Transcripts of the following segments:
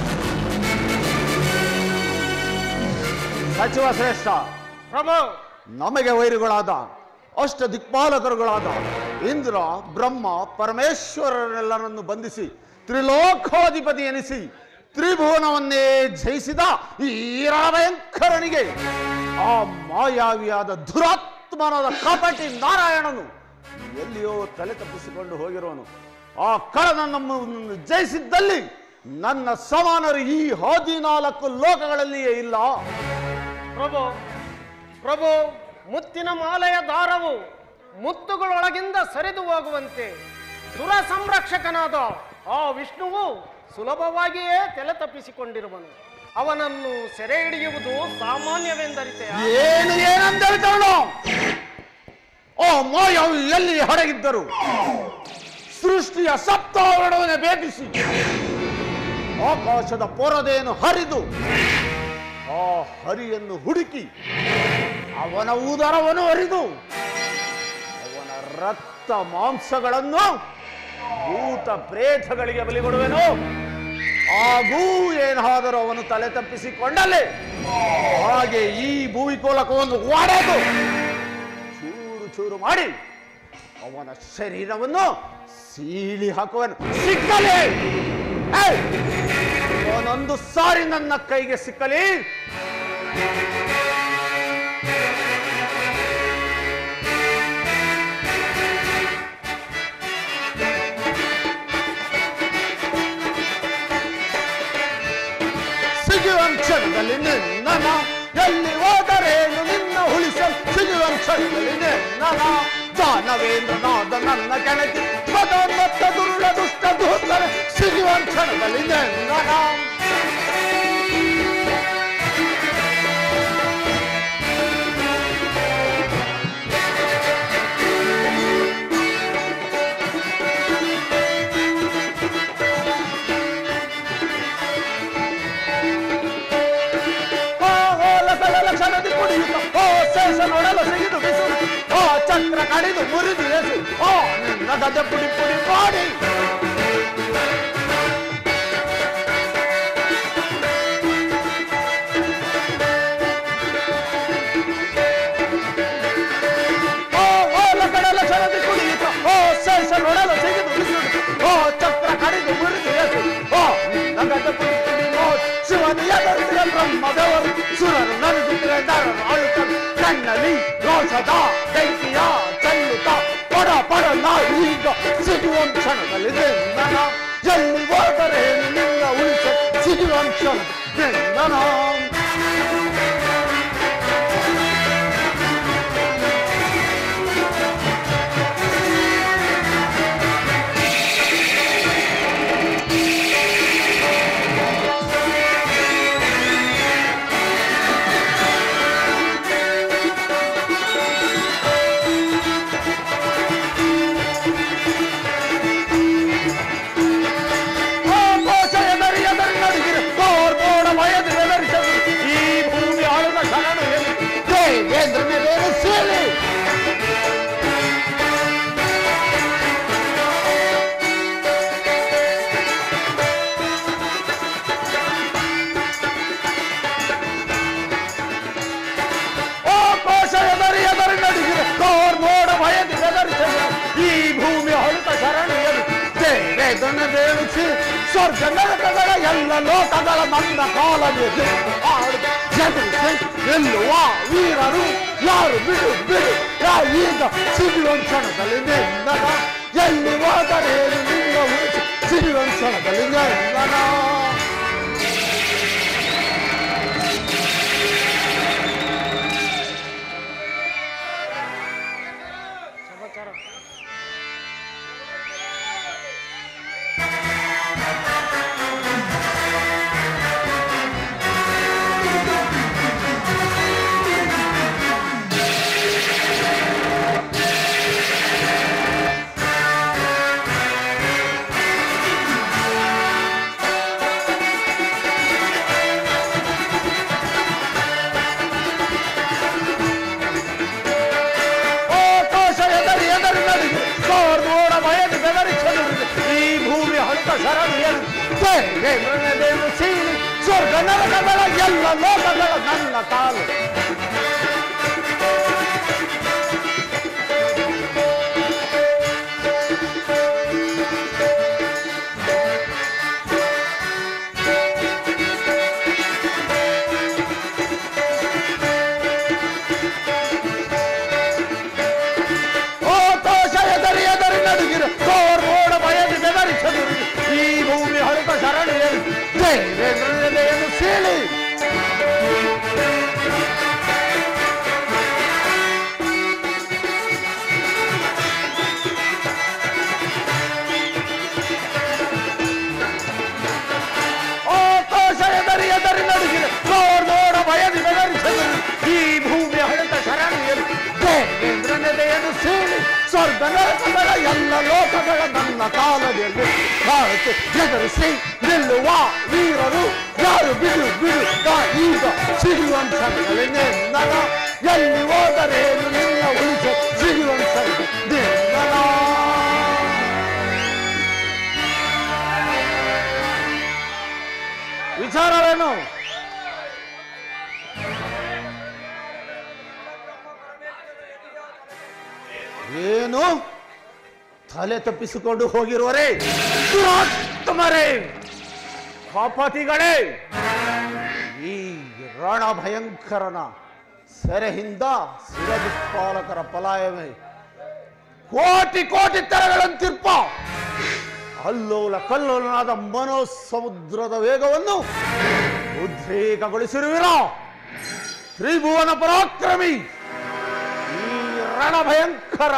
ಸಚಿವ ಶ್ರೇಷ್ಠ ಪ್ರಭು ನಮಗೆ ವೈರಿಗಳಾದ ಅಷ್ಟ ದಿಕ್ಪಾಲಕರುಗಳಾದ ಇಂದ್ರ ಬ್ರಹ್ಮ ಪರಮೇಶ್ವರರೆಲ್ಲರನ್ನು ಬಂಧಿಸಿ ತ್ರಿಲೋಕಾಧಿಪತಿ ಎನಿಸಿ ತ್ರಿಭುವನವನ್ನೇ ಜಯಿಸಿದ ಈ ಭಯಂಕರನಿಗೆ ಆ ಮಾಯಾವಿಯಾದ ದುರಾತ್ಮನಾದ ಕಪಟಿ ನಾರಾಯಣನು ಎಲ್ಲಿಯೋ ತಲೆ ತಪ್ಪಿಸಿಕೊಂಡು ಹೋಗಿರುವನು ಆ ಕಳನ ನಮ್ಮನ್ನು ಜಯಿಸಿದ್ದಲ್ಲಿ ನನ್ನ ಸಮಾನರು ಈ ಹದಿನಾಲ್ಕು ಲೋಕಗಳಲ್ಲಿಯೇ ಇಲ್ಲ ಪ್ರಭು ಪ್ರಭು ಮುತ್ತಿನ ಮಾಲೆಯ ದಾರವು ಮುತ್ತುಗಳೊಳಗಿಂದ ಸರಿದು ಹೋಗುವಂತೆ ಸುರ ಸಂರಕ್ಷಕನಾದ ಆ ವಿಷ್ಣುವು ಸುಲಭವಾಗಿಯೇ ತಲೆ ತಪ್ಪಿಸಿಕೊಂಡಿರುವನು ಅವನನ್ನು ಸೆರೆ ಹಿಡಿಯುವುದು ಸಾಮಾನ್ಯವೆಂದರಿತೆ ಏನು ಏನಂತ ಹೇಳ್ತಾಳು ಓ ಮಾಯವು ಎಲ್ಲಿ ಹಡಗಿದ್ದರು ಸೃಷ್ಟಿಯ ಸಪ್ತಾವರಣವನ್ನೇ ಭೇದಿಸಿ ಆಕಾಶದ ಪೊರದೆಯನ್ನು ಹರಿದು ಆ ಹರಿಯನ್ನು ಹುಡುಕಿ ಅವನ ಉದರವನ್ನು ಹರಿದು ಅವನ ರಕ್ತ ಮಾಂಸಗಳನ್ನು ಭೂತ ಪ್ರೇತಗಳಿಗೆ ಬಲಿ ಕೊಡುವೆನು ಹಾಗೂ ಏನಾದರೂ ಅವನು ತಲೆ ತಪ್ಪಿಸಿಕೊಂಡಲ್ಲಿ ಹಾಗೆ ಈ ಭೂವಿಕೋಲಕವನ್ನು ಒಡೆದು ಚೂರು ಚೂರು ಮಾಡಿ ಅವನ ಶರೀರವನ್ನು ಸೀಳಿ ಹಾಕುವನು ಸಿಕ್ಕಲಿ ಏಯ್! ಅವನೊಂದು ಸಾರಿ ನನ್ನ ಕೈಗೆ ಸಿಕ್ಕಲಿ ಸಿಗುವ ಕ್ಷಣದಲ್ಲಿ ನಿನ್ನ ಎಲ್ಲಿ ಹೋದರೇನು ನಿನ್ನ ಉಳಿಸಲು ಸಿಗುವ ಕ್ಷಣದಲ್ಲಿ ನಿನ್ನ ದಾನವೇಂದ್ರನಾದ ನನ್ನ ಕೆಣಕಿ ಮದೋನ್ಮತ್ತ ದುರುಳ ದುಷ್ಟ ದೂತರ ಸಿಗುವ ಕ್ಷಣದಲ್ಲಿ ನಿನ್ನ ಓ ಓ ಲಸಲ ಲಕ್ಷಣದಿ ಕುಡಿಯುತ್ತ ಓ ಶೇಷ ನೋಡಲು ಸಿಗಿದು ಬಿಸಿಲು ಓ ಚಕ್ರ ಕಡಿದು ಮುರಿದು ಎಸು ಓ ನಿನ್ನ ಗದೆ ಪುಡಿ ಪುಡಿ ಮಾಡಿ ಓ ಓ ಲಸಲ ಲಕ್ಷಣದಿ ಕುಡಿಯುತ್ತ ಓ ಶೇಷ ನೋಡಲು ಸಿಗಿದು ಬಿಸಿಲು ಓ ಚಕ್ರ ಕಡಿದು ಮುರಿದು ಎಸು ಓ ನಿನ್ನ ಗದೆ ಪುಡಿ ಪುಡಿ ನೋಡಿ ಶಿವನ ಎದುರಿಸಿದ ಬ್ರಹ್ಮದೇವರು ಸುರರು ನಡೆಸುತ್ತಿರುವ ದಾರರು ಆಳುತ್ತಾರೆ ಕಣ್ಣಲ್ಲಿ ರೋಷದ ಬೆಂಕಿಯ ಚೆಲ್ಲುತ್ತ ಪಡ ಪಡ ನಾ ಈಗ ಸಿಗುವ ಕ್ಷಣದಲ್ಲಿ ನಿನ್ನ ಎಲ್ಲಿ ಹೋದರೆ ನಿನ್ನ ಉಳಿಸ ಸಿಗುವ ಕ್ಷಣ ನಿನ್ನ ಆಕಾಶ ಎದರಿ ಎದರಿ ನಡುಗಿರು ತೋರ್ ಮೋಡ ಭಯದ ಎದರಿಸಲು ಈ ಭೂಮಿ ಆಳುವ ಶರಣು ಎಲ್ಲಿ ದೇವೇಂದ್ರನೇ ಬೇರೆ ಸೇಲಿ ಆಕಾಶ ಎದರಿ ಎದರಿ ನಡುಗಿರು ತೋರ್ ಮೋಡ ಭಯದ ಎದರಿಸಲು ಈ ಭೂಮಿ ಆಳುತ್ತ ಶರಣು ಎಲ್ಲಿ ದೇವೇಂದ್ರನ ದೇವಿಸಿ ಸ್ವರ್ಗ ನರಕಗಳ ಎಲ್ಲ ಲೋಕಗಳ ನನ್ನ ಕಾಲದಲ್ಲಿ ಎದುರಿಸಿ ಎಲ್ಲುವ ವೀರರು ಯಾರು ಬಿಡು ಬಿಡು ಯಾ ಈಗ ಸಿಗುವ ಕ್ಷಣದಲ್ಲಿ ನಿಂದನ ಎಲ್ಲಿ ಹೋದರೇನು ನಿನ್ನ ಉಳಿಸಿ ಸಿಗುವ ಕ್ಷಣದಲ್ಲಿ ನಿಂದನ ಸಮಾಚಾರ ಆ ಶರಣೆಯರು ದೇವೇಂದ್ರನ ದೇವರು ಸೀಳಿ ಸ್ವರ್ಗ ನರಕಗಳ ಎಲ್ಲ ಲೋಕಗಳ ನನ್ನ ಕಾಲು ಓ ತೋಷ ಎದರಿ ಎದರಿ ನಡುಗಿರ ತೋರ್ ಓಡ ಬಯಲು ಬೆದರಿಸದು ಈ ಭೂಮಿ ಹೊರತ ಶರಣೆಯರು ದೇವೇಂದ್ರನ ದೇವರು ಸೀಳಿ ಓ ಕೋಶ ಎದರಿ ಎದರಿ ನಡುಗಿನ ನೋಡ್ ನೋಡ ಭಯದಿ ಬೆದರಿಸದು ಈ ಭೂಮಿ ಹಳೆದ ಶರಣಿಯರು ದೇವೇಂದ್ರನ ದೆಯನ್ನು ಸೀಳಿ ಸ್ವರ್ಗ ನರಕಗಳ ಎಲ್ಲ ಲೋಕಗಳ ನನ್ನ ಕಾಲದಲ್ಲಿ ಭಾರತ ಎದುರಿಸಿ ನಿಲ್ಲುವ ವೀರರು ಯಾರು ಬಿಡು ಬಿಡು ನಾ ಈಗ ಸಿಗುವಂತಗಳೇ ನಿನ್ನನ ಎಲ್ಲಿ ಹೋದರೇನು ನಿನ್ನ ಉಳಿಸ ಸಿಗುವಂತ ನಿನ್ನನ ವಿಚಾರವೇನು ಏನು ತಲೆ ತಪ್ಪಿಸಿಕೊಂಡು ಹೋಗಿರುವರೇ ದುರಾತ್ಮರೇ ಪಾಪತಿಗಳೇ ಈ ರಣ ಭಯಂಕರನ ಸೆರೆಹಿಂದ ಶಿರದಿಕ್ಪಾಲಕರ ಪಲಾಯವೇ ಕೋಟಿ ಕೋಟಿ ತೆರಗಳಂತಿರ್ಪ ಅಲ್ಲೋಲ ಕಲ್ಲೋಲನಾದ ಮನೋ ಸಮುದ್ರದ ವೇಗವನ್ನು ಉದ್ರೇಕಗೊಳಿಸಿರುವಿರ ತ್ರಿಭುವನ ಪರಾಕ್ರಮಿ ಈ ರಣಭಯಂಕರ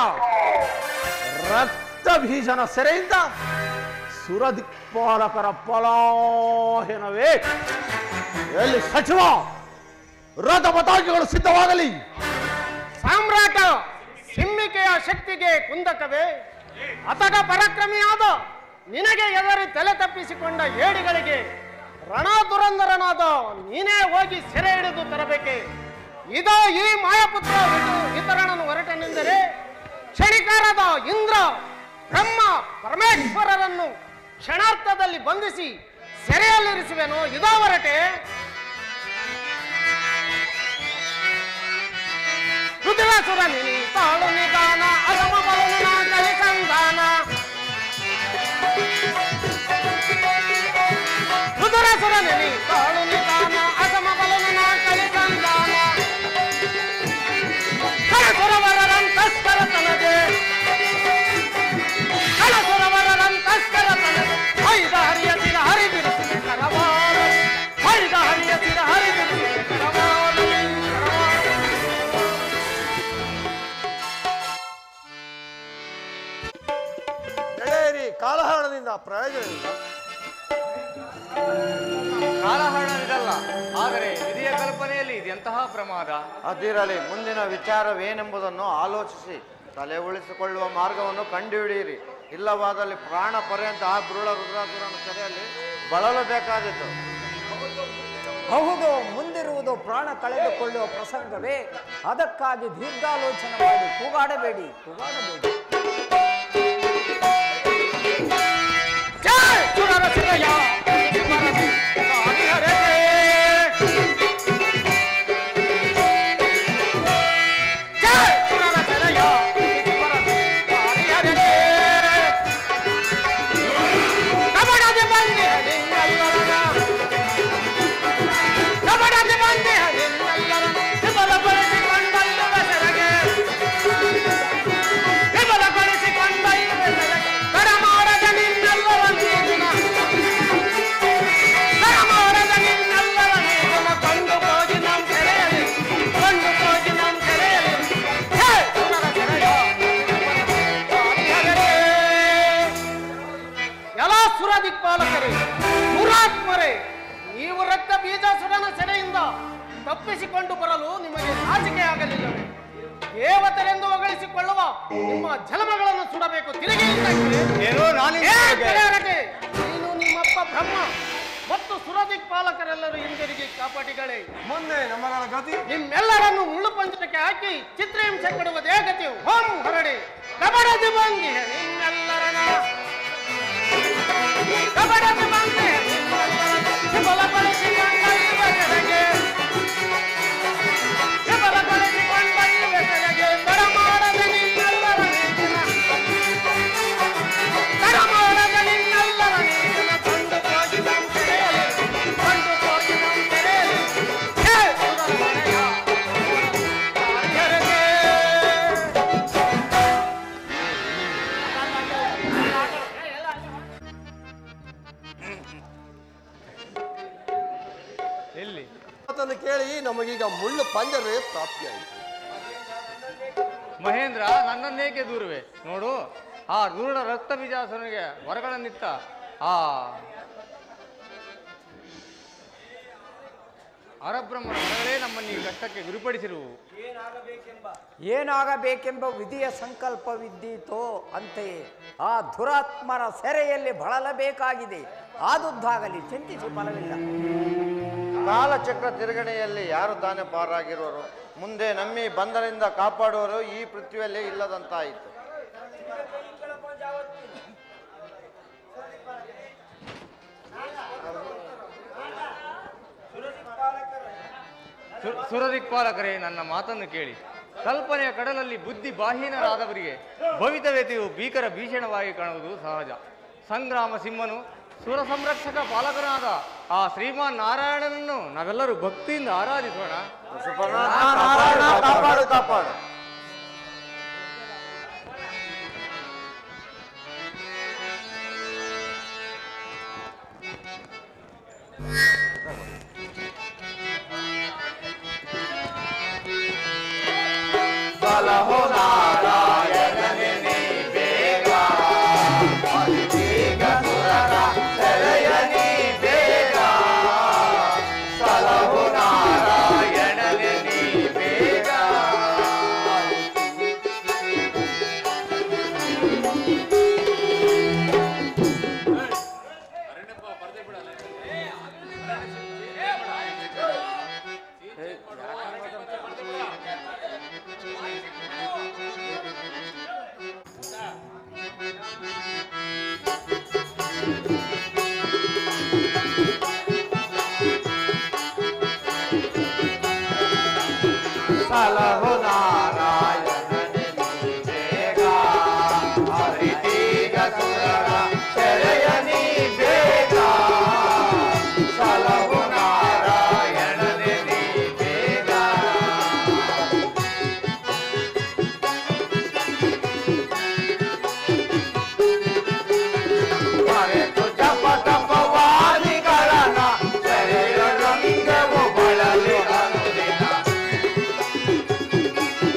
ರಕ್ತ ಭೀಷಣ ಸೆರೆಯಿಂದ ಸುರದಿಕ್ಪಾಲಕರ ಪಲಾಯನವೇ ಎಲ್ಲಿ ಸಚಿವ ರಥ ಪತಾಕಿಗಳು ಸಿದ್ಧವಾಗಲಿ ಸಾಮ್ರಾಟ ಸಿಮ್ಮಿಕೆಯ ಶಕ್ತಿಗೆ ಕುಂದಕವೇ ಅತಗ ಪರಾಕ್ರಮಿಯಾದ ನಿನಗೆ ಎದರಿ ತಲೆ ತಪ್ಪಿಸಿಕೊಂಡ ಏಡಿಗಳಿಗೆ ರಣದುರಂಧರನಾದ ನೀನೇ ಹೋಗಿ ಸೆರೆ ಹಿಡಿದು ತರಬೇಕೆ ಇದೋ ಈ ಮಾಯಪುತ್ರ ವಿದು- ವಿತರಣನು ಹೊರಟನೆಂದರೆ ಕ್ಷಣಿಕಾರದ ಇಂದ್ರ ಬ್ರಹ್ಮ ಪರಮೇಶ್ವರರನ್ನು ಕ್ಷಣಾರ್ಥದಲ್ಲಿ ಬಂಧಿಸಿ ಸೆರೆಯಲ್ಲಿರಿಸುವೆನು ಇದೋ ಹೊರಟೆ ರುದ್ರಾಸುರ ನಿನಿ ತಾಳು ನಿಧಾನ ಅಗಮ ಬಲನ ಕಲಿ ಸಂಧಾನ ರುದ್ರಾಸುರ ನಿನಿ ತಾಳು ನಿಧಾನ ಅಗಮ ಬಲನ ಕಲಿ ಸಂಧಾನ ಕಳಸುರವರಂತಸ್ಕರ ತನಗೆ ಕಳಸುರವರಂತಸ್ಕರ ತನಗೆ ಐದ ಹರಿಯ ಸಿರ ಹರಿದಿರಿಸಿದೆ ಕರವಾಲ ಐದ ಹರಿಯ ಸಿರ ಹರಿದಿರಿಸಿದೆ ಕರವಾಲ ಕರವಾಲ ನಡೆಯಿರಿ ಕಾಲಹರಣದಿಂದ ಪ್ರಯೋಜನವಿಲ್ಲ ಕಾಲಹರಣವಿದಲ್ಲ ಆದರೆ ವಿಧಿಯ ಕಲ್ಪನೆಯಲ್ಲಿ ಇದೆಂತಹ ಪ್ರಮಾದ ಅದಿರಲಿ ಮುಂದಿನ ವಿಚಾರವೇನೆಂಬುದನ್ನು ಆಲೋಚಿಸಿ ತಲೆ ಉಳಿಸಿಕೊಳ್ಳುವ ಮಾರ್ಗವನ್ನು ಕಂಡುಹಿಡಿಯಿರಿ ಇಲ್ಲವಾದಲ್ಲಿ ಪ್ರಾಣ ಪರ್ಯಂತ ಆ ಬೃಳ ರುದ್ರಾಸುರನ ಸೆರೆಯಲ್ಲಿ ಬಳಲಬೇಕಾದೀತು ಹೌದು ಮುಂದಿರುವುದು ಪ್ರಾಣ ಕಳೆದುಕೊಳ್ಳುವ ಪ್ರಸಂಗವೇ ಅದಕ್ಕಾಗಿ ದೀರ್ಘಾಲೋಚನೆ ಮಾಡಿ ಕೂಗಾಡಬೇಡಿ ಕೂಗಾಡಬೇಡಿ ಜೈ ಸುರರ ಸಿರಯ ಹರಿಹರೇ ಜೈ ಸುರರ ಸಿರಯ ಹರಿಹರೇ ಕಬಡದೆ ಬಂದೆ ಹರಿಯಲ್ಲರನ ಕಬಡದೆ ಬಂದೆ ಹರಿಯಲ್ಲರನ ವಿಫಲಗೊಳಿಸಿಕೊಂಡಲ್ಲವ ಸೆರಗೆ ವಿಫಲಗೊಳಿಸಿಕೊಂಡಲ್ಲವ ಸೆರಗೆ ಕರಮಾಡದ ನಿನ್ನಲ್ಲವ ನೀಗುಣ ಕರಮಾಡದ ನಿನ್ನಲ್ಲವ ನೀಗುಣ ಕೊಂಡು ಹೋಗಿ ನಮ್ ಸೆರೆಯಲಿ ಕೊಂಡು ಹೋಗಿ ನಮ್ ಸೆರೆಯಲಿ ಹೇ ಸುರರ ಸೆರೆಯ ಹರಿಹರೇ ಎಲ್ಲ ಸುರ ದಿಕ್ಪಾಲಕರೇ ದುರಾತ್ಮರೇ ನೀವು ರಕ್ತ ಬೀಜಾಸುರನ ಸೆರೆಯಿಂದ ತಪ್ಪಿಸಿಕೊಂಡು ಬರಲು ನಿಮಗೆ ನಾಚಿಕೆ ಆಗಲಿಲ್ಲವೇ ದೇವತರೆಂದು ಹೊಗಳಿಸಿಕೊಳ್ಳುವ ನಿಮ್ಮ ಜಲಮಗಳನ್ನು ಸುಡಬೇಕು ತಿರುಗಿ ಹಿಂದಕ್ಕೆ. ಏನೋ ನಾನಿಂದ ಏ ನಿಮಗೆ- ಕೆರೆಯರಟೆ, ನೀನು ನಿಮ್ಮಪ್ಪ ಬ್ರಹ್ಮ ಮತ್ತು ಸುರದಿಕ್ಪಾಲಕರೆಲ್ಲರೂ ಹಿಂದಿರುಗಿ ಕಾಪಾಟಿಗಳೇ ಮುಂದೆ ನಮ್ಮ ಗತಿ ನಿಮ್ಮೆಲ್ಲರನ್ನು ಮುಳ್ಳು ಪಂಚಕ್ಕೆ ಹಾಕಿ ಚಿತ್ರಹಿಂಸೆ ಕೊಡುವುದೇ ಗತಿಯು ಹೋಂ ಹೊರಡಿ ಕಬಡದಿ ಬಂದಿ ನಿಮ್ಮೆಲ್ಲರನ ಕಬಡಕ್ಕೆ ಬಂದೆ ಬಲಪಡಿಸಿಕೊಂಡ ಈ ಬೆಸೆಗೆ ಬಲಪಡಿಸಿಕೊಂಡ ಈ ಬೆಸೆಗೆ ತಡ ಮಾಡದೆ ನಿನ್ನೆಲ್ಲರ ನೀತಿನ ತಡ ಮಾಡದೆ ನಿನ್ನೆಲ್ಲರ ನೀತಿನ ಕಂಡು ಹೋಗಿ ನಮ್ಮ ತೆರೆಯಲಿ ಕಂಡು ಹೋಗಿ ನಮ್ಮ ತೆರೆಯಲಿ ಹೇ ಸುರಮನೆಯ ಕಾರ್ಯರಿಗೆ ಎಲ್ಲಿ ಮಾತನ್ನು ಕೇಳಿ ನಮಗೀಗ ಮುಳ್ಳು ಪಂಜರವೇ ಪ್ರಾಪ್ತಿಯಾಯಿತು ಮಹೇಂದ್ರ ನನ್ನನ್ನೇಕೆ ದೂರುವೆ ನೋಡು ಆ ದೂರ ರಕ್ತ ಬೀಜಾಸನಿಗೆ ಹೊರಗಳನ್ನಿತ್ತ ಆ ಅರಬ್ರಹ್ಮನ ಹೊರಗಳೇ ನಮ್ಮನ್ನು ಈ ಕಷ್ಟಕ್ಕೆ ಗುರಿಪಡಿಸಿರುವು ಏನಾಗಬೇಕೆಂಬ ವಿಧಿಯ ಸಂಕಲ್ಪವಿದ್ದೀತೋ ಅಂತೆಯೇ ಆ ದುರಾತ್ಮರ ಸೆರೆಯಲ್ಲಿ ಬಳಲಬೇಕಾಗಿದೆ ಆದುದ್ದಾಗಲಿ ಚಿಂತಿಸಿ ಫಲವಿಲ್ಲ ಕಾಲಚಕ್ರ ತಿರುಗಣೆಯಲ್ಲಿ ಯಾರು ತಾನೇ ಪಾರಾಗಿರುವರು ಮುಂದೆ ನಮ್ಮಿ ಬಂಧನದಿಂದ ಕಾಪಾಡುವರು ಈ ಪೃಥ್ವಿಯಲ್ಲಿ ಇಲ್ಲದಂತಾಯಿತು ಸು- ಸುರದಿಕ್ಪಾಲಕರೇ ನನ್ನ ಮಾತನ್ನು ಕೇಳಿ ಕಲ್ಪನೆಯ ಕಡಲಲ್ಲಿ ಬುದ್ಧಿ ಬಾಹೀನರಾದವರಿಗೆ ಭವಿತವ್ಯತೆಯು ಭೀಕರ ಭೀಷಣವಾಗಿ ಕಾಣುವುದು ಸಹಜ ಸಂಗ್ರಾಮ ಸಿಂಹನು ಸುರ ಸಂರಕ್ಷಕ ಪಾಲಕನಾದ ಆ ಶ್ರೀಮಾನ್ ನಾರಾಯಣನನ್ನು ನಾವೆಲ್ಲರೂ ಭಕ್ತಿಯಿಂದ ಆರಾಧಿಸೋಣ ಕಾಪಾಡು ಕಾಪಾಡು ಕಾಪಾಡು ಸಲಹು ನಾರಾಯಣನೆ ನೀ ಬೇಗ ಹರಿತೀಗ ಸುರರ ಸೆರೆಯ ನೀ ಬೇಗ ಸಲಹು ನಾರಾಯಣನೆ ನೀ ಬೇಗ ಮರೆತು ಜಪ ತಪವಾದಿಗಳನ್ನ ಸೆರೆಯೊಳಂಗೆವು ಬಳಲಿ ಅನುದಿನ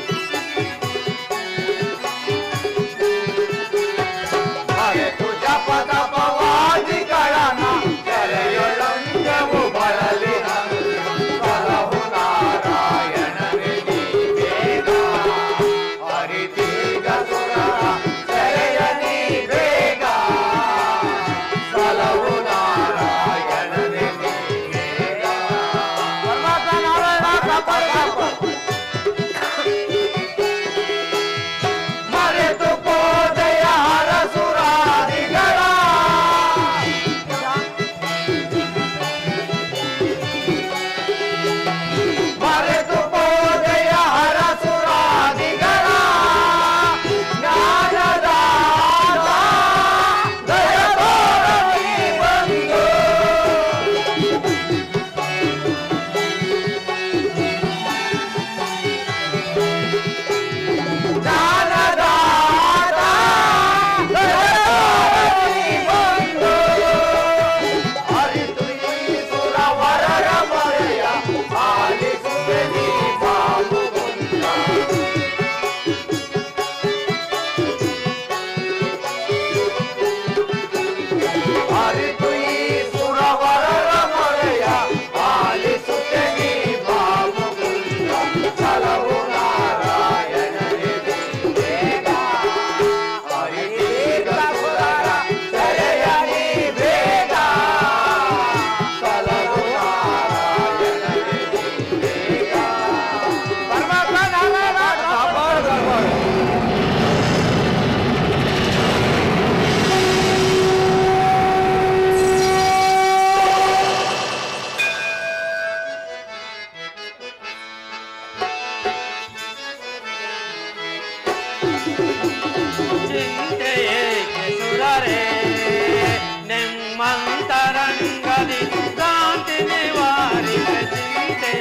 ನಿಮ್ಮಂತರಂಗದಿ ಕಾಂತಿ ನಿವಾರಿತ ಚಿಂತೆ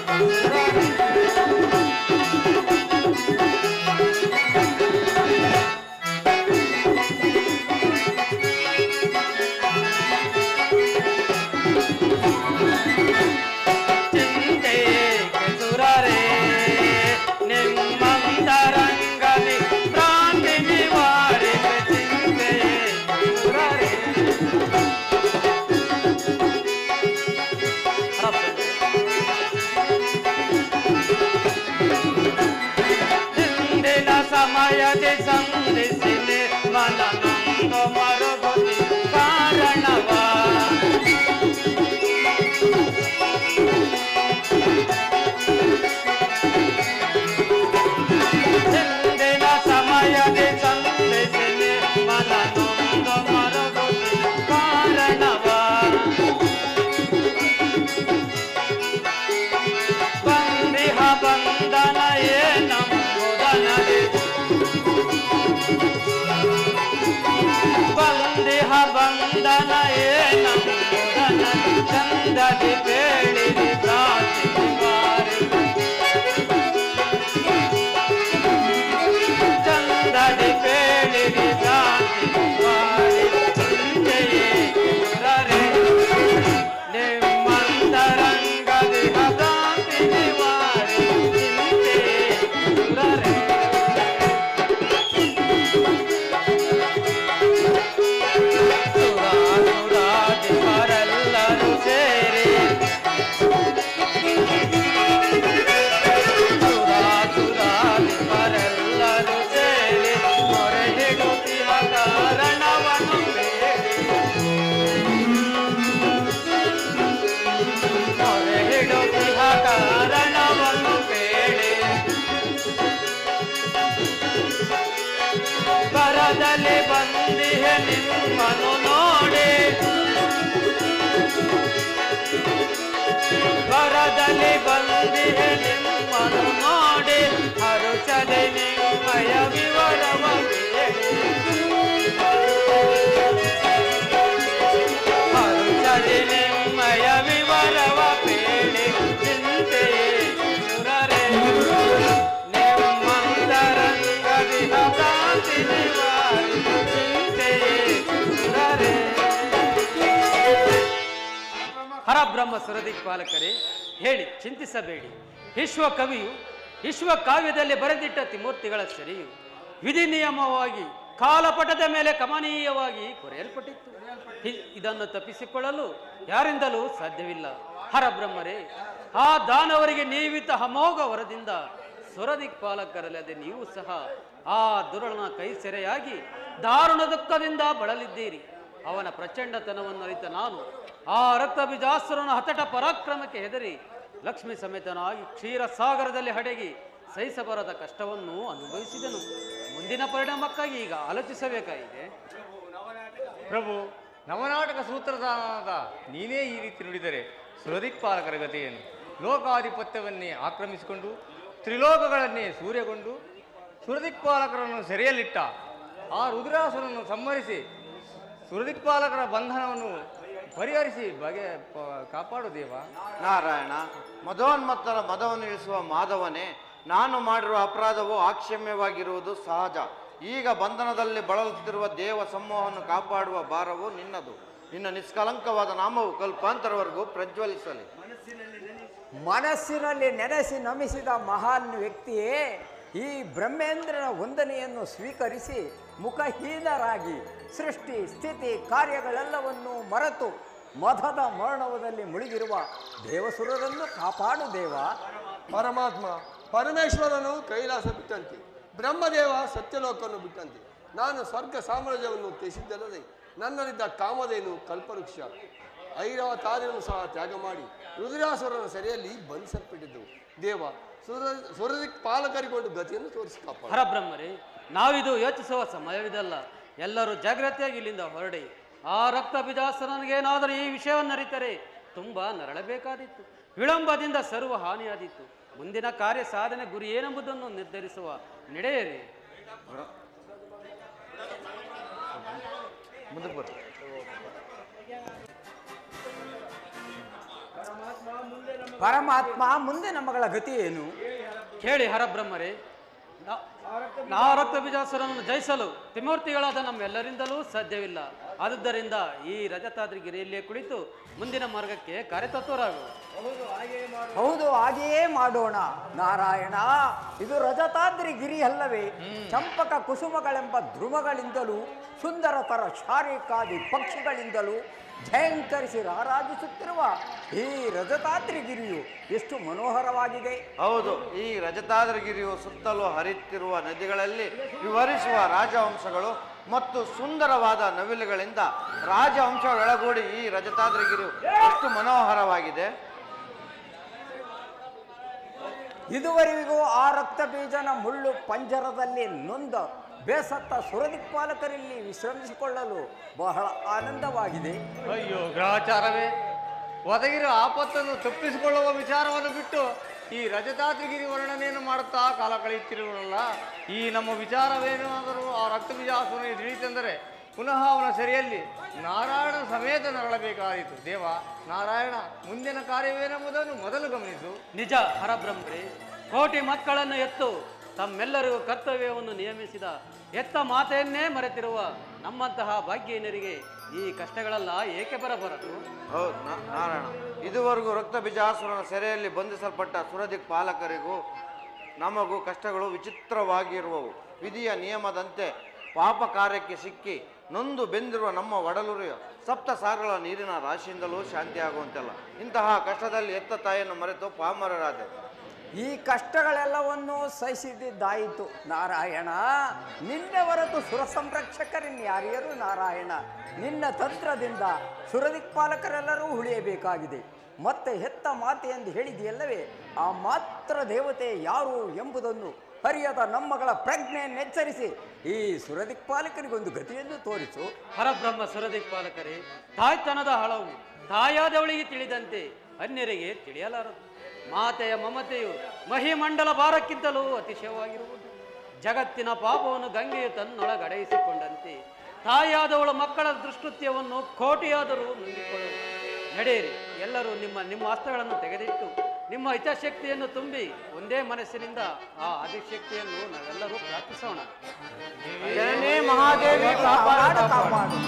ಚಿಂತೆಯೇಕೆ ಸುರರೇ ನಿಮ್ಮಂತರಂಗದಿ ಕ್ರಾಂತಿ ನಿವಾರಿತ ಚಿಂತೆಯೇಕೆ ಸುರರೇ ಹಿಂದಿನ ಸಮಯದಿ ಸಂಧಿಸಿದೆ ಮನನೊಂದು ಮರುಗುತಿ ಕಾರಣವ ಹಿಂದಿನ ಸಮಯದಿ ಸಂಧಿಸಿದೆ ಮನನೊಂದು ಮರುಗುತಿ ಕಾರಣವ ಬಂದಿಹ ಬಂಧನ ಏನಂಬುದನದೆ ಬಂದಿಹ ಬಂಧನ ಏನಂಬುದನ ಚಂದದಿ ಬೇಡಿರಿ ಪ್ರಾರ್ಥಿಸಿ ಬಾರಿ ಚಂದದಿ ಬೇಡಿರಿ ಪ್ರಾರ್ಥಿಸಿ ಬಾರಿ ಚಿಂತೆಯೇ ಸುರರೇ ನಿಮ್ಮಂತರಂಗದಿ ಭ್ರಾಂತಿ ನಿವಾರಿ ಚಿಂತೆ ಸುರರೇ ಸುರಾಸುರಾದಿಪರೆಲ್ಲರೂ ಸೇರಿ ಸುರಾಸುರಾದಿಪರೆಲ್ಲರೂ ಸೇರಿ ಮೊರೆ ಹಿಡುತ್ತಿಯ ಕಾರಣವನ್ನು ಬೇಡಿ ಮೊರೆ ಹಿಡುತ್ತಿಹ ಕಾರಣವನ್ನು ಬೇಡಿ ಕರದಲ್ಲಿ ಬಂದಿಹೆ ನಿಮ್ಮನು ನೋಡಿ ಕರದಲ್ಲಿ ಬಂದಿಹೆ ನಿಮ್ಮನು ನೋಡಿ ಹರುಷದೆ ನಿಮ್ಮಯ ವಿವರವ ಬೇಡಿ ಹರುಷದೆ ನಿಮ್ಮಯ ವಿವರವ ಬೇಡಿ ಚಿಂತೆಯೇ ಸುರರೇ ನಿಮ್ಮಂತರಂಗದಿ ಭ್ರಾಂತಿ ನಿವಾರಿ ಚಿಂತೆಯೇ ಸುರರೇ ಹರಬ್ರಹ್ಮ ಸುರದಿಕ್ಪಾಲಕರೇ ಹೇಳಿ ಚಿಂತಿಸಬೇಡಿ ವಿಶ್ವ ಕವಿಯು ವಿಶ್ವ ಕಾವ್ಯದಲ್ಲಿ ಬರೆದಿಟ್ಟ ತ್ರಿಮೂರ್ತಿಗಳ ಸೆರೆಯು ವಿಧಿ ನಿಯಮವಾಗಿ ಕಾಲಪಟದ ಮೇಲೆ ಕಮನೀಯವಾಗಿ ಕೊರೆಯಲ್ಪಟ್ಟಿತ್ತು ಇ- ಇದನ್ನು ತಪ್ಪಿಸಿಕೊಳ್ಳಲು ಯಾರಿಂದಲೂ ಸಾಧ್ಯವಿಲ್ಲ ಹರಬ್ರಹ್ಮರೇ ಆ ದಾನವರಿಗೆ ನೀವಿತ ಅಮೋಘ ವರದಿಂದ ಸುರದಿಕ್ಪಾಲಕರಲ್ಲದೆ ನೀವು ಸಹ ಆ ದುರುಳನ ಕೈ ಸೆರೆಯಾಗಿ ದಾರುಣ ದುಃಖದಿಂದ ಬಳಲಿದ್ದೀರಿ ಅವನ ಪ್ರಚಂಡತನವನ್ನು ಅರಿತ ನಾನು ಆ ರಕ್ತ ಬೀಜಾಸುರನ ಹತಟ ಪರಾಕ್ರಮಕ್ಕೆ ಹೆದರಿ ಲಕ್ಷ್ಮಿ ಸಮೇತನಾಗಿ ಕ್ಷೀರಸಾಗರದಲ್ಲಿ ಹಡಗಿ ಸಹಿಸಬರದ ಕಷ್ಟವನ್ನು ಅನುಭವಿಸಿದನು ಮುಂದಿನ ಪರಿಣಾಮಕ್ಕಾಗಿ ಈಗ ಆಲೋಚಿಸಬೇಕಾಗಿದೆ ಪ್ರಭು ನವನಾಟಕ ಸೂತ್ರಧಾನದ ನೀನೇ ಈ ರೀತಿ ನುಡಿದರೆ ಸುರದಿಕ್ಪಾಲಕರ ಗತಿಯನ್ನು ಲೋಕಾಧಿಪತ್ಯವನ್ನೇ ಆಕ್ರಮಿಸಿಕೊಂಡು ತ್ರಿಲೋಕಗಳನ್ನೇ ಸೂರ್ಯಗೊಂಡು ಸುರದಿಕ್ಪಾಲಕರನ್ನು ಸೆರೆಯಲ್ಲಿಟ್ಟ ಆ ರುದ್ರಾಸುರನ್ನು ಸಂಹರಿಸಿ ಸುರದಿಕ್ಪಾಲಕರ ಬಂಧನವನ್ನು ಪರಿಹರಿಸಿ ಬಗೆ ಪ- ಕಾಪಾಡು ದೇವ ನಾರಾಯಣ ಮದೋನ್ಮತ್ತರ ಮದವನ್ನು ಇಳಿಸುವ ಮಾಧವನೇ ನಾನು ಮಾಡಿರುವ ಅಪರಾಧವು ಆಕ್ಷಮ್ಯವಾಗಿರುವುದು ಸಹಜ ಈಗ ಬಂಧನದಲ್ಲಿ ಬಳಲುತ್ತಿರುವ ದೇವ ಸಮೂಹವನ್ನು ಕಾಪಾಡುವ ಭಾರವು ನಿನ್ನದು ನಿನ್ನ ನಿಷ್ಕಲಂಕವಾದ ನಾಮವು ಕಲ್ಪಾಂತರವರೆಗೂ ಪ್ರಜ್ವಲಿಸಲಿ ಮನಸ್ಸಿನಲ್ಲಿ ನೆನೆಸಿ ನಮಿಸಿದ ಮಹಾನ್ ವ್ಯಕ್ತಿಯೇ ಈ ಬ್ರಹ್ಮೇಂದ್ರನ ವಂದನೆಯನ್ನು ಸ್ವೀಕರಿಸಿ ಮುಖಹೀನರಾಗಿ ಸೃಷ್ಟಿ ಸ್ಥಿತಿ ಕಾರ್ಯಗಳೆಲ್ಲವನ್ನೂ ಮರೆತು ಮಧದ ಮರಣವದಲ್ಲಿ ಮುಳುಗಿರುವ ದೇವಸುರರನ್ನು ಕಾಪಾಡು ದೇವ ಪರಮಾತ್ಮ ಪರಮೇಶ್ವರನು ಕೈಲಾಸ ಬಿಟ್ಟಂತೆ ಬ್ರಹ್ಮದೇವ ಸತ್ಯಲೋಕವನ್ನು ಬಿಟ್ಟಂತೆ ನಾನು ಸ್ವರ್ಗ ಸಾಮ್ರಾಜ್ಯವನ್ನು ತ್ಯಜಿಸಿದ್ದಲ್ಲದೆ ನನ್ನಲ್ಲಿದ್ದ ಕಾಮಧೇನು ಕಲ್ಪವೃಕ್ಷ ಐರಾವತಾರ್ಯವನ್ನು ಸಹ ತ್ಯಾಗ ಮಾಡಿ ರುದ್ರಾಸುರನ ಸೆರೆಯಲ್ಲಿ ಬಂಧಿಸಲ್ಪಟ್ಟಿದ್ದವು ದೇವ ಸುರ ಸುರದಿಕ್ ಪಾಲಕರಿಗೊಂಡು ಗತಿಯನ್ನು ತೋರಿಸಿ ಕಾಪಾಡು ಹರಬ್ರಹ್ಮರೇ ನಾವಿದು ಯೋಚಿಸುವ ಸಮಯವಿದಲ್ಲ ಎಲ್ಲರೂ ಜಾಗ್ರತೆಯಾಗಿ ಇಲ್ಲಿಂದ ಹೊರಡಿ ಆ ರಕ್ತ ಬಿಜಾಸನನಿಗೇನಾದರೂ ಈ ವಿಷಯವನ್ನು ಅರಿತರೆ ತುಂಬಾ ನರಳಬೇಕಾದಿತ್ತು ವಿಳಂಬದಿಂದ ಸರ್ವ ಹಾನಿಯಾದಿತ್ತು ಮುಂದಿನ ಕಾರ್ಯ ಸಾಧನೆ ಗುರಿ ಏನೆಂಬುದನ್ನು ನಿರ್ಧರಿಸುವ ನಡೆಯಿರಿ ಮುಂದಕ್ಕೆ ಬರ್ರಿ ಪರಮಾತ್ಮ ಮುಂದೆ ನಮ್ಮಗಳ ಗತಿ ಏನು ಕೇಳಿ ಹರಬ್ರಹ್ಮರೇ ನಾ- ನಾ ರಕ್ತ ಬೀಜಾಸುರನನ್ನು ಜಯಿಸಲು ತ್ರಿಮೂರ್ತಿಗಳಾದ ನಮ್ಮೆಲ್ಲರಿಂದಲೂ ಸಾಧ್ಯವಿಲ್ಲ ಆದುದರಿಂದ ಈ ರಜತಾದ್ರಿಗಿರಿಯಲ್ಲಿಯೇ ಕುಳಿತು ಮುಂದಿನ ಮಾರ್ಗಕ್ಕೆ ಕಾರ್ಯತತ್ವರಾಗು ಹೌದು ಹಾಗೆಯೇ ಮಾಡೋಣ ನಾರಾಯಣ ಇದು ರಜತಾದ್ರಿ ಗಿರಿ ಅಲ್ಲವೇ ಚಂಪಕ ಕುಸುಮಗಳೆಂಬ ಧ್ರುವಗಳಿಂದಲೂ ಸುಂದರತರ ಶಾರೀಕಾದಿ ಪಕ್ಷಿಗಳಿಂದಲೂ ಝೇಂಕರಿಸಿ ರಾರಾಜಿಸುತ್ತಿರುವ ಈ ರಜತಾದ್ರಿ ಗಿರಿಯು ಎಷ್ಟು ಮನೋಹರವಾಗಿದೆ ಹೌದು ಈ ರಜತಾದ್ರಗಿರಿಯು ಸುತ್ತಲೂ ಹರಿಯುತ್ತಿರುವ ನದಿಗಳಲ್ಲಿ ವಿವರಿಸುವ ರಾಜವಂಶಗಳು ಮತ್ತು ಸುಂದರವಾದ ನವಿಲುಗಳಿಂದ ರಾಜವಂಶಗಳೊಳಗೂಡಿ ಈ ರಜತಾದ್ರಗಿರಿಯು ಎಷ್ಟು ಮನೋಹರವಾಗಿದೆ ಇದುವರೆಗೂ ಆ ರಕ್ತ ಬೀಜನ ಮುಳ್ಳು ಪಂಜರದಲ್ಲಿ ನೊಂದ ಬೇಸತ್ತ ಸುರದಿಕ್ಪಾಲಕರಲ್ಲಿ ವಿಶ್ರಮಿಸಿಕೊಳ್ಳಲು ಬಹಳ ಆನಂದವಾಗಿದೆ ಅಯ್ಯೋ ಗ್ರಹಚಾರವೇ ಒದಗಿರೋ ಆಪತ್ತನ್ನು ತಪ್ಪಿಸಿಕೊಳ್ಳುವ ವಿಚಾರವನ್ನು ಬಿಟ್ಟು ಈ ರಜತಾದ್ರಿಗಿರಿ ವರ್ಣನೆಯನ್ನು ಮಾಡುತ್ತಾ ಕಾಲ ಕಳೆಯುತ್ತಿರುವಲ್ಲ ಈ ನಮ್ಮ ವಿಚಾರವೇನಾದರೂ ಆ ರಕ್ತ ಬೀಜಾಸುರನಿಗೆ ತಿಳಿತೆಂದರೆ ಪುನಃ ಅವನ ಸೆರೆಯಲ್ಲಿ ನಾರಾಯಣ ಸಮೇತ ನರಳಬೇಕಾಯಿತು ದೇವ ನಾರಾಯಣ ಮುಂದಿನ ಕಾರ್ಯವೇನೆಂಬುದನ್ನು ಮೊದಲು ಗಮನಿಸು ನಿಜ ಹರಬ್ರಹ್ಮರೇ ಕೋಟಿ ಮಕ್ಕಳನ್ನು ಎತ್ತು ತಮ್ಮೆಲ್ಲರಿಗೂ ಕರ್ತವ್ಯವನ್ನು ನಿಯಮಿಸಿದ ಎತ್ತ ಮಾತೆಯನ್ನೇ ಮರೆತಿರುವ ನಮ್ಮಂತಹ ಭಾಗ್ಯಹೀನರಿಗೆ ಈ ಕಷ್ಟಗಳೆಲ್ಲ ಏಕೆ ಬರಬಾರದು ಹೌದು ನಾ- ನಾರಾಯಣ ಇದುವರೆಗೂ ರಕ್ತ ಬೀಜಾಸುರನ ಸೆರೆಯಲ್ಲಿ ಬಂಧಿಸಲ್ಪಟ್ಟ ಸುರದಿಕ್ ಪಾಲಕರಿಗೂ ನಮಗೂ ಕಷ್ಟಗಳು ವಿಚಿತ್ರವಾಗಿರುವವು ವಿಧಿಯ ನಿಯಮದಂತೆ ಪಾಪ ಕಾರ್ಯಕ್ಕೆ ಸಿಕ್ಕಿ ನೊಂದು ಬೆಂದಿರುವ ನಮ್ಮ ಒಡಲುರಿಯ ಸಪ್ತ ಸಾಗರ ನೀರಿನ ರಾಶಿಯಿಂದಲೂ ಶಾಂತಿಯಾಗುವಂತೆಲ್ಲ ಇಂತಹ ಕಷ್ಟದಲ್ಲಿ ಎತ್ತ ತಾಯಿಯನ್ನು ಮರೆತು ಪಾಮರರಾದೆವು ಈ ಕಷ್ಟಗಳೆಲ್ಲವನ್ನೂ ಸಹಿಸಿದ್ದಾಯಿತು ನಾರಾಯಣ ನಿನ್ನೆ ಹೊರತು ಸುರ ಸಂರಕ್ಷಕರಿನ್ಯಾರ್ಯರು ನಾರಾಯಣ ನಿನ್ನ ತಂತ್ರದಿಂದ ಸುರದಿಕ್ಪಾಲಕರೆಲ್ಲರೂ ಉಳಿಯಬೇಕಾಗಿದೆ ಮತ್ತೆ ಹೆತ್ತ ಮಾತೆ ಎಂದು ಹೇಳಿದೆಯಲ್ಲವೇ ಆ ಮಾತ್ರ ದೇವತೆ ಯಾರು ಎಂಬುದನ್ನು ಹರಿಯದ ನಮ್ಮಗಳ ಪ್ರಜ್ಞೆಯನ್ನು ಎಚ್ಚರಿಸಿ ಈ ಸುರದಿಕ್ಪಾಲಕರಿಗೊಂದು ಗತಿಯನ್ನು ತೋರಿಸು ಹರಬ್ರಹ್ಮ ಸುರದಿಕ್ಪಾಲಕರೇ ತಾಯ್ತನದ ಹಳವು ತಾಯಾದವಳಿಗೆ ತಿಳಿದಂತೆ ಅನ್ಯರಿಗೆ ತಿಳಿಯಲಾರದು ಮಾತೆಯ ಮಮತೆಯು ಮಹಿಮಂಡಲ ಭಾರಕ್ಕಿಂತಲೂ ಅತಿಶಯವಾಗಿರುವುದು ಜಗತ್ತಿನ ಪಾಪವನ್ನು ಗಂಗೆಯು ತನ್ನೊಳಗಡೆಯಿಸಿಕೊಂಡಂತೆ ತಾಯಾದವಳ ಮಕ್ಕಳ ದೃಷ್ಟುತ್ಯವನ್ನು ಕೋಟಿಯಾದರೂ ನುಂಗಿಕೊಳ್ಳಲು ನಡೆಯಿರಿ ಎಲ್ಲರೂ ನಿಮ್ಮ ನಿಮ್ಮ ಅಸ್ತ್ರಗಳನ್ನು ತೆಗೆದಿಟ್ಟು ನಿಮ್ಮ ಹಿತಶಕ್ತಿಯನ್ನು ತುಂಬಿ ಒಂದೇ ಮನಸ್ಸಿನಿಂದ ಆ ಆದಿಶಕ್ತಿಯನ್ನು ನಾವೆಲ್ಲರೂ ಪ್ರಾರ್ಥಿಸೋಣ ಜನನೇ ಮಹಾದೇವಿ ಕಾಪಾಡು ಕಾಪಾಡು ಕಾಪಾಡು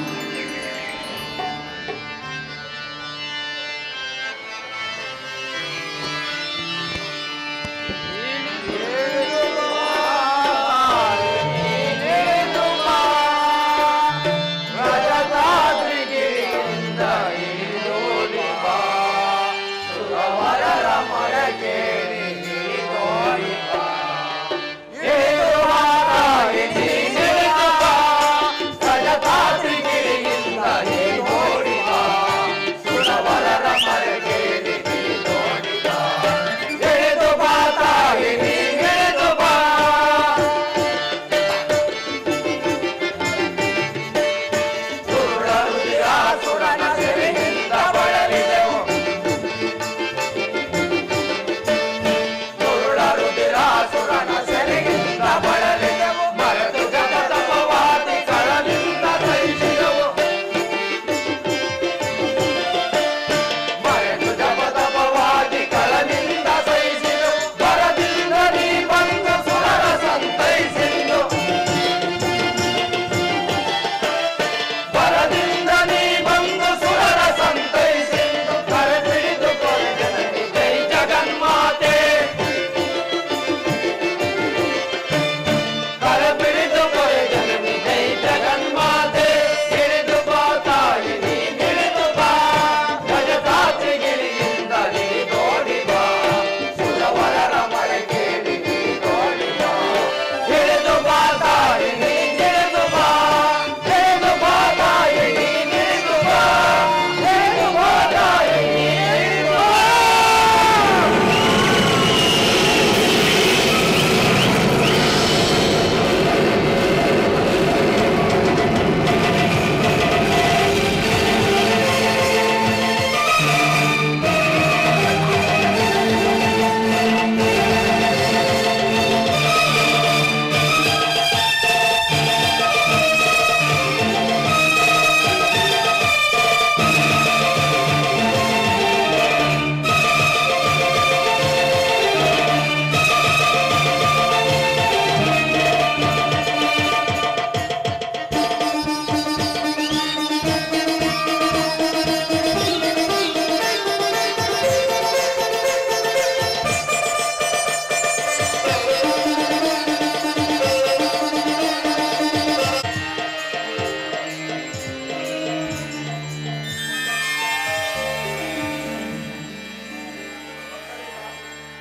ರಜತಾದ್ರಿಗಿರಿಯಿಂದ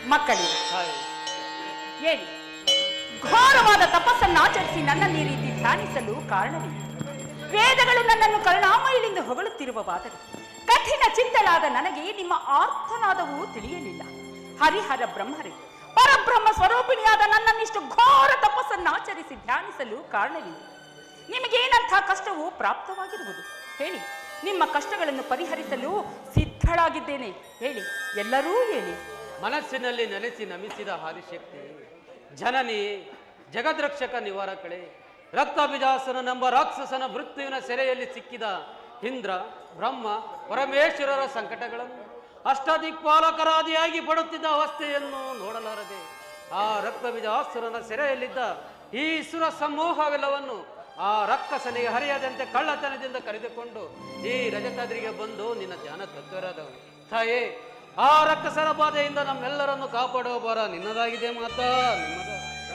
ಮಕ್ಕಳಿಗೆ ಹೇಳಿ ಘೋರವಾದ ತಪಸ್ಸನ್ನು ಆಚರಿಸಿ ನನ್ನನ್ನು ಈ ರೀತಿ ಧ್ಯಾನಿಸಲು ಕಾರಣವೇ ವೇದಗಳು ನನ್ನನ್ನು ಕರುಣಾಮಯಿಲಿಂದ ಹೊಗಳುತ್ತಿರುವವಾದರೆ ಕಠಿಣ ಚಿತ್ತಲಾದ ನನಗೆ ನಿಮ್ಮ ಆರ್ಥನಾದವು ತಿಳಿಯಲಿಲ್ಲ ಹರಿಹರ ಬ್ರಹ್ಮರೇ ಪರಬ್ರಹ್ಮ ಸ್ವರೂಪಿಣಿಯಾದ ನನ್ನನ್ನಿಷ್ಟು ಘೋರ ತಪಸ್ಸನ್ನು ಆಚರಿಸಿ ಧ್ಯಾನಿಸಲು ಕಾರಣವಿದೆ ನಿಮಗೇನಂಥ ಕಷ್ಟವು ಪ್ರಾಪ್ತವಾಗಿರುವುದು ಹೇಳಿ ನಿಮ್ಮ ಕಷ್ಟಗಳನ್ನು ಪರಿಹರಿಸಲು ಸಿದ್ಧಳಾಗಿದ್ದೇನೆ ಹೇಳಿ ಎಲ್ಲರೂ ಹೇಳಿ ಮನಸ್ಸಿನಲ್ಲಿ ನೆಲೆಸಿ ನಮಿಸಿದ ಆದಿಶಕ್ತಿ ಜನನಿ ಜಗದ್ರಕ್ಷಕ ನಿವಾರಕಳೆ ರಕ್ತಾಭಿಜಾಸನನೆಂಬ ರಾಕ್ಷಸನ ಮೃತ್ಯುವಿನ ಸೆರೆಯಲ್ಲಿ ಸಿಕ್ಕಿದ ಇಂದ್ರ ಬ್ರಹ್ಮ ಪರಮೇಶ್ವರರ ಸಂಕಟಗಳನ್ನು ಅಷ್ಟದಿಕ್ಪಾಲಕರಾದಿಯಾಗಿ ಪಡುತ್ತಿದ್ದ ಅವಸ್ಥೆಯನ್ನು ನೋಡಲಾರದೆ ಆ ರಕ್ತಬೀಜಾಸುರನ ಸೆರೆಯಲ್ಲಿದ್ದ ಈ ಸುರ ಸಮೂಹವೆಲ್ಲವನ್ನು ಆ ರಕ್ಕಸನಿಗೆ ಹರಿಯದಂತೆ ಕಳ್ಳತನದಿಂದ ಕರೆದುಕೊಂಡು ಈ ರಜತಾದ್ರಿಗೆ ಬಂದು ನಿನ್ನ ಧ್ಯಾನ ತತ್ವರಾದವು ತಾಯೇ ಆ ರಕ್ಕಸರ ಬಾಧೆಯಿಂದ ನಮ್ಮೆಲ್ಲರನ್ನು ಕಾಪಾಡುವ ಭಾರ ನಿನ್ನದಾಗಿದೆ ಮಾತಾ ನಿಮ್ಮದ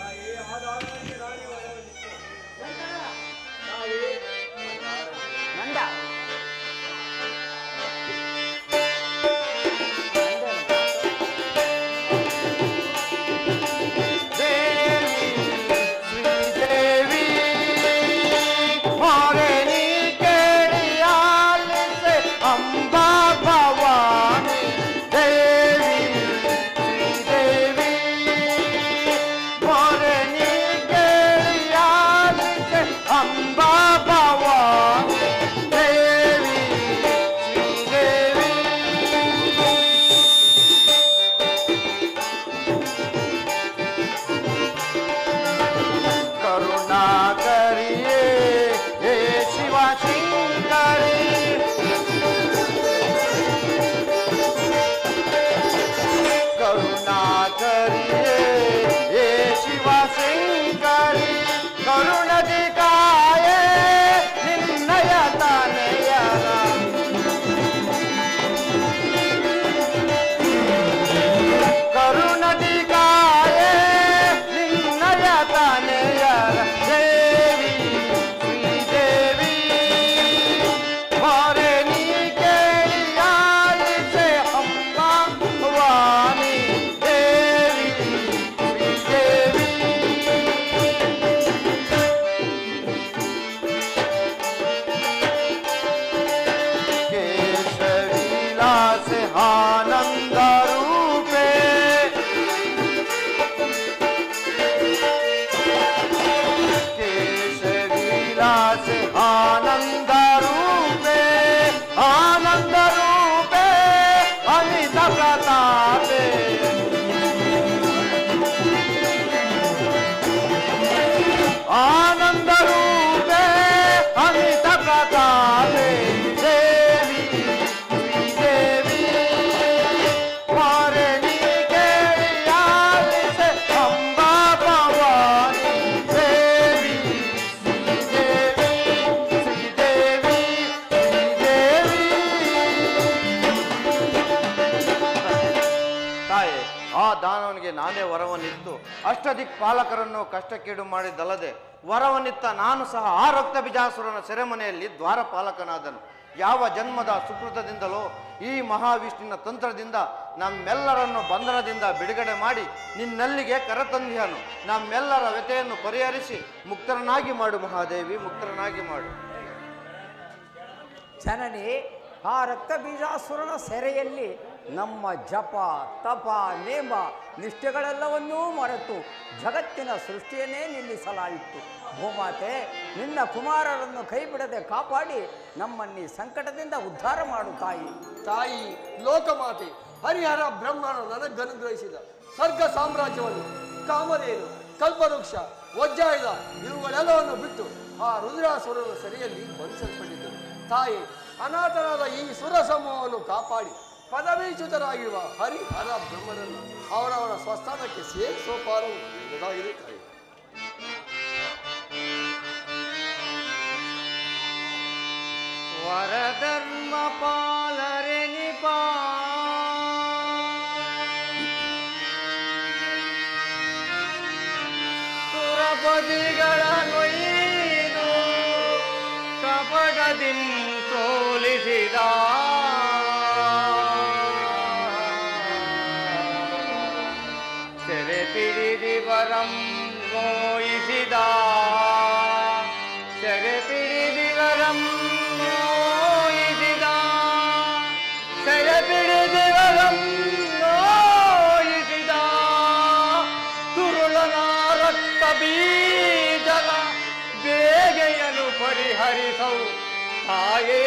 ನಂದ श्रीदेवी मोरनी केड़ियाल से अम्बा भवानी देवी श्रीदेवी मोरनी केड़ियाल से अम्बा भवानी देवी श्रीदेवी करुणा करिए हे शिवा शंकरी करुणा करिए हे शिवा शंकरी करुण दिखाए निन्नय तनयरा ಕರುಣದಿಗಾಯೇ ನಿನ್ನಯ ತನೆಯರ ದೇವಿ ಶ್ರೀದೇವಿ ಹೊರೆ ನೀ ಕೇಳಿಯಾಲಿಸೆ ಅಮ್ಮ ವಾಣಿ ದೇವಿ ಶ್ರೀದೇವಿ केशविलास आनंद रूपे केशविलास आनंद रूपे आनंद रूपे अमित प्रतापे आनंद रूपे अमित प्रतापे देवी श्रीदेवी मारणी के याद से अम्बा भवानी देवी श्रीदेवी श्रीदेवी श्रीदेवी ತಾಯೆ ಆ ದಾನವನಿಗೆ ನಾನೇ ವರವನ್ನಿತ್ತು ಅಷ್ಟದಿಕ್ ಪಾಲಕರನ್ನು ಕಷ್ಟಕ್ಕೀಡು ಮಾಡಿದ್ದಲ್ಲದೆ ವರವನ್ನಿತ್ತ ನಾನು ಸಹ ಆ ರಕ್ತ ಬಿಜಾಸುರನ ಸೆರೆಮನೆಯಲ್ಲಿ ದ್ವಾರಪಾಲಕನಾದನು ಯಾವ ಜನ್ಮದ ಸುಕೃತದಿಂದಲೋ ಈ ಮಹಾವಿಷ್ಣುವಿನ ತಂತ್ರದಿಂದ ನಮ್ಮೆಲ್ಲರನ್ನು ಬಂಧನದಿಂದ ಬಿಡುಗಡೆ ಮಾಡಿ ನಿನ್ನಲ್ಲಿಗೆ ಕರೆತಂದಿಯನು ನಮ್ಮೆಲ್ಲರ ವ್ಯತೆಯನ್ನು ಪರಿಹರಿಸಿ ಮುಕ್ತರನಾಗಿ ಮಾಡು ಮಹಾದೇವಿ ಮುಕ್ತರನಾಗಿ ಮಾಡು ಜನನಿ ಆ ರಕ್ತ ಬೀಜಾಸುರನ ಸೆರೆಯಲ್ಲಿ ನಮ್ಮ ಜಪ ತಪ ನೇಮ ನಿಷ್ಠೆಗಳೆಲ್ಲವನ್ನೂ ಮರೆತು ಜಗತ್ತಿನ ಸೃಷ್ಟಿಯನ್ನೇ ನಿಲ್ಲಿಸಲಾಯಿತು ಭೂಮಾತೆ ನಿನ್ನ ಕುಮಾರರನ್ನು ಕೈ ಬಿಡದೆ ಕಾಪಾಡಿ ನಮ್ಮನ್ನಿ ಸಂಕಟದಿಂದ ಉದ್ಧಾರ ಮಾಡು ತಾಯಿ ತಾಯಿ ಲೋಕಮಾತೆ ಹರಿಹರ ಬ್ರಹ್ಮನು ನನಗನುಗ್ರಹಿಸಿದ ಸ್ವರ್ಗ ಸಾಮ್ರಾಜ್ಯವನ್ನು ಕಾಮಧೇನು ಕಲ್ಪವೃಕ್ಷ ವಜ್ರಾಯುಧ ಇವುಗಳೆಲ್ಲವನ್ನು ಬಿಟ್ಟು ಆ ರುದ್ರಾಸುರನ ಸೆರೆಯಲ್ಲಿ ಬಂಧಿಸಲ್ಪಟ್ಟಿದ್ದರು ತಾಯಿ ಅನಾಥರಾದ ಈ ಸುರ ಸಮೂಹವನ್ನು ಕಾಪಾಡಿ ಪದವೀಚ್ಯುತರಾಗಿರುವ ಹರಿಹರ ಬ್ರಹ್ಮನನ್ನು ಅವರವರ ಸ್ವಸ್ಥಾನಕ್ಕೆ ಸೇರಿಸುವ ಪಾರವು ನಿನ್ನದಾಗಿದೆ ತಾಯಿ ವರಧರ್ಮ ಪಾಲರೆ ನಿಪಾ ಸುರಪದಿಗಳ ನೊಯ್ದು ಕಪಟದಿಂ ಸೋಲಿಸಿದ ದಿವರಂ ಮೋಯಿಸಿದ ಸೆರೆ ಪಿಡಿದಿವರಂ ಮೋಯಿಸಿದ ಸೆರೆ ಪಿಡಿದಿವರಂ ಮೋಯಿಸಿದ ತುರುಳನ ರಕ್ತ ಬೀಜದ ಬೇಗೆಯನು ಪರಿಹರಿಸೌ ಹಾಗೇ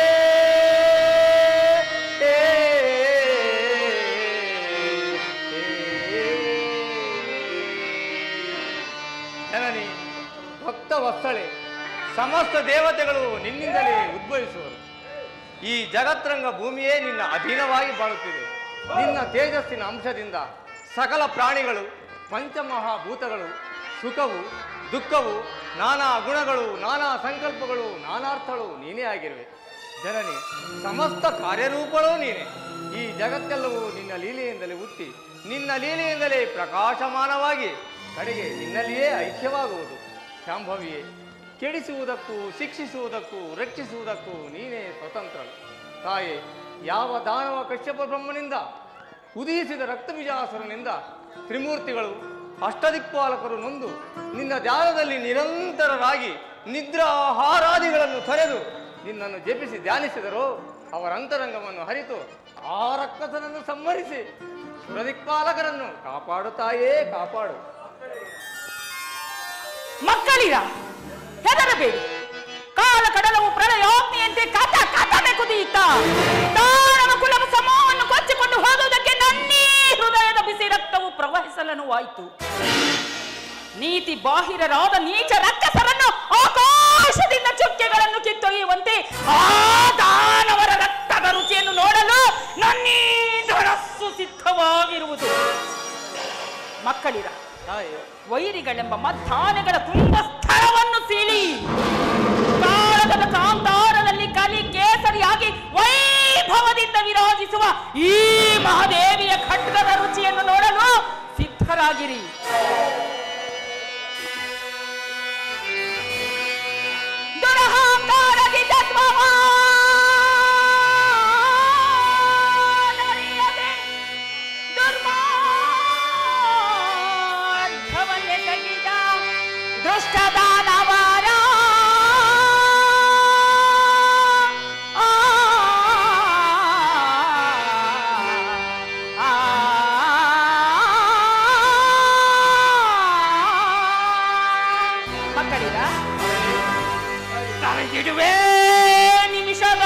ಜನನಿ ಭಕ್ತ ವತ್ಸಳೆ ಸಮಸ್ತ ದೇವತೆಗಳು ನಿನ್ನಿಂದಲೇ ಉದ್ಭವಿಸುವರು ಈ ಜಗತ್ರಂಗ ಭೂಮಿಯೇ ನಿನ್ನ ಅಧೀನವಾಗಿ ಬಾಳುತ್ತಿದೆ ನಿನ್ನ ತೇಜಸ್ಸಿನ ಅಂಶದಿಂದ ಸಕಲ ಪ್ರಾಣಿಗಳು ಪಂಚಮಹಾಭೂತಗಳು ಸುಖವು ದುಃಖವು ನಾನಾ ಗುಣಗಳು ನಾನಾ ಸಂಕಲ್ಪಗಳು ನಾನಾರ್ಥಗಳು ನೀನೇ ಆಗಿರುವೆ ಜನನಿ ಸಮಸ್ತ ಕಾರ್ಯರೂಪಗಳೂ ನೀನೆ ಈ ಜಗತ್ತೆಲ್ಲವೂ ನಿನ್ನ ಲೀಲೆಯಿಂದಲೇ ಹುಟ್ಟಿ ನಿನ್ನ ಲೀಲೆಯಿಂದಲೇ ಪ್ರಕಾಶಮಾನವಾಗಿ ಕಡೆಗೆ ನಿನ್ನಲ್ಲಿಯೇ ಐಕ್ಯವಾಗುವುದು ಶಾಂಭವಿಯೇ ಕೆಡಿಸುವುದಕ್ಕೂ ಶಿಕ್ಷಿಸುವುದಕ್ಕೂ ರಕ್ಷಿಸುವುದಕ್ಕೂ ನೀನೇ ಸ್ವತಂತ್ರಳು ತಾಯೇ ಯಾವ ದಾನವ ಕಶ್ಯಪ ಬ್ರಹ್ಮನಿಂದ ಉದಯಿಸಿದ ರಕ್ತಬೀಜಾಸುರನಿಂದ ತ್ರಿಮೂರ್ತಿಗಳು ಅಷ್ಟದಿಕ್ಪಾಲಕರು ನೊಂದು ನಿನ್ನ ಧ್ಯಾನದಲ್ಲಿ ನಿರಂತರರಾಗಿ ನಿದ್ರಾಹಾರಾದಿಗಳನ್ನು ತೊರೆದು ನಿನ್ನನ್ನು ಜಪಿಸಿ ಧ್ಯಾನಿಸಿದರೋ ಅವರ ಅಂತರಂಗವನ್ನು ಹರಿತು ಆ ರಕ್ಕಸನನ್ನು ಸಂಹರಿಸಿ ಸುರದಿಕ್ಪಾಲಕರನ್ನು ಕಾಪಾಡುತ್ತಾಯೇ ಕಾಪಾಡು ಮಕ್ಕಳಿರ ಹೆದರಬೇಡಿ ಕಾಲ ಕಡಲವು ಪ್ರಳಯೋಗ್ನಿಯಂತೆ ಕಥ ಕಥನೆ ಕುದಿಯುತ್ತ ದಾನವ ಕುಲವು ಸಮೂಹವನ್ನು ಕೊಚ್ಚಿಕೊಂಡು ಹೋಗುವುದಕ್ಕೆ ನನ್ನೀ ಹೃದಯದ ಬಿಸಿ ರಕ್ತವು ಪ್ರವಹಿಸಲನುವಾಯಿತು ನೀತಿ ಬಾಹಿರರಾದ ನೀಚ ರಕ್ಕಸರನ್ನು ಆಕಾಶದಿಂದ ಚುಕ್ಕೆಗಳನ್ನು ಕಿತ್ತೊಯ್ಯುವಂತೆ ಆ ದಾನವರ ರಕ್ತದ ರುಚಿಯನ್ನು ನೋಡಲು ನನ್ನೀ ಧನಸ್ಸು ಸಿದ್ಧವಾಗಿರುವುದು ಮಕ್ಕಳಿರ ವೈರಿಗಳೆಂಬ ಮದ್ದಾನೆಗಳ ತುಂಬ ಸ್ಥಳವನ್ನು ಸೀಳಿ ಕಾಳಗದ ಕಾಂತಾರದಲ್ಲಿ ಕಲಿ ಕೇಸರಿಯಾಗಿ ವೈಭವದಿಂದ ವಿರಾಜಿಸುವ ಈ ಮಹಾದೇವಿಯ ಖಡ್ಗದ ರುಚಿಯನ್ನು ನೋಡಲು ಸಿದ್ಧರಾಗಿರಿ ದುರಹಂಕಾರದಿ ತತ್ವವಾನರಿಯದೆ ದುರ್ಮಾರ್ಗವನ್ನೆಸಗಿದ ದುಷ್ಟದಾನವರ ಆ, ಆ, ಮಕ್ಕಳಿರ ತಡೆದಿಡುವೆ ನಿಮಿಷದ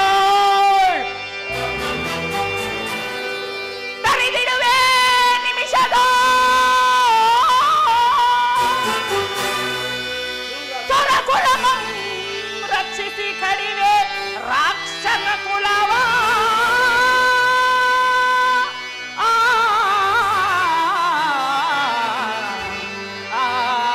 ತಡೆದಿಡುವೆ ನಿಮಿಷದ ಸ್ವರಕುಲಮಂ ರಕ್ಷಿಸಿ ಕಡಿವೆ ರಾಕ್ಷಸ ಕುಲವ ಆ, ಆ,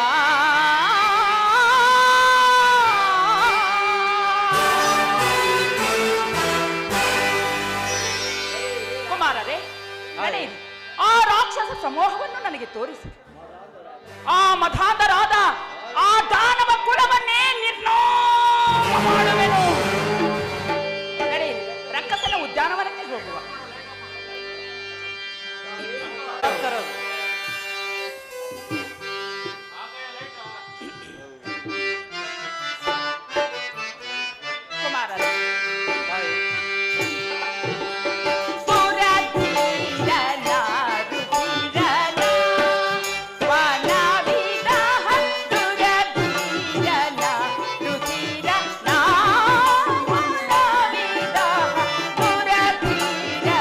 ಕುಮಾರರೇ ನಡೆಯಿರಿ ಆ ರಾಕ್ಷಸ ಸಮೂಹವನ್ನು ನನಗೆ ತೋರಿಸಿ ಆ ಮಧಾಂಧರಾದ ಆ ದಾನವ ಕುಲವನ್ನೇ ನಿರ್ನಾಮ ಮಾಡುವೆನು ನಡೆಯಿರಿ ರಕ್ಕಸನ ಉದ್ಯಾನವನಕ್ಕೆ ಹೋಗುವ ಕುಮಾರರೇ ಪುರಧೀರನ ರುಧಿರನ ವನವಿದಹ ದುರಧೀರನ ರುಧಿರನ ವನವಿದಹ ದುರಧೀರನ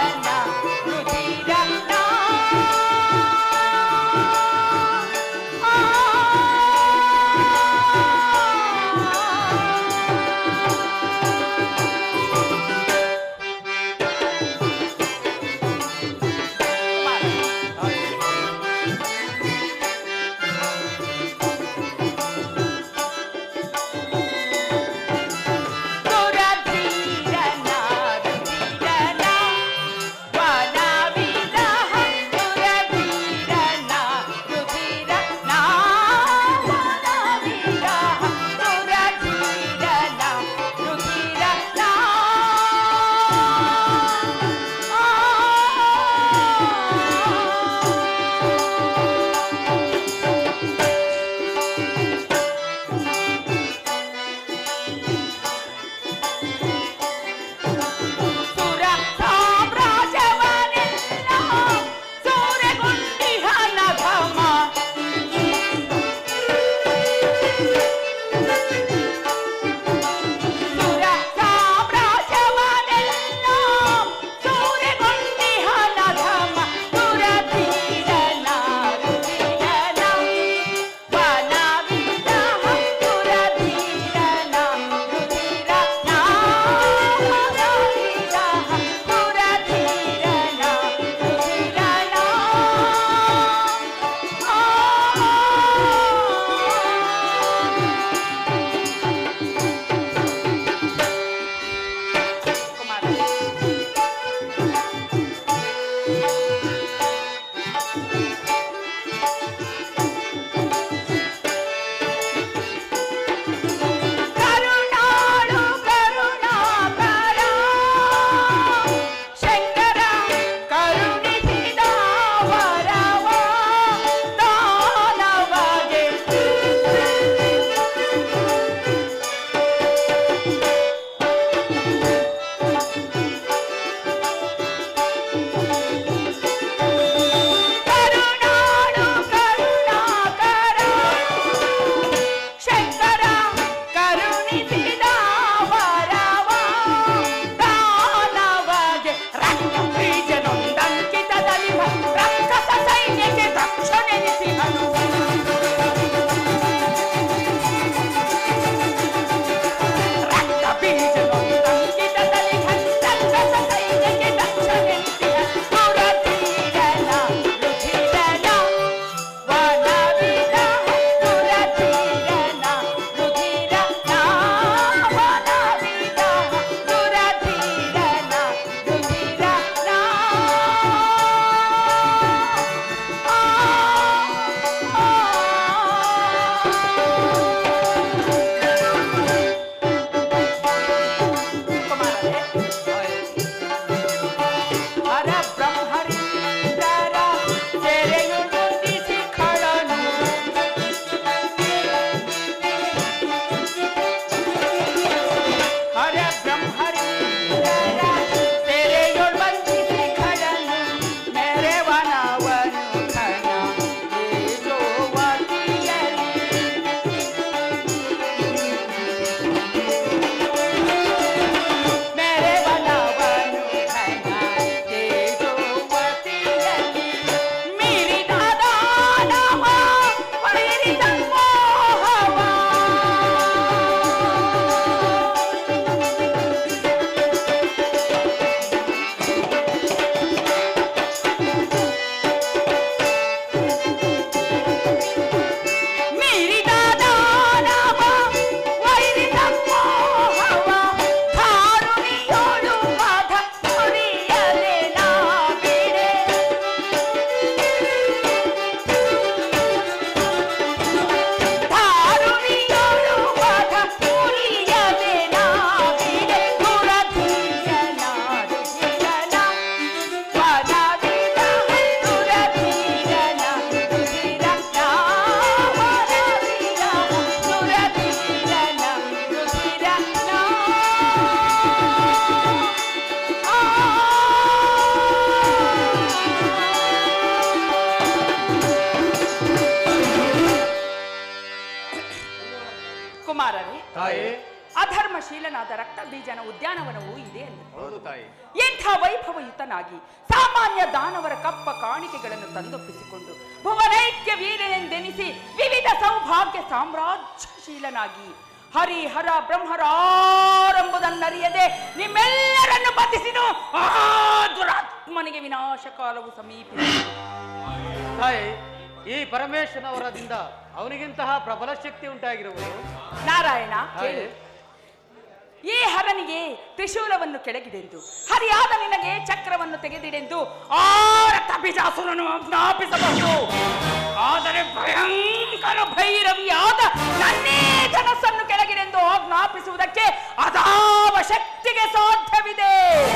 ತಾಯಿ ಎಂಥ ವೈಭವಯುತನಾಗಿ ಸಾಮಾನ್ಯ ದಾನವರ ಕಪ್ಪ ಕಾಣಿಕೆಗಳನ್ನು ತಂದೊಪ್ಪಿಸಿಕೊಂಡು ಭುವನೈಕ್ಯ ವೀರನೆಂದೆನಿಸಿ ವಿವಿಧ ಸೌಭಾಗ್ಯ ಸಾಮ್ರಾಜ್ಯಶೀಲನಾಗಿ ಹರಿಹರ ಬ್ರಹ್ಮರಾರೆಂಬುದನ್ನರಿಯದೆ ನಿಮ್ಮೆಲ್ಲರನ್ನು ಬಂಧಿಸಿನು ಆ ದುರಾತ್ಮನಿಗೆ ವಿನಾಶ ಕಾಲವು ಸಮೀಪಿಸಿತು ತಾಯಿ ಈ ಪರಮೇಶ್ವರನವರದಿಂದ ಅವನಿಗಿಂತಹ ಪ್ರಬಲ ಶಕ್ತಿ ಉಂಟಾಗಿರುವುದು ನಾರಾಯಣ ಕೇಳು ಹಾಗೆ. ಈ ಹರನಿಗೆ ತ್ರಿಶೂಲವನ್ನು ಕೆಳಗಿಡೆಂದು ಹರಿಯಾದ ನಿನಗೆ ಚಕ್ರವನ್ನು ತೆಗೆದಿಡೆಂದು ಆರತ ಬಿಜಾಸುರನು ಆಜ್ಞಾಪಿಸಬಹುದು ಆದರೆ ಭಯಂಕರ ಭೈರವಿಯಾದ ನನ್ನೇ ಧನಸ್ಸನ್ನು ಕೆಳಗಿಡೆಂದು ಆಜ್ಞಾಪಿಸುವುದಕ್ಕೆ ಅದಾವ ಶಕ್ತಿಗೆ ಸಾಧ್ಯವಿದೆ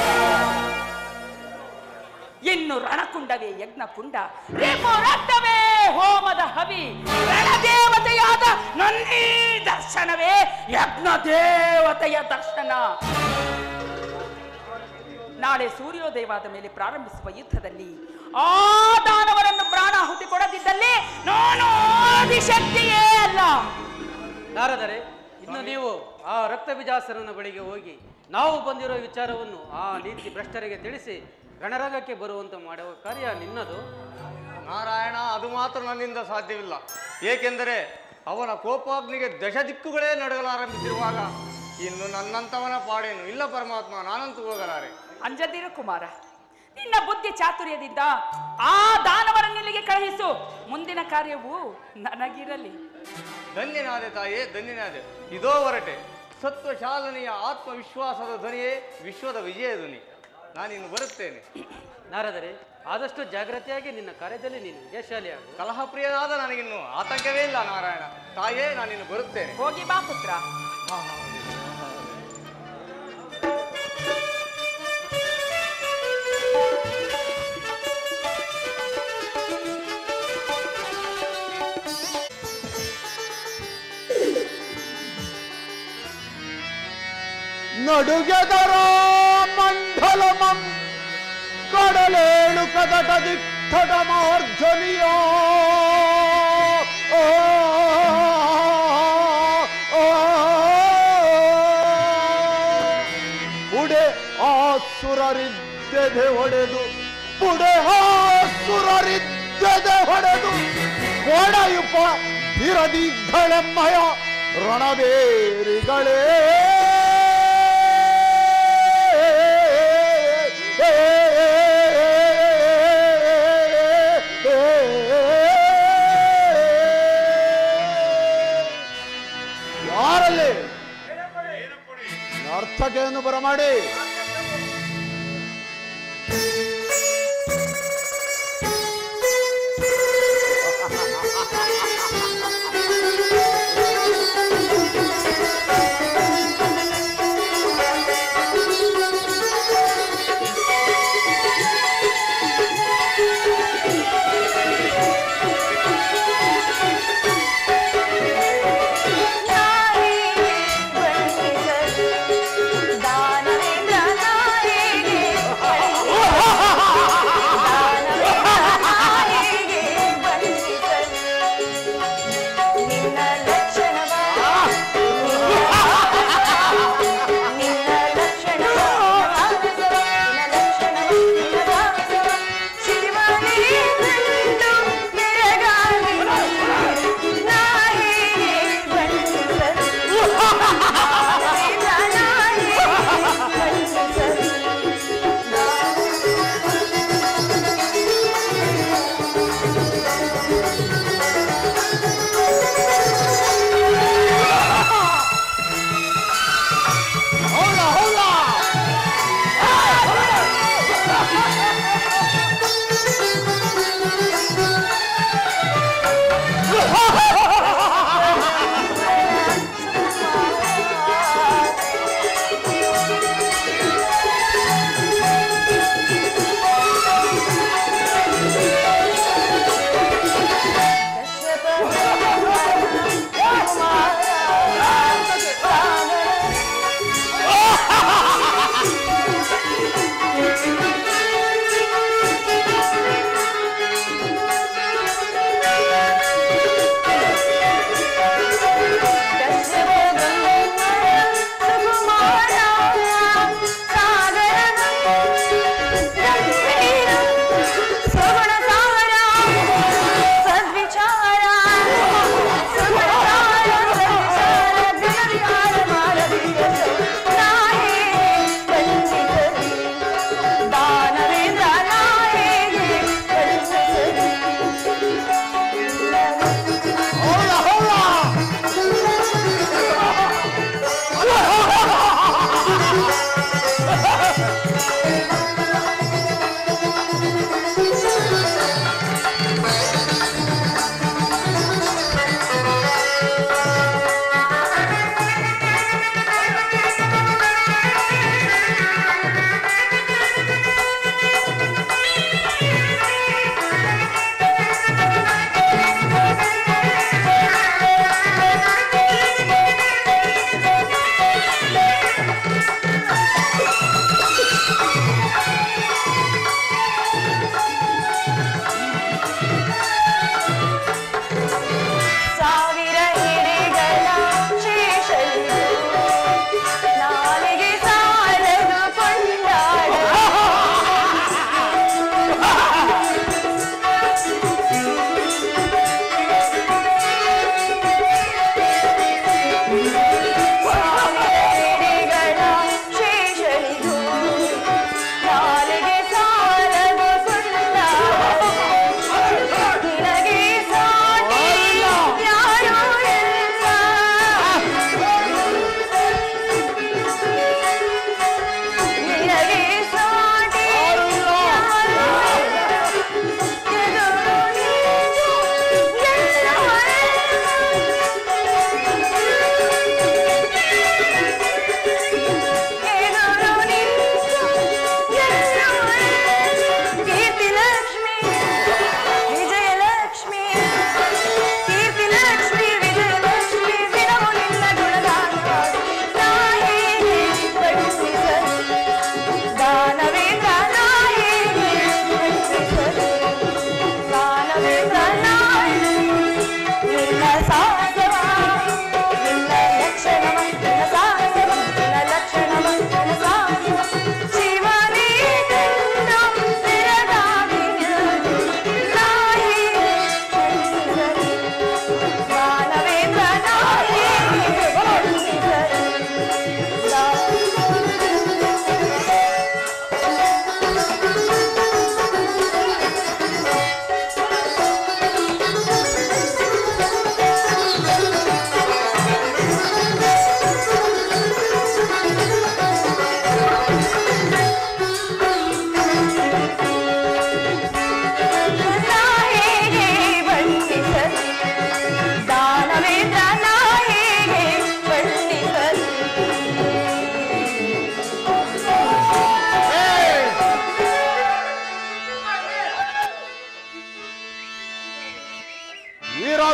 ಇನ್ನು ರಣಕುಂಡವೇ ಯಜ್ಞಕುಂಡ ರೇಪೋ ರಕ್ತವೇ ಹೋಮದ ಹವಿ ರಣದೇವತೆಯಾದ ನನ್ನೀ ದರ್ಶನವೇ ಯಜ್ಞ ದೇವತೆಯ ದರ್ಶನ ನಾಳೆ ಸೂರ್ಯೋದಯವಾದ ಮೇಲೆ ಪ್ರಾರಂಭಿಸುವ ಯುದ್ಧದಲ್ಲಿ ಆ ದಾನವರನ್ನು ಪ್ರಾಣಾಹುತಿ ಕೊಡದಿದ್ದಲ್ಲಿ ನಾನು ಆದಿಶಕ್ತಿಯೇ ಅಲ್ಲ ನಾರದರೆ ಇನ್ನು ನೀವು ಆ ರಕ್ತ ಬಿಜಾಸರನ ಬಳಿಗೆ ಹೋಗಿ ನಾವು ಬಂದಿರೋ ವಿಚಾರವನ್ನು ಆ ನೀತಿ ಭ್ರಷ್ಟರಿಗೆ ತಿಳಿಸಿ ರಣರಂಗಕ್ಕೆ ಬರುವಂತೆ ಮಾಡುವ ಕಾರ್ಯ ನಿನ್ನದು ನಾರಾಯಣ ಅದು ಮಾತ್ರ ನನ್ನಿಂದ ಸಾಧ್ಯವಿಲ್ಲ ಏಕೆಂದರೆ ಅವನ ಕೋಪಾಗ್ನಿಗೆ ದಶ ದಿಕ್ಕುಗಳೇ ನಡಗಲಾರಂಭಿಸಿರುವಾಗ ಇನ್ನು ನನ್ನಂತವನ ಪಾಡೇನು ಇಲ್ಲ ಪರಮಾತ್ಮ ನಾನಂತೂ ಹೋಗಲಾರೆ ಅಂಜದಿರು ಕುಮಾರ ನಿನ್ನ ಬುದ್ಧಿ ಚಾತುರ್ಯದಿಂದ ಆ ದಾನವರನ್ನಿಲ್ಲಿಗೆ ಕಳುಹಿಸು ಮುಂದಿನ ಕಾರ್ಯವು ನನಗಿರಲಿ ಧನ್ಯನಾದೆ ತಾಯೇ ಧನ್ಯನಾದೆ ಇದೋ ಹೊರಟೆ ಸತ್ವಶಾಲನೆಯ ಆತ್ಮವಿಶ್ವಾಸದ ಧ್ವನಿಯೇ ವಿಶ್ವದ ವಿಜಯ ಧ್ವನಿ ನಾನಿನ್ನು ಬರುತ್ತೇನೆ ನಾರದರೆ ಆದಷ್ಟು ಜಾಗ್ರತೆಯಾಗಿ ನಿನ್ನ ಕಾರ್ಯದಲ್ಲಿ ನೀನು ವಿಜಯಶಾಲಿಯಾಗು ಕಲಹಪ್ರಿಯನಾದ ನನಗಿನ್ನು ಆತಂಕವೇ ಇಲ್ಲ ನಾರಾಯಣ ತಾಯೇ ನಾನಿನ್ನು ಬರುತ್ತೇನೆ ಹೋಗಿ ಬಾ ಪುತ್ರ ನಡುಗೆದರ ಮಂಡಲಮಂ ಕಡಲೇಳು ಕದಟ ದಿಟ್ಟಟ ಮಾರ್ಜನಿಯ ಓ, ಓ, ಪುಡೆ ಆಸುರರಿದ್ದೆದೆ ಹೊಡೆದು ಪುಡೆ ಆಸುರರಿದ್ದೆದೆ ಹೊಡೆದು ಒಡೆಯುಪ ಇರದಿದ್ದಳೆಮ್ಮಯ ರಣಬೇರಿಗಳೇ ಯಾರಲ್ಲಿ ಅರ್ಥಕೆಯನ್ನು ಬರಮಾಡಿ ದಾನವೇಂದ್ರ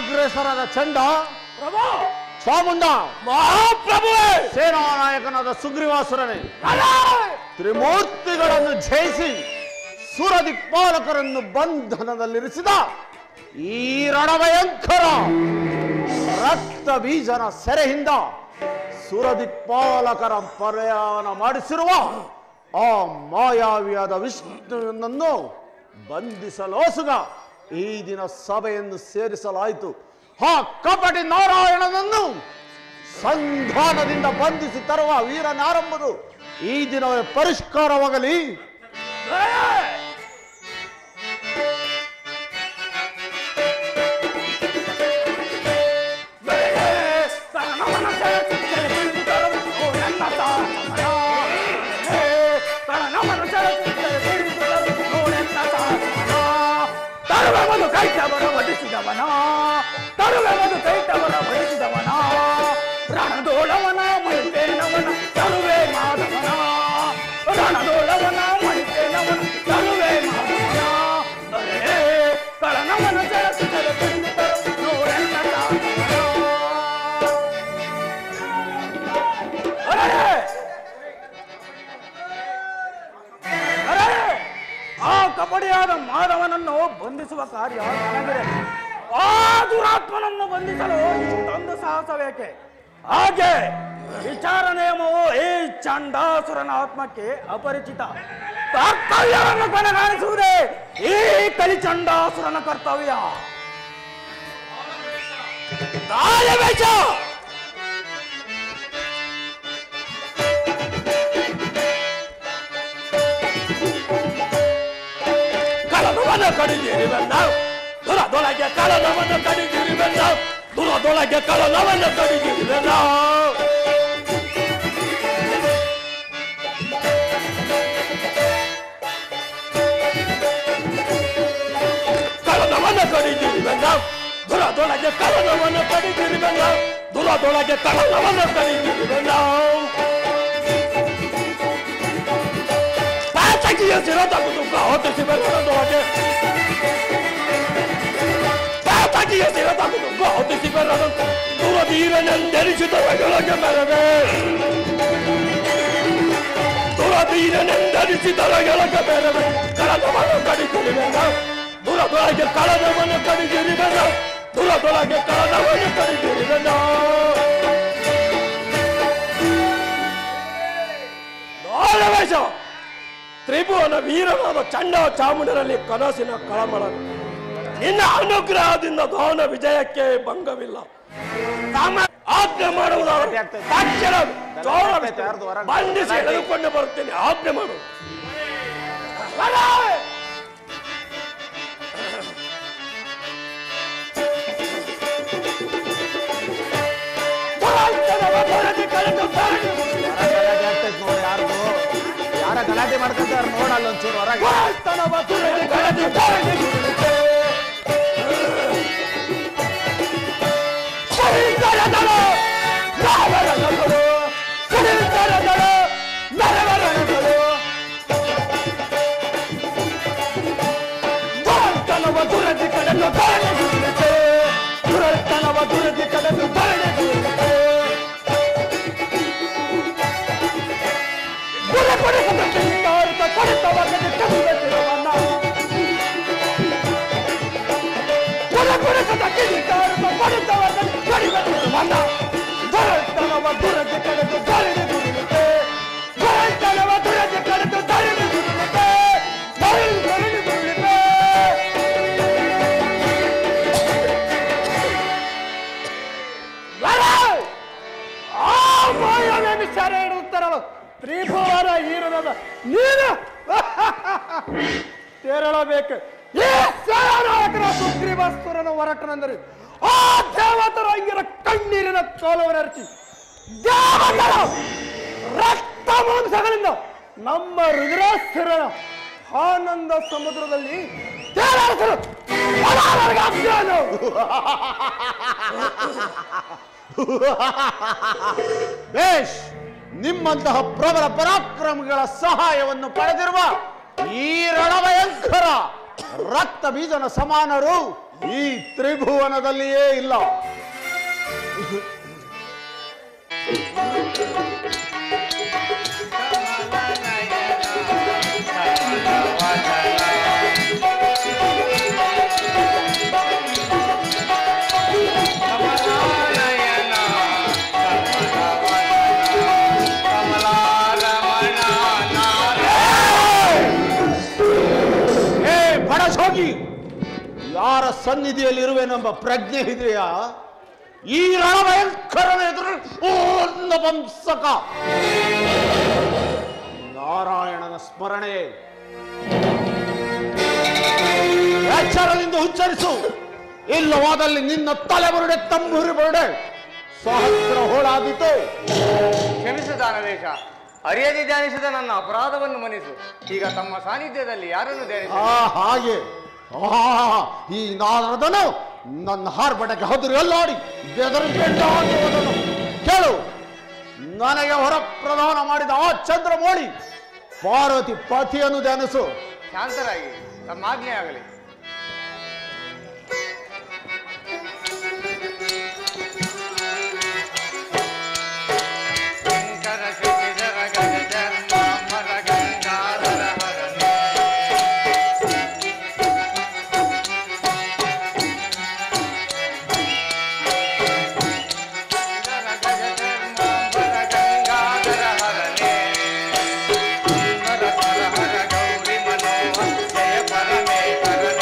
ಅಗ್ರೇಸರಾದ ಚಂಡ ಚಾಮುಂಡ ಮಹಾಪ್ರಭುವೇ ಸೇನಾ ನಾಯಕನಾದ ಸುಗ್ರೀವಾಸುರನೇ ತ್ರಿಮೂರ್ತಿಗಳನ್ನು ಜಯಿಸಿ ಸುರದಿಕ್ಪಾಲಕರನ್ನು ಬಂಧನದಲ್ಲಿರಿಸಿದ ಈ ರಣಭಯಂಕರ ರಕ್ತ ಬೀಜನ ಸೆರೆಯಿಂದ ಸುರದಿಕ್ಪಾಲಕರ ಪ್ರಯಾಣ ಮಾಡಿಸಿರುವ ಆ ಮಾಯಾವಿಯಾದ ವಿಷ್ಣುವನ್ನನ್ನು ಬಂಧಿಸಲೋಸುಗ ಈ ದಿನ ಸಭೆಯನ್ನು ಸೇರಿಸಲಾಯಿತು ಆ ಕಪಟಿ ನಾರಾಯಣನನ್ನು ಸಂಧಾನದಿಂದ ಬಂಧಿಸಿ ತರುವ ವೀರನಾರಂಭರು ಈ ದಿನವೇ ಪರಿಷ್ಕಾರವಾಗಲಿ ತರುವೆಮದು ಕೈತವರ ವಧಿಸಿದವನ ತರುವೆಮದು ಕೈತವರ ವಧಿಸಿದವನ ರಣದೋಳವನ ಮೈತೇನವನ ತರುವೆ ಮಾಧವನ ರಣದೋಳವನ ಮೈತೇನವನ ತರುವೆ ಮಾಧವನ ಅರೇ ಕಳನವನ ಸೆಳಸು ಸೆಳೆದು ತರು ನೋಡೆನ್ನ ತಾತವನ. ಅರೇ ಅರೇ ಆ ಕಪಡಿಯಾದ ಮಾಧವನನ್ನು ಬಂಧಿಸುವ ಕಾರ್ಯ ನನಗಿರಲಿ ಆ ದುರಾತ್ಮನನ್ನು ಬಂಧಿಸಲು ಇಷ್ಟೊಂದು ಸಾಹಸ ಬೇಕೆ ಹಾಗೆ ವಿಚಾರ ನಿಯಮವು ಈ ಚಂಡಾಸುರನ ಆತ್ಮಕ್ಕೆ ಅಪರಿಚಿತ ಕರ್ತವ್ಯವನ್ನು ಕೊನೆಗಾಣಿಸುವುದೇ ಈ ಕಲಿಚಂಡಾಸುರನ ಕರ್ತವ್ಯ ರಾಜವೇಷ ಕಳದವನ ಕಡಿದಿರಿ ಬಂದ ದುರದೊಳಗೆ ಕಳದವನ ಕಡಿದಿರಿ ಬಂದ ದುರದೊಳಗೆ ಕಳದವನ ಕಡಿದಿರಿ ಬಂದ ಕಳದವನ ಕಡಿದಿರಿ ಬಂದ ದುರದೊಳಗೆ ಕಳದವನ ಕಡಿದಿರಿ ಬಂದ ದುರದೊಳಗೆ ಕಳದವನ ಕಡಿದಿರಿ ಬಂದ ಪಾತಕಿಯ ಸಿರ ತಗುದು ಹೊತ್ತಿಸಿ ಬರೋದೊಳಗೆ ಪಾತಕಿಯ ಸಿರ ತಗುದು ಹೊತ್ತಿಸಿ ಬರೋದು ದುರದೀರನೆಂದೆನಿಸಿದವರೊಳಗೆ ಬರವೆ ದುರದೀರನೆಂದೆನಿಸಿದವರೊಳಗೆ ಬರವೆ ಕಳದವನು ಕಡಿದಿರಿವೆನ ದುರದೊಳಗೆ ಕಳದವನು ಕಡಿದಿರಿವೆನ ದುರದೊಳಗೆ ಕಳದವನು ಕಡಿದಿರಿವೆನ ವೇಷ ತ್ರಿಭುವನ ವೀರನಾದ ಚಂಡ ಚಾಮುಂಡರಲ್ಲಿ ಕನಸಿನ ಕಳಮಳ ನಿನ್ನ ಅನುಗ್ರಹದಿಂದ ಧೋನ ವಿಜಯಕ್ಕೆ ಭಂಗವಿಲ್ಲ ಸಾಮ- ಆಜ್ಞೆ ಮಾಡುವುದಾದರೆ ತಕ್ಷಣ ಚೋರ ಬಂಧಿಸಿ ಎಳೆದುಕೊಂಡು ಬರುತ್ತೇನೆ ಆಜ್ಞೆ ಮಾಡು ಬರ! ದುರಂತನವ ಬರದಿ ಕಳೆದು ತಾಗಿ ಯಾರ ಗಲಾಟೆ ಮಾಡ್ಕೊಂತಾರ ನೋಡಲ್ಲ ಒಂಚೂರು ಹೊರಗೆ ದುರಂತನವ ಬರದಿ ಕಳೆದು ತಾಗಿ ಗುರುತೆ. ಸರಿದರದಳು, ನಾವರದಳು, ಸರಿದರದಳು, ನರವರದಳು. ದುರಂತನವ ದುರದಿ ಕಡೆದು ತಾಗಿ ಗುರುತೆ. ದುರಂತನವ ದುರದಿ ಕಡೆದು ತಾಗಿ ಗುರುತೆ. ಗುರುಪಡಿಸದ ಚಿಂತಾರಿತ ಕೊಡಿತವರಿಗೆ ಕವಿಯತಿರುವನ್ನ. ಗುರುಪಡಿಸದ ಚಿಂತಾರಿತ ಕೊಡಿತವರಿಗೆ ಕವಿಯತಿರುವನ್ನ. ದುರಂತನವ ದುರದಿ ಕಡೆದು ತಾಗಿ ಗುರುತೆ. ದುರಂತನವ ದುರದಿ ಕಡೆದು ತಾಗಿ ಗುರುತೆ. ತಾಗಿ ಗುರುತೆ. ಬರ! ಆ ಮಾಯವೇನು ಸೆರೆ ಇಡುತ್ತಾರಲ್ಲ ತ್ರಿಭುವನ ಈರನದ ನೀನು ತೆರಳಬೇಕು ಈ ಸೇನಾನಾಯಕರ ಸುಗ್ರೀವಾಸ್ತುರನ ಹೊರಟನೆಂದರೆ ಆ ದೇವತರ ಅಂಗಿರ ಕಣ್ಣೀರಿನ ಕಾಲವನರಿಸಿ ದೇವತರ ರಕ್ತ ಮಾಂಸಗಳಿಂದ ನಮ್ಮ ರುದ್ರಾಸ್ಥಿರನ ಆನಂದ ಸಮುದ್ರದಲ್ಲಿ ತೇಲಾಡಿಸಲು ಪರಾವರ್ಗ ಅಭಿಯಾನ. ಬೇಷ್ ನಿಮ್ಮಂತಹ ಪ್ರಬಲ ಪರಾಕ್ರಮಿಗಳ ಸಹಾಯವನ್ನು ಪಡೆದಿರುವ ಈ ರಣಭಯಂಕರ ರಕ್ತ ಬೀಜನ ಸಮಾನರು ಈ ತ್ರಿಭುವನದಲ್ಲಿಯೇ ಇಲ್ಲ ಹೇ ಬಡಸೋಗಿ ಯಾರ ಸನ್ನಿಧಿಯಲ್ಲಿ ಇರುವೆನೆಂಬ ಪ್ರಜ್ಞೆ ಇದೆಯಾ ಈ ರಣಭಯಂಕರನ ಎದುರು ಪೂರ್ಣ ವಂಸಕ ನಾರಾಯಣನ ಸ್ಮರಣೆ ಎಚ್ಚರದಿಂದ ಉಚ್ಚರಿಸು ಇಲ್ಲವಾದಲ್ಲಿ ನಿನ್ನ ತಲೆ ಬರುಡೆ ತಂಬೂರಿ ಬರುಡೆ ಸಹಸ್ರ ಹೋಳಾದೀತು ಕ್ಷಮಿಸು ದಾನವೇಶ ಅರಿಯದೆ ಧ್ಯಾನಿಸಿದ ನನ್ನ ಅಪರಾಧವನ್ನು ಮನ್ನಿಸು ಈಗ ತಮ್ಮ ಸಾನ್ನಿಧ್ಯದಲ್ಲಿ ಯಾರನ್ನು ಧ್ಯಾನಿಸ ಆ ಹಾಗೆ ಆ ಈ ನಾರದನು ನನ್ನ ಹಾರ್ಬಟಕ್ಕೆ ಹದುರು ಎಲ್ಲಾಡಿ ಬೆದರಿ ಬೆಟ್ಟ ಹಾಕುವುದನ್ನು ಕೇಳು ನನಗೆ ಹೊರ ಪ್ರದಾನ ಮಾಡಿದ ಆ ಚಂದ್ರಮೋಳಿ ಪಾರ್ವತಿ ಪತಿಯನ್ನು ಧ್ಯಾನಿಸು ಶಾಂತರಾಗಿ ತಮ್ಮ ಆಜ್ಞೆ ಆಗಲಿ ಶಂಕರ ಶಶಿಧರ ಗಜಧರ್ಮಾಂಬರ ಗಂಗಾಧರ ಹರನೇ. ಶಶಿಧರ ಗಜಧರ್ಮಾಂಬರ ಗಂಗಾಧರ ಹರನೇ. ಸುಂದರ ಸರಹರ ಗೌರಿ ಮನೋಹರ ಜಯ ಪರಮೇಶ್ವರನೇ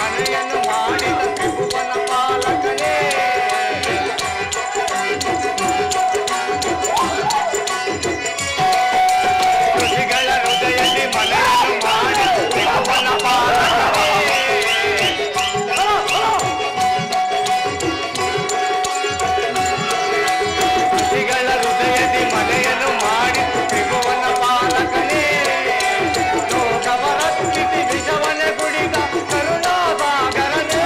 ಮನೆಯನ್ನು ಮಾಡಿದ ತ್ರಿಭುವನ ಪಾಲಕನೇ ಋಷಿಗಳ ಹೃದಯದಲ್ಲಿ ಮನೆಯನ್ನು ಮಾಡಿದ ತ್ರಿಭುವನ ಪಾಲಕನೇ ಋಷಿಗಳ ಹೃದಯದಿ ಮನೆಯನ್ನು ಮಾಡಿ ತ್ರಿಭುವನ ಪಾಲಕನೇ ಲೋಕವರಸ್ಥಿತಿ ವಿಷವನೆ ಕುಡಿದ ಕರುಣಾಸಾಗರನೇ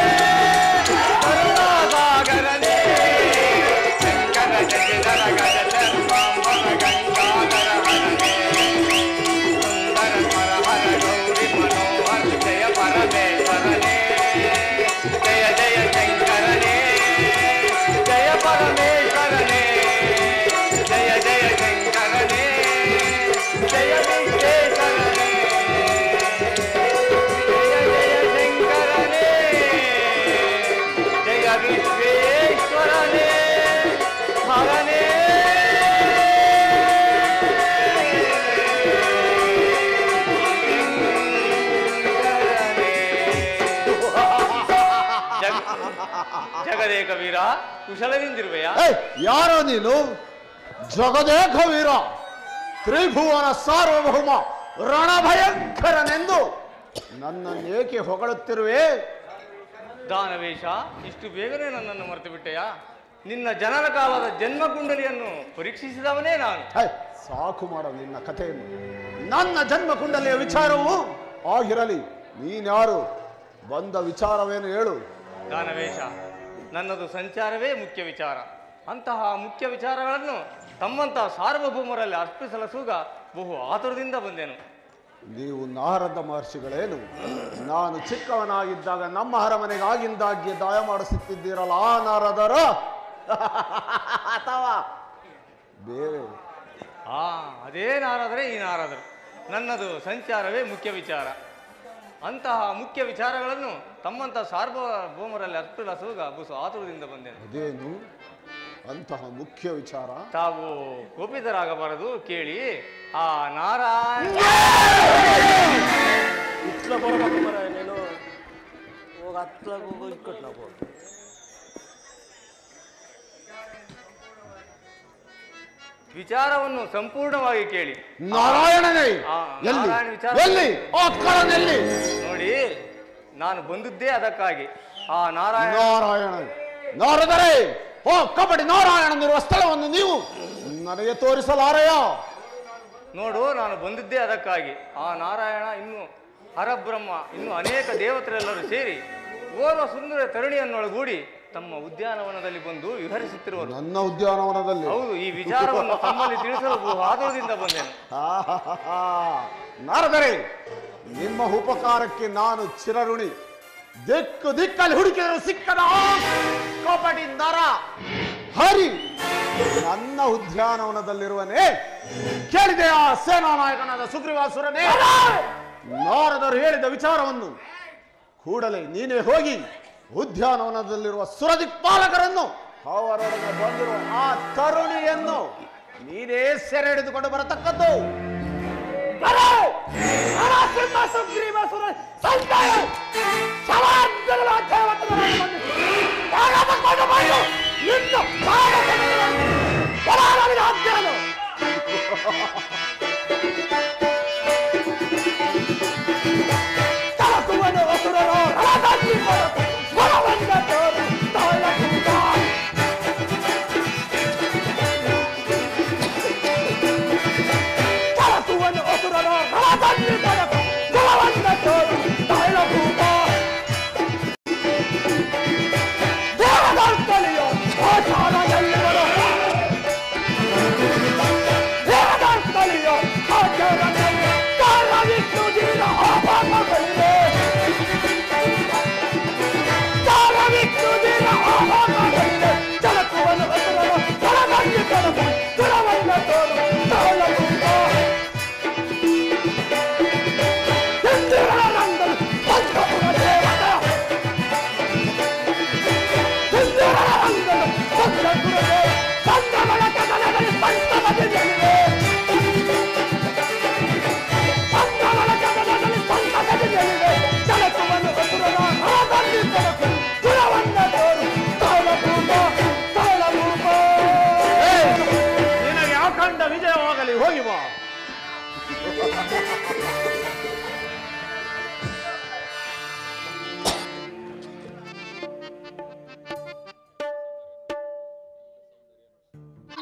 ಕರುಣಾಸಾಗರನೇ ಶಂಕರ ಜಗದರ ಗಜ ಚರ್ಮಾಂಬರ ಗಂಗಾಧರ ಹರನೇ ಸುಂದರ ಸ್ವರ ಹರ ಗೌರಿ ಮನೋಹರ ಜಯ ಪರಮೇಶ್ವರನೇ ಜಯ ಜಯ ಶಂಕರನೇ ಜಯ ಪರಮೇಶ್ವರನೇ ಜಯ ಜಯ ಶಂಕರನೇ ಜಯ ವಿಶ್ವೇಶ್ವರನೇ ಜಯ ಜಯ ಶಂಕರನೇ ಜಯ ವಿಶ್ವೇಶ್ವರನೇ ಹರನೇ ಜಗ ಜಗದೇಕ ವೀರ ಕುಶಲದಿಂದಿರುವೆಯಾ ಏಯ್, ಯಾರೋ ನೀನು ಜಗದೇಕ ವೀರ ತ್ರಿಭುವನ ಸಾರ್ವಭೌಮ ರಣಭಯಂಕರನೆಂದು ನನ್ನನ್ನು ಏಕೆ ಹೊಗಳುತ್ತಿರುವೆ ದಾನವೇಶ ಇಷ್ಟು ಬೇಗನೆ ನನ್ನನ್ನು ಮರೆತು ಬಿಟ್ಟೆಯಾ ನಿನ್ನ ಜನನ ಕಾಲದ ಜನ್ಮ ಕುಂಡಲಿಯನ್ನು ಪರೀಕ್ಷಿಸಿದವನೇ ನಾನು ಹೇ, ಸಾಕು ಮಾಡ ನಿನ್ನ ಕಥೆಯನ್ನು ನನ್ನ ಜನ್ಮ ಕುಂಡಲಿಯ ವಿಚಾರವು ಆಗಿರಲಿ ನೀನ್ಯಾರು ಬಂದ ವಿಚಾರವೇನು ಹೇಳು ದಾನವೇಶ ನನ್ನದು ಸಂಚಾರವೇ ಮುಖ್ಯ ವಿಚಾರ ಅಂತಹ ಮುಖ್ಯ ವಿಚಾರಗಳನ್ನು ತಮ್ಮಂತಹ ಸಾರ್ವಭೌಮರಲ್ಲಿ ಅರ್ಪಿಸಲ ಸೂಗ ಬಹು ಆತುರದಿಂದ ಬಂದೆನು ನೀವು ನಾರದ ಮಹರ್ಷಿಗಳೇನು ನಾನು ಚಿಕ್ಕವನಾಗಿದ್ದಾಗ ನಮ್ಮ ಅರಮನೆಗೆ ಆಗಿಂದಾಗ್ಗೆ ದಾಯ ಮಾಡಿಸುತ್ತಿದ್ದೀರಲ್ಲ ಆ ನಾರದರ ಅಥವಾ ಬೇರೆ ಆ ಅದೇ ನಾರಾದರೆ ಈ ನಾರಾದರು ನನ್ನದು ಸಂಚಾರವೇ ಮುಖ್ಯ ವಿಚಾರ ಅಂತಹ ಮುಖ್ಯ ವಿಚಾರಗಳನ್ನು ತಮ್ಮಂತಹ ಸಾರ್ವಭೌಮರಲ್ಲಿ ಅರ್ಪಿಸಲ ಸೂಗ ಬಹು ಆತುರದಿಂದ ಬಂದೆನು ಅದೇನು ಅಂತಹ ಮುಖ್ಯ ವಿಚಾರ ತಾವು ಕೋಪಿತರಾಗಬಾರದು ಕೇಳಿ ಆ ನಾರಾಯಣ ಇತ್ಲ ಬರ್ಬೇಕು ಮರ ನೀನು ಹೋಗ ಹತ್ಲಾಗ ಹೋಗೋ ಇಟ್ಕೊಟ್ಲಾಗ ವಿಚಾರವನ್ನು ಸಂಪೂರ್ಣವಾಗಿ ಕೇಳಿ ನಾರಾಯಣನೇ ಆ, ಎಲ್ಲಿ ನಾರಾಯಣ ವಿಚಾರ- ಎಲ್ಲಿ ಆ ಕಳನೆಲ್ಲಿ ನೋಡಿ ನಾನು ಬಂದದ್ದೇ ಅದಕ್ಕಾಗಿ ಆ ನಾರಾಯಣ ನಾರಾಯಣ ನಾರದರೇ ಓ ಕಬಡ್ಡಿ ನಾರಾಯಣನಿರುವ ಸ್ಥಳವನ್ನು ನೀವು ನನಗೆ ತೋರಿಸಲಾರೆಯ ನೋಡು ನಾನು ಬಂದಿದ್ದೇ ಅದಕ್ಕಾಗಿ ಆ ನಾರಾಯಣ ಇನ್ನು ಹರಬ್ರಹ್ಮ ಇನ್ನು ಅನೇಕ ದೇವತೆರೆಲ್ಲರೂ ಸೇರಿ ಓರ್ವ ಸುಂದರ ತರುಣಿಯನ್ನೊಳಗೂಡಿ ತಮ್ಮ ಉದ್ಯಾನವನದಲ್ಲಿ ಬಂದು ವಿಹರಿಸುತ್ತಿರುವರು ನನ್ನ ಉದ್ಯಾನವನದಲ್ಲಿ ಹೌದು ಈ ವಿಚಾರವನ್ನು ತಮ್ಮಲ್ಲಿ ತಿಳಿಸಲು ಬಹು ಆತುರದಿಂದ ಬಂದೆನು ಆಹಾಹಾಹಾ. ನಾರದರೇ ನಿಮ್ಮ ಉಪಕಾರಕ್ಕೆ ನಾನು ಚಿರಋಣಿ ದಿಕ್ಕು ದಿಕ್ಕಲ್ಲಿ ಹುಡುಕಿದರೂ ಸಿಕ್ಕದ ಆ ಕಬಡ್ಡಿ ನರ ಹರಿ ನನ್ನ ಉದ್ಯಾನವನದಲ್ಲಿರುವನೇ ಕೇಳಿದೆ ಆ ಸೇನಾ ನಾಯಕನಾದ ಸುಗ್ರೀವಾಸುರನೇ ನಾರದರು ಹೇಳಿದ ವಿಚಾರವನ್ನು ಕೂಡಲೇ ನೀನೇ ಹೋಗಿ ಉದ್ಯಾನವನದಲ್ಲಿರುವ ಸುರದಿಕ್ಪಾಲಕರನ್ನು ಅವರೊಡನೆ ಬಂದಿರುವ ಆ ತರುಣಿಯನ್ನು ನೀನೇ ಸೆರೆ ಹಿಡಿದುಕೊಂಡು ಬರತಕ್ಕದ್ದು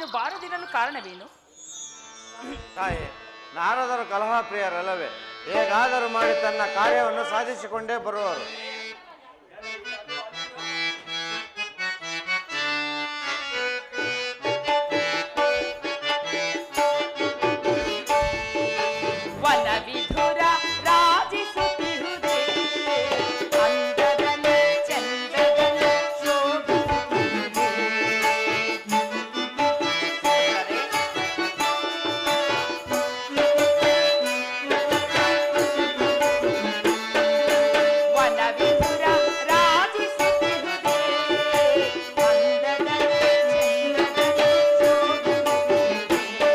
ನೀನು ಬಾರದಿರಲು ಕಾರಣವೇನು ತಾಯಿ ನಾರದರು ಕಲಹ ಪ್ರಿಯರಲ್ಲವೇ ಹೇಗಾದರೂ ಮಾಡಿ ತನ್ನ ಕಾರ್ಯವನ್ನು ಸಾಧಿಸಿಕೊಂಡೇ ಬರುವರು ವನ ವಿಧುರ ರಾಜಿಸುತ್ತಿರುವುದೇ ಅಂದದಲ್ಲಿ ಚಂದದಲ್ಲಿ ಶೋಭಿಸುತ್ತಿರುವುದೇ. ವನ ವಿಧುರ ರಾಜಿಸುತ್ತಿರುವುದೇ ಅಂದದಲ್ಲಿ ಚಂದದಲ್ಲಿ ಶೋಭಿಸುತ್ತಿರುವುದೇ.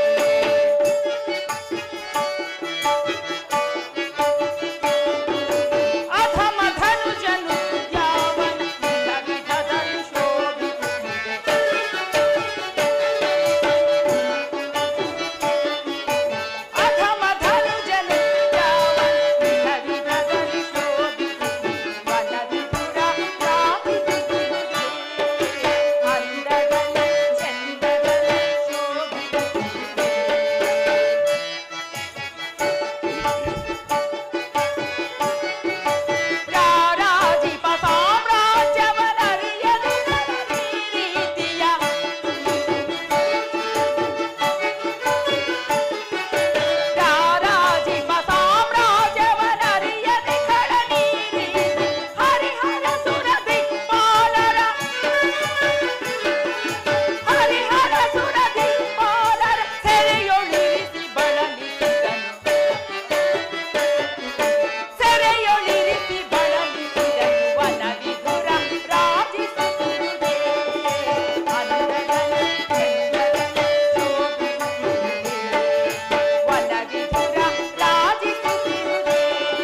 ಅಧಮ ಧನುಜನು ಯಾವನ ವಿಧ ವಿಧದಲ್ಲಿ ಶೋಭಿಸುತ್ತಿದೆ ಅಧಮ ಧನುಜನು ಯಾವನ ವಿಧ ವಿಧದಲ್ಲಿ ಶೋಭಿಸುತ್ತಿದೆ ವನ ವಿಧುರ ಪ್ರಾಪಿಸುತ್ತಿರುವುದೇ ಅಂದದಲ್ಲಿ ಚಂದದಲ್ಲಿ ಶೋಭಿಸುತ್ತಿದೆ ರಾರಾಜಿಪ ಸಾಮ್ರಾಜ್ಯವನರಿಯದೆ ಈ ರೀತಿಯ ರಾರಾಜಿಪ ಸಾಮ್ರಾಜ್ಯವನರಿಯದೆ ಖಡನೀರಿ ಹರಿಹರ ಸುರ ದಿಕ್ಪಾಲರ ಹರಿಹರ ಸುರ ದಿಕ್ಪಾಲರ ಸೆರೆಯೊಳಿರಿಸಿ ಬಳಲಿಸಿದನು ಸೆರೆಯೊಳಿರಿಸಿ ಬಳಲಿಸಿದನು ವನ ವಿಧುರ ರಾಜಿಸುತ್ತಿರುವುದೇ ಅಂದದಲ್ಲಿ ಚಂದದಲ್ಲಿ ಶೋಭಿಸುತ್ತಿರುವುದೇ ವನ ವಿಧುರ ರಾಜಿಸುತ್ತಿರುವುದೇ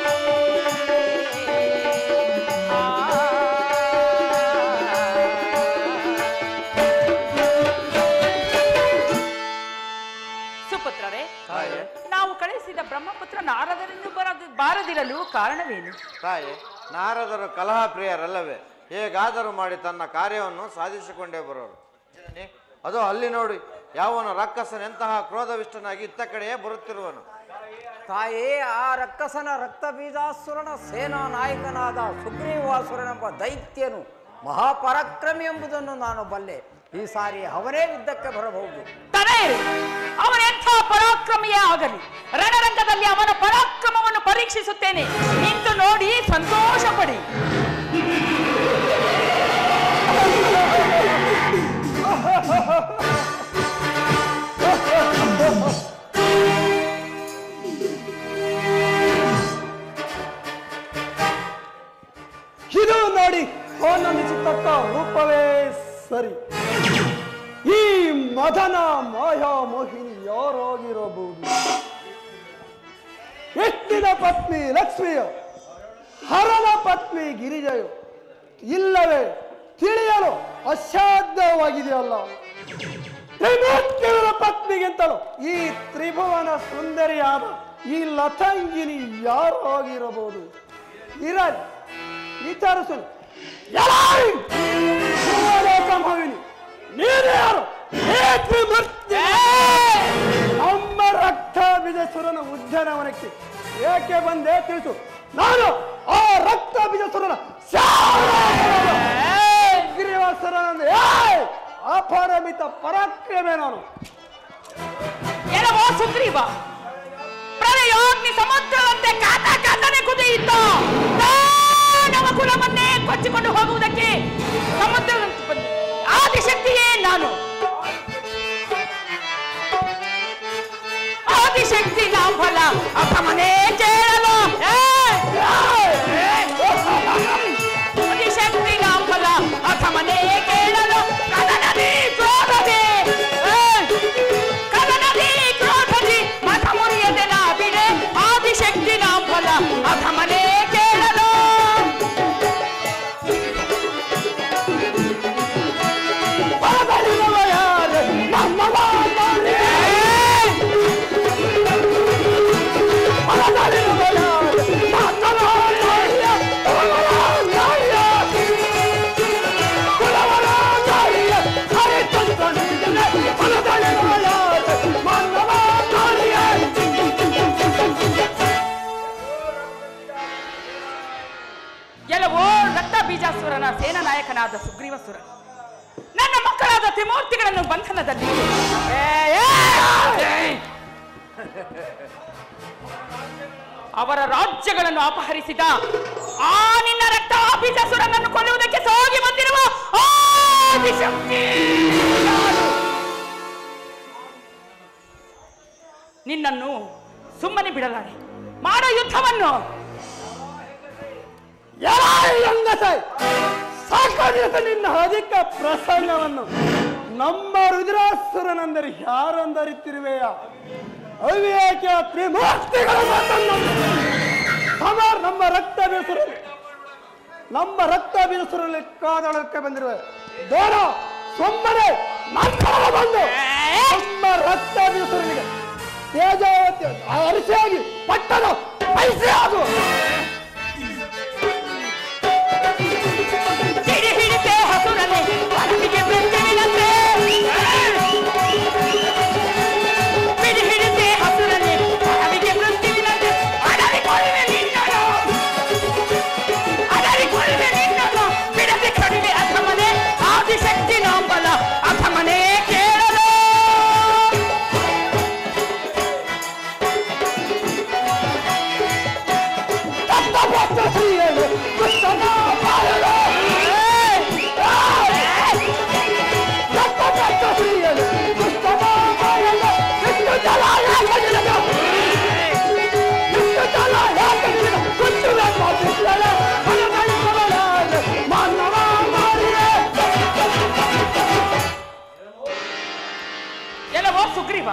ಸುಪುತ್ರರೇ ತಾಯಿ ನಾವು ಕಳಿಸಿದ ಬ್ರಹ್ಮಪುತ್ರ ನಾರದರೆಂದು ಬರದು ಬಾರದಿರಲು ಕಾರಣವೇನು ತಾಯಿ ನಾರದರು ಕಲಹ ಪ್ರಿಯರಲ್ಲವೇ ಹೇಗಾದರೂ ಮಾಡಿ ತನ್ನ ಕಾರ್ಯವನ್ನು ಸಾಧಿಸಿಕೊಂಡೇ ಬರೋರು ಜನನಿ, ಅದು ಅಲ್ಲಿ ನೋಡಿ ಯಾವನು ರಕ್ಕಸನೆಂತಹ ಕ್ರೋಧವಿಷ್ಟನಾಗಿ ಇತ್ತ ಕಡೆಯೇ ಬರುತ್ತಿರುವನು ತಾಯೇ ಆ ರಕ್ಕಸನ ರಕ್ತ ಬೀಜಾಸುರನ ಸೇನಾ ನಾಯಕನಾದ ಸುಗ್ರೀವಾಸುರನೆಂಬ ದೈತ್ಯನು ಮಹಾಪರಾಕ್ರಮಿ ಎಂಬುದನ್ನು ನಾನು ಬಲ್ಲೆ ಈ ಸಾರಿ ಅವನೇ ಯುದ್ಧಕ್ಕೆ ಬರಬಹುದು ತಡೆಯಿರಿ ಅವನೆಂಥ ಪರಾಕ್ರಮಿಯೇ ಆಗಲಿ ರಣರಂಗದಲ್ಲಿ ಅವನ ಪರಾಕ್ರಮವನ್ನು ಪರೀಕ್ಷಿಸುತ್ತೇನೆ ನಿಂತು ನೋಡಿ ಸಂತೋಷ ಪಡಿ ಇದು ನೋಡಿ ಆನಂದಿಸತಕ್ಕ ರೂಪವೇ ಸರಿ ಈ ಮದನ ಮಾಯಾ ಮೋಹಿನಿ ಯಾರಾಗಿರಬಹುದು ಎತ್ತಿನ ಪತ್ನಿ ಲಕ್ಷ್ಮಿಯೋ ಹರನ ಪತ್ನಿ ಗಿರಿಜಯೋ ಇಲ್ಲವೇ ತಿಳಿಯಲು ಅಸಾಧ್ಯವಾಗಿದೆಯಲ್ಲ ತ್ರಿಮೂರ್ತಿಗಳ ಪತ್ನಿಗಿಂತಲೂ ಈ ತ್ರಿಭುವನ ಸುಂದರಿಯಾದ ಈ ಲತಂಗಿನಿ ಯಾರು ಆಗಿರಬಹುದು ಇರಲಿ ವಿಚಾರಿಸಲು ಸಂಭವಿನಿ ನೀನು ಯಾರು ಹೇ ತ್ರಿಮೂರ್ತಿ! ನಮ್ಮ ರಕ್ತ ಬೀಜಸುರನ ಉದ್ಯಾನವನಕ್ಕೆ ಏಕೆ ಬಂದೆ ತಿಳಿಸು ನಾನು ಆ ರಕ್ತ ಬೀಜಸುರನ ಗ್ರೀವಾಸುರನಂದು ಅಪರಮಿತ ಪರಾಕ್ರಮೆ ನಾನು ಎಲವೋ ಸುಗ್ರೀವ ಪ್ರಳಯೋಗ್ನಿ ಸಮುದ್ರದಂತೆ ಕಾತ ಕಾತನೆ ಕುದಿಯಿತ ದಾನವ ಕುಲವನ್ನೇ ಕೊಚ್ಚಿಕೊಂಡು ಹೋಗುವುದಕ್ಕೆ ಸಮುದ್ರದಂತೆ ಬಂದೆ. ಆದಿಶಕ್ತಿಯೇ ನಾನು ಆದಿಶಕ್ತಿ ನಾವು ಫಲ ಅಪಮನೆ ಕೇಳಲು ಏ! ಆದಿಶಕ್ತಿ ನಾವು ಫಲ ಅಪಮನೆ ಕೇಳಲು ಕದನದಿ ಕ್ರೋಧದಿ ಏ! ಕದನದಿ ಕ್ರೋಧದಿ ಮಠ ಮುರಿಯದೆ ನಾ ಬಿಡೆ ಆದಿಶಕ್ತಿ ನಾವು ಫಲ ಅಪಮನೆ ಕೇಳಲು ಬರಬರಿದವ ಯಾರು? ನಮ್ಮ ಮಾತಾಡಿ. ಬರಬರಿದವ ಸುರನ ಸೇನಾ ನಾಯಕನಾದ ಸುಗ್ರೀವಸುರ ನನ್ನ ಮಕ್ಕಳಾದ ತ್ರಿಮೂರ್ತಿಗಳನ್ನು ಬಂಧನದಲ್ಲಿ ಏ, ಏ, ಏ! ಅವರ ರಾಜ್ಯಗಳನ್ನು ಅಪಹರಿಸಿದ ಆ ನಿನ್ನ ರಕ್ತ ಸುರನನ್ನು ಕೊಲ್ಲುವುದಕ್ಕೆ ಸಾಗಿ ಬಂದಿರುವ ಆದಿಶಕ್ತಿ ಯಾರು? ನಿನ್ನನ್ನು ಸುಮ್ಮನೆ ಬಿಡಲಾರೆ ಮಾಡೋ ಯುದ್ಧವನ್ನು ಸಾಕಾಗಿರುತ್ತೆ ನಿನ್ನ ಅಧಿಕ ಪ್ರಸಂಗವನ್ನು ನಮ್ಮ ರುದ್ರಾಸುರನೆಂದರೆ ಯಾರೆಂದರಿತಿರುವೆಯ ಅವಿವೇಕ ತ್ರಿಮೂರ್ತಿಗಳ ಮಾತನ್ನು ಸಮಾರ್ ನಮ್ಮ ರಕ್ತ ಬೀಸುರಲ್ಲಿ ನಮ್ಮ ರಕ್ತ ಬೀಸುರಲ್ಲಿ ಕಾದಳಕ್ಕೆ ಬಂದಿರುವೆ ಬೇಡ ಸುಮ್ಮನೆ ನಂತರ ಬಂದು ನಮ್ಮ ರಕ್ತ ಬೀಸುರನಿಗೆ ತೇಜಾವತಿ ಅರಿಸಿಯಾಗಿ ಪಟ್ಟಣ ಪೈಸೆ ಆಗು ಹಿಡಿ ಹಿಡಿತೆ ಹಸುರನೆ ಅಡವಿಗೆ ಬೆಂದಿನಂತೆ ಹಿಡಿ ಹಿಡಿತೆ ಹಸುರನೆ ಅಡವಿಗೆ ಬೆಂದಿನಂತೆ ಅಡವಿ ಕೊಡುವೆ ನಿನ್ನನು ಅಡವಿ ಕೊಡುವೆ ನಿನ್ನನು ಬಿಡದೆ ಕಡಿಮೆ ಅಧಮನೆ ಆದಿಶಕ್ತಿ ನಾಂಬಲ ಅಧಮನೆ ಕೇಳಲು ಎಲ್ಲವೋ ಸುಗ್ರೀವ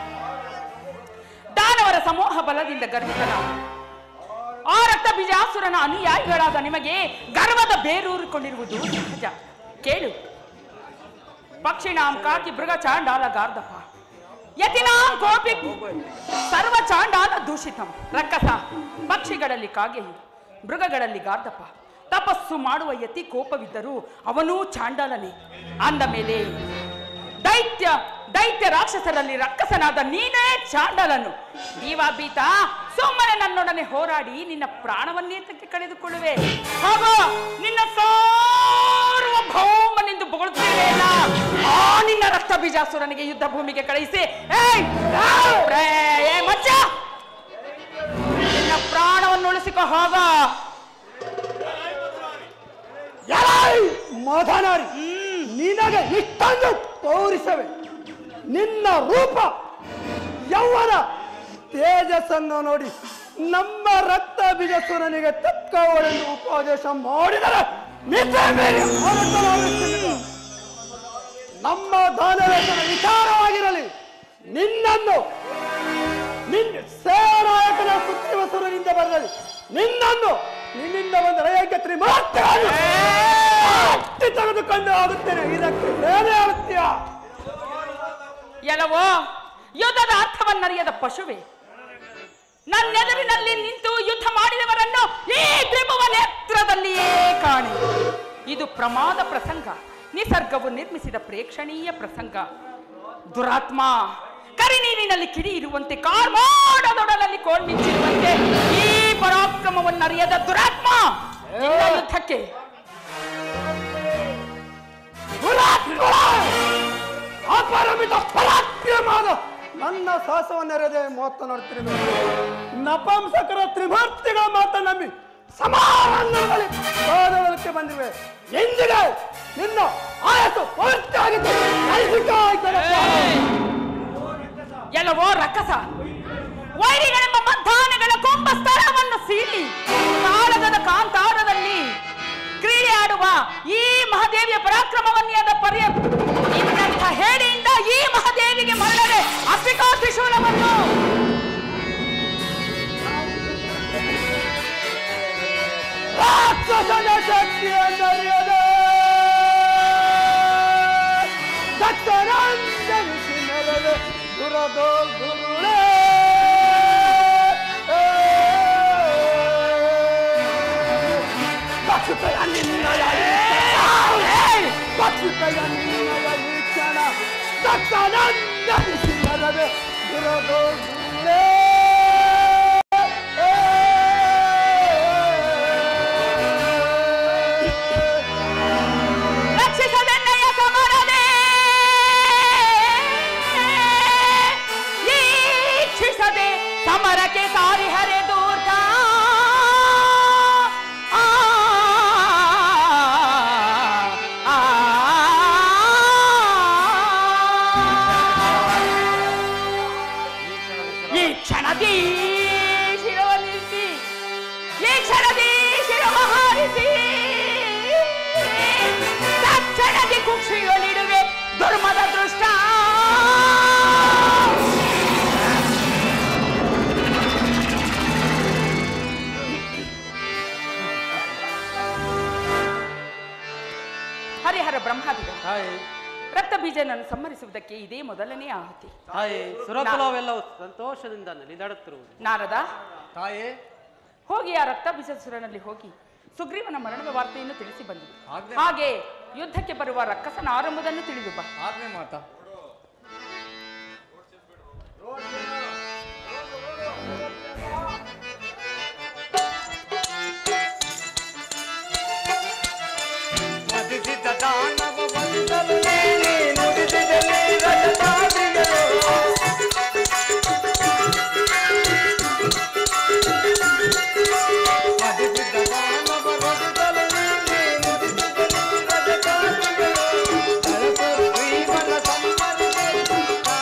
ದಾನವರ ಸಮೂಹ ಬಲದಿಂದ ಗರ್ವಿತನ ಆ ರಕ್ತ ಬೀಜಾಸುರನ ಅನುಯಾಯಿಗಳಾದ ನಿಮಗೆ ಗರ್ವದ ಬೇರೂರಿಕೊಂಡಿರುವುದು ಸಹಜ ಕೇಳು ಪಕ್ಷಿಣಾಂ ಕಾಕಿ ಮೃಗ ಚಾಂಡಾಲ ಗಾರ್ಧಪ ಯತಿನಾಂ ಗೋಪಿ ಸರ್ವ ಚಾಂಡಾಲ ದೂಷಿತಂ ರಕ್ಕಸ ಪಕ್ಷಿಗಳಲ್ಲಿ ಕಾಗೆಯು ಮೃಗಗಳಲ್ಲಿ ಗಾರ್ಧಪ ತಪಸ್ಸು ಮಾಡುವ ಯತಿ ಕೋಪವಿದ್ದರೂ ಅವನೂ ಚಾಂಡಾಲನೇ ಅಂದ ಮೇಲೆ ದೈತ್ಯ ದೈತ್ಯ ರಾಕ್ಷಸರಲ್ಲಿ ರಕ್ಕಸನಾದ ನೀನೇ ಚಾಂಡಲನು ದೀವಾಬೀತ ಸುಮ್ಮನೆ ನನ್ನೊಡನೆ ಹೋರಾಡಿ ನಿನ್ನ ಪ್ರಾಣವನ್ನೇತಕ್ಕೆ ಕಳೆದುಕೊಳ್ಳುವೆ ಹೋಗೋ ನಿನ್ನ ಸಾರ್ವಭೌಮನೆಂದು ಬೊಗಳುತ್ತೇವೆಯಲ್ಲ ಆ ನಿನ್ನ ರಕ್ತ ಬೀಜಾಸುರನಿಗೆ ಯುದ್ಧ ಭೂಮಿಗೆ ಕಳುಹಿಸಿ ಏಯ್! ಏಯ್! ಏ ಮಚ್ಚ ನಿನ್ನ ಪ್ರಾಣವನ್ನು ಉಳಿಸಿಕೊ ಹೋಗ ಮಧನಾರಿ ನಿನಗೆ ಇಷ್ಟೊಂದು ತೋರಿಸವೆ ನಿನ್ನ ರೂಪ ಯೌವನ ತೇಜಸ್ಸನ್ನು ನೋಡಿ ನಮ್ಮ ರಕ್ತ ಬಿಜಸುರನಿಗೆ ತಕ್ಕವಳೆಂದು ಉಪದೇಶ ಮಾಡಿದರೆ ಮಿತಿ ಮೀರಿ ಹೊರಟನಾಗುತ್ತಿಲ್ಲ. ನಮ್ಮ ದಾನವೇತನ ವಿಚಾರವಾಗಿರಲಿ ನಿನ್ನನ್ನು ನಿನ್ನ ಸೇನಾಯಕನ ಸುಗ್ರೀವಸುರನಿಂದ ಬರಲಿ ನಿನ್ನನ್ನು ನಿನ್ನಿಂದ ಬಂದ ರಯಕ್ಕೆ ತ್ರಿಮಾತ್ರ ತೆಗೆದುಕೊಂಡು ಹೋಗುತ್ತೇನೆ ಇದಕ್ಕೆ ಬೇರೆ ಆಗುತ್ತೀಯ ಎಲ್ಲವೋ ಯುದ್ಧದ ಅರ್ಥವನ್ನರಿಯದ ಪಶುವೆ ನನ್ನೆದುರಿನಲ್ಲಿ ನಿಂತು ಯುದ್ಧ ಮಾಡಿದವರನ್ನು ಈ ತ್ರಿಭುವ ನೇತ್ರದಲ್ಲಿಯೇ ಕಾಣೆ ಇದು ಪ್ರಮಾದ ಪ್ರಸಂಗ ನಿಸರ್ಗವು ನಿರ್ಮಿಸಿದ ಪ್ರೇಕ್ಷಣೀಯ ಪ್ರಸಂಗ ದುರಾತ್ಮ ಕರಿನೀರಿನಲ್ಲಿ ಕಿಡಿ ಇರುವಂತೆ ಕಾರ್ಮಾಡದೊಡಲಲ್ಲಿ ಕೋಳ್ಮಿಂಚಿರುವಂತೆ ಈ ಪರಾಕ್ರಮವನ್ನರಿಯದ ದುರಾತ್ಮ ನಿನ್ನ ಯುದ್ಧಕ್ಕೆ ದುರಾತ್ಮಳ! ಅಪರಿಮಿತ ಪರಾಕ್ರಮದ ನನ್ನ ಸಾಹಸವನ್ನೆರೆದೆ ಮಾತನಾಡ್ತಿರುವೆ ನಪಂಸಕರ ತ್ರಿಮೂರ್ತಿಗಳ ಮಾತ ನಂಬಿ ಸಮಾನಗಳಲ್ಲಿ ಪಾದವಲಕ್ಕೆ ಬಂದಿವೆ ಎಂದಿಗೆ ನಿನ್ನ ಆಯಸ್ಸು ಪೂರ್ತಿಯಾಗಿದ್ದು ಕೈಸಿಕ ಆಯ್ತದಪ್ಪ. ಎಲ್ಲವೋ ರಕ್ಕಸ ವೈರಿಗಳೆಂಬ ಮಧ್ಯಾಹ್ನಗಳ ಕೊಂಬ ಸ್ಥಳವನ್ನು ಸೀಳಿ ಕಾಳಗದ ಕಾಂತಾರದಲ್ಲಿ ಕ್ರೀಡೆ ಆಡುವ ಈ ಮಹಾದೇವಿಯ ಪರಾಕ್ರಮವನ್ಯಾದ ಪರ್ಯ ಇನ್ನಂಥ ಹೇಳಿಯಿಂದ ಈ ಮಹಾದೇವಿಗೆ ಮರಳದೆ ಅಪ್ಪಿಕಾ ತ್ರಿಶೂಲವನ್ನು ರಾಕ್ಷಸನ ಶಕ್ತಿಯನ್ನರಿಯದೆ ದತ್ತನಂದನಿಸಿ ಮೆರವೆ ದುರದೋ ದುರುಳೇ ಪಕ್ಷಿಯ ನಿನ್ನಯ ಪಕ್ಷಿಯ ನಿನ್ನಯ ಈ ಕ್ಷಣ ದತ್ತನಂದನಿಸಿ ಮೆರವೆ ದುರದೋ ದುರುಳೇ ಹರಿಹರ ಬ್ರಹ್ಮಾದಿಗಳು ತಾಯಿ ರಕ್ತ ಬೀಜನನ್ನು ಸಂಹರಿಸುವುದಕ್ಕೆ ಇದೇ ಮೊದಲನೇ ಆಹುತಿ ತಾಯಿ ಸುರಕುಲವೆಲ್ಲವೂ ಸಂತೋಷದಿಂದ ನಲಿದಾಡುತ್ತಿರುವುದು ನಾರದ ತಾಯೇ ಹೋಗಿ ಆ ರಕ್ತ ಬೀಜಸುರನಲ್ಲಿ ಹೋಗಿ ಸುಗ್ರೀವನ ಮರಣದ ವಾರ್ತೆಯನ್ನು ತಿಳಿಸಿ ಬಂದರು ಆಜ್ಞೆ. ಹಾಗೆ ಯುದ್ಧಕ್ಕೆ ಬರುವ ರಕ್ಕಸನ ಆರಂಭದನ್ನು ತಿಳಿದು ಬಾ ಆಜ್ಞೆ ಮಾತಾ ಮದಿಸಿದ ದಾನವ ಬಂದನು ನೀನೆ, ನುಡಿದಿದೆಲೆ ರಜತಾದಿಗಳು. ಮದಿಸಿದ ದಾನವ ರಜತಲು ನೀನೆ, ನುಡಿದಿದೆಲೆ ರಜತಾದಿಗಳು. ಕಳಸ ಶ್ರೀಮಲ ಸಮ್ಮರಿಸಿ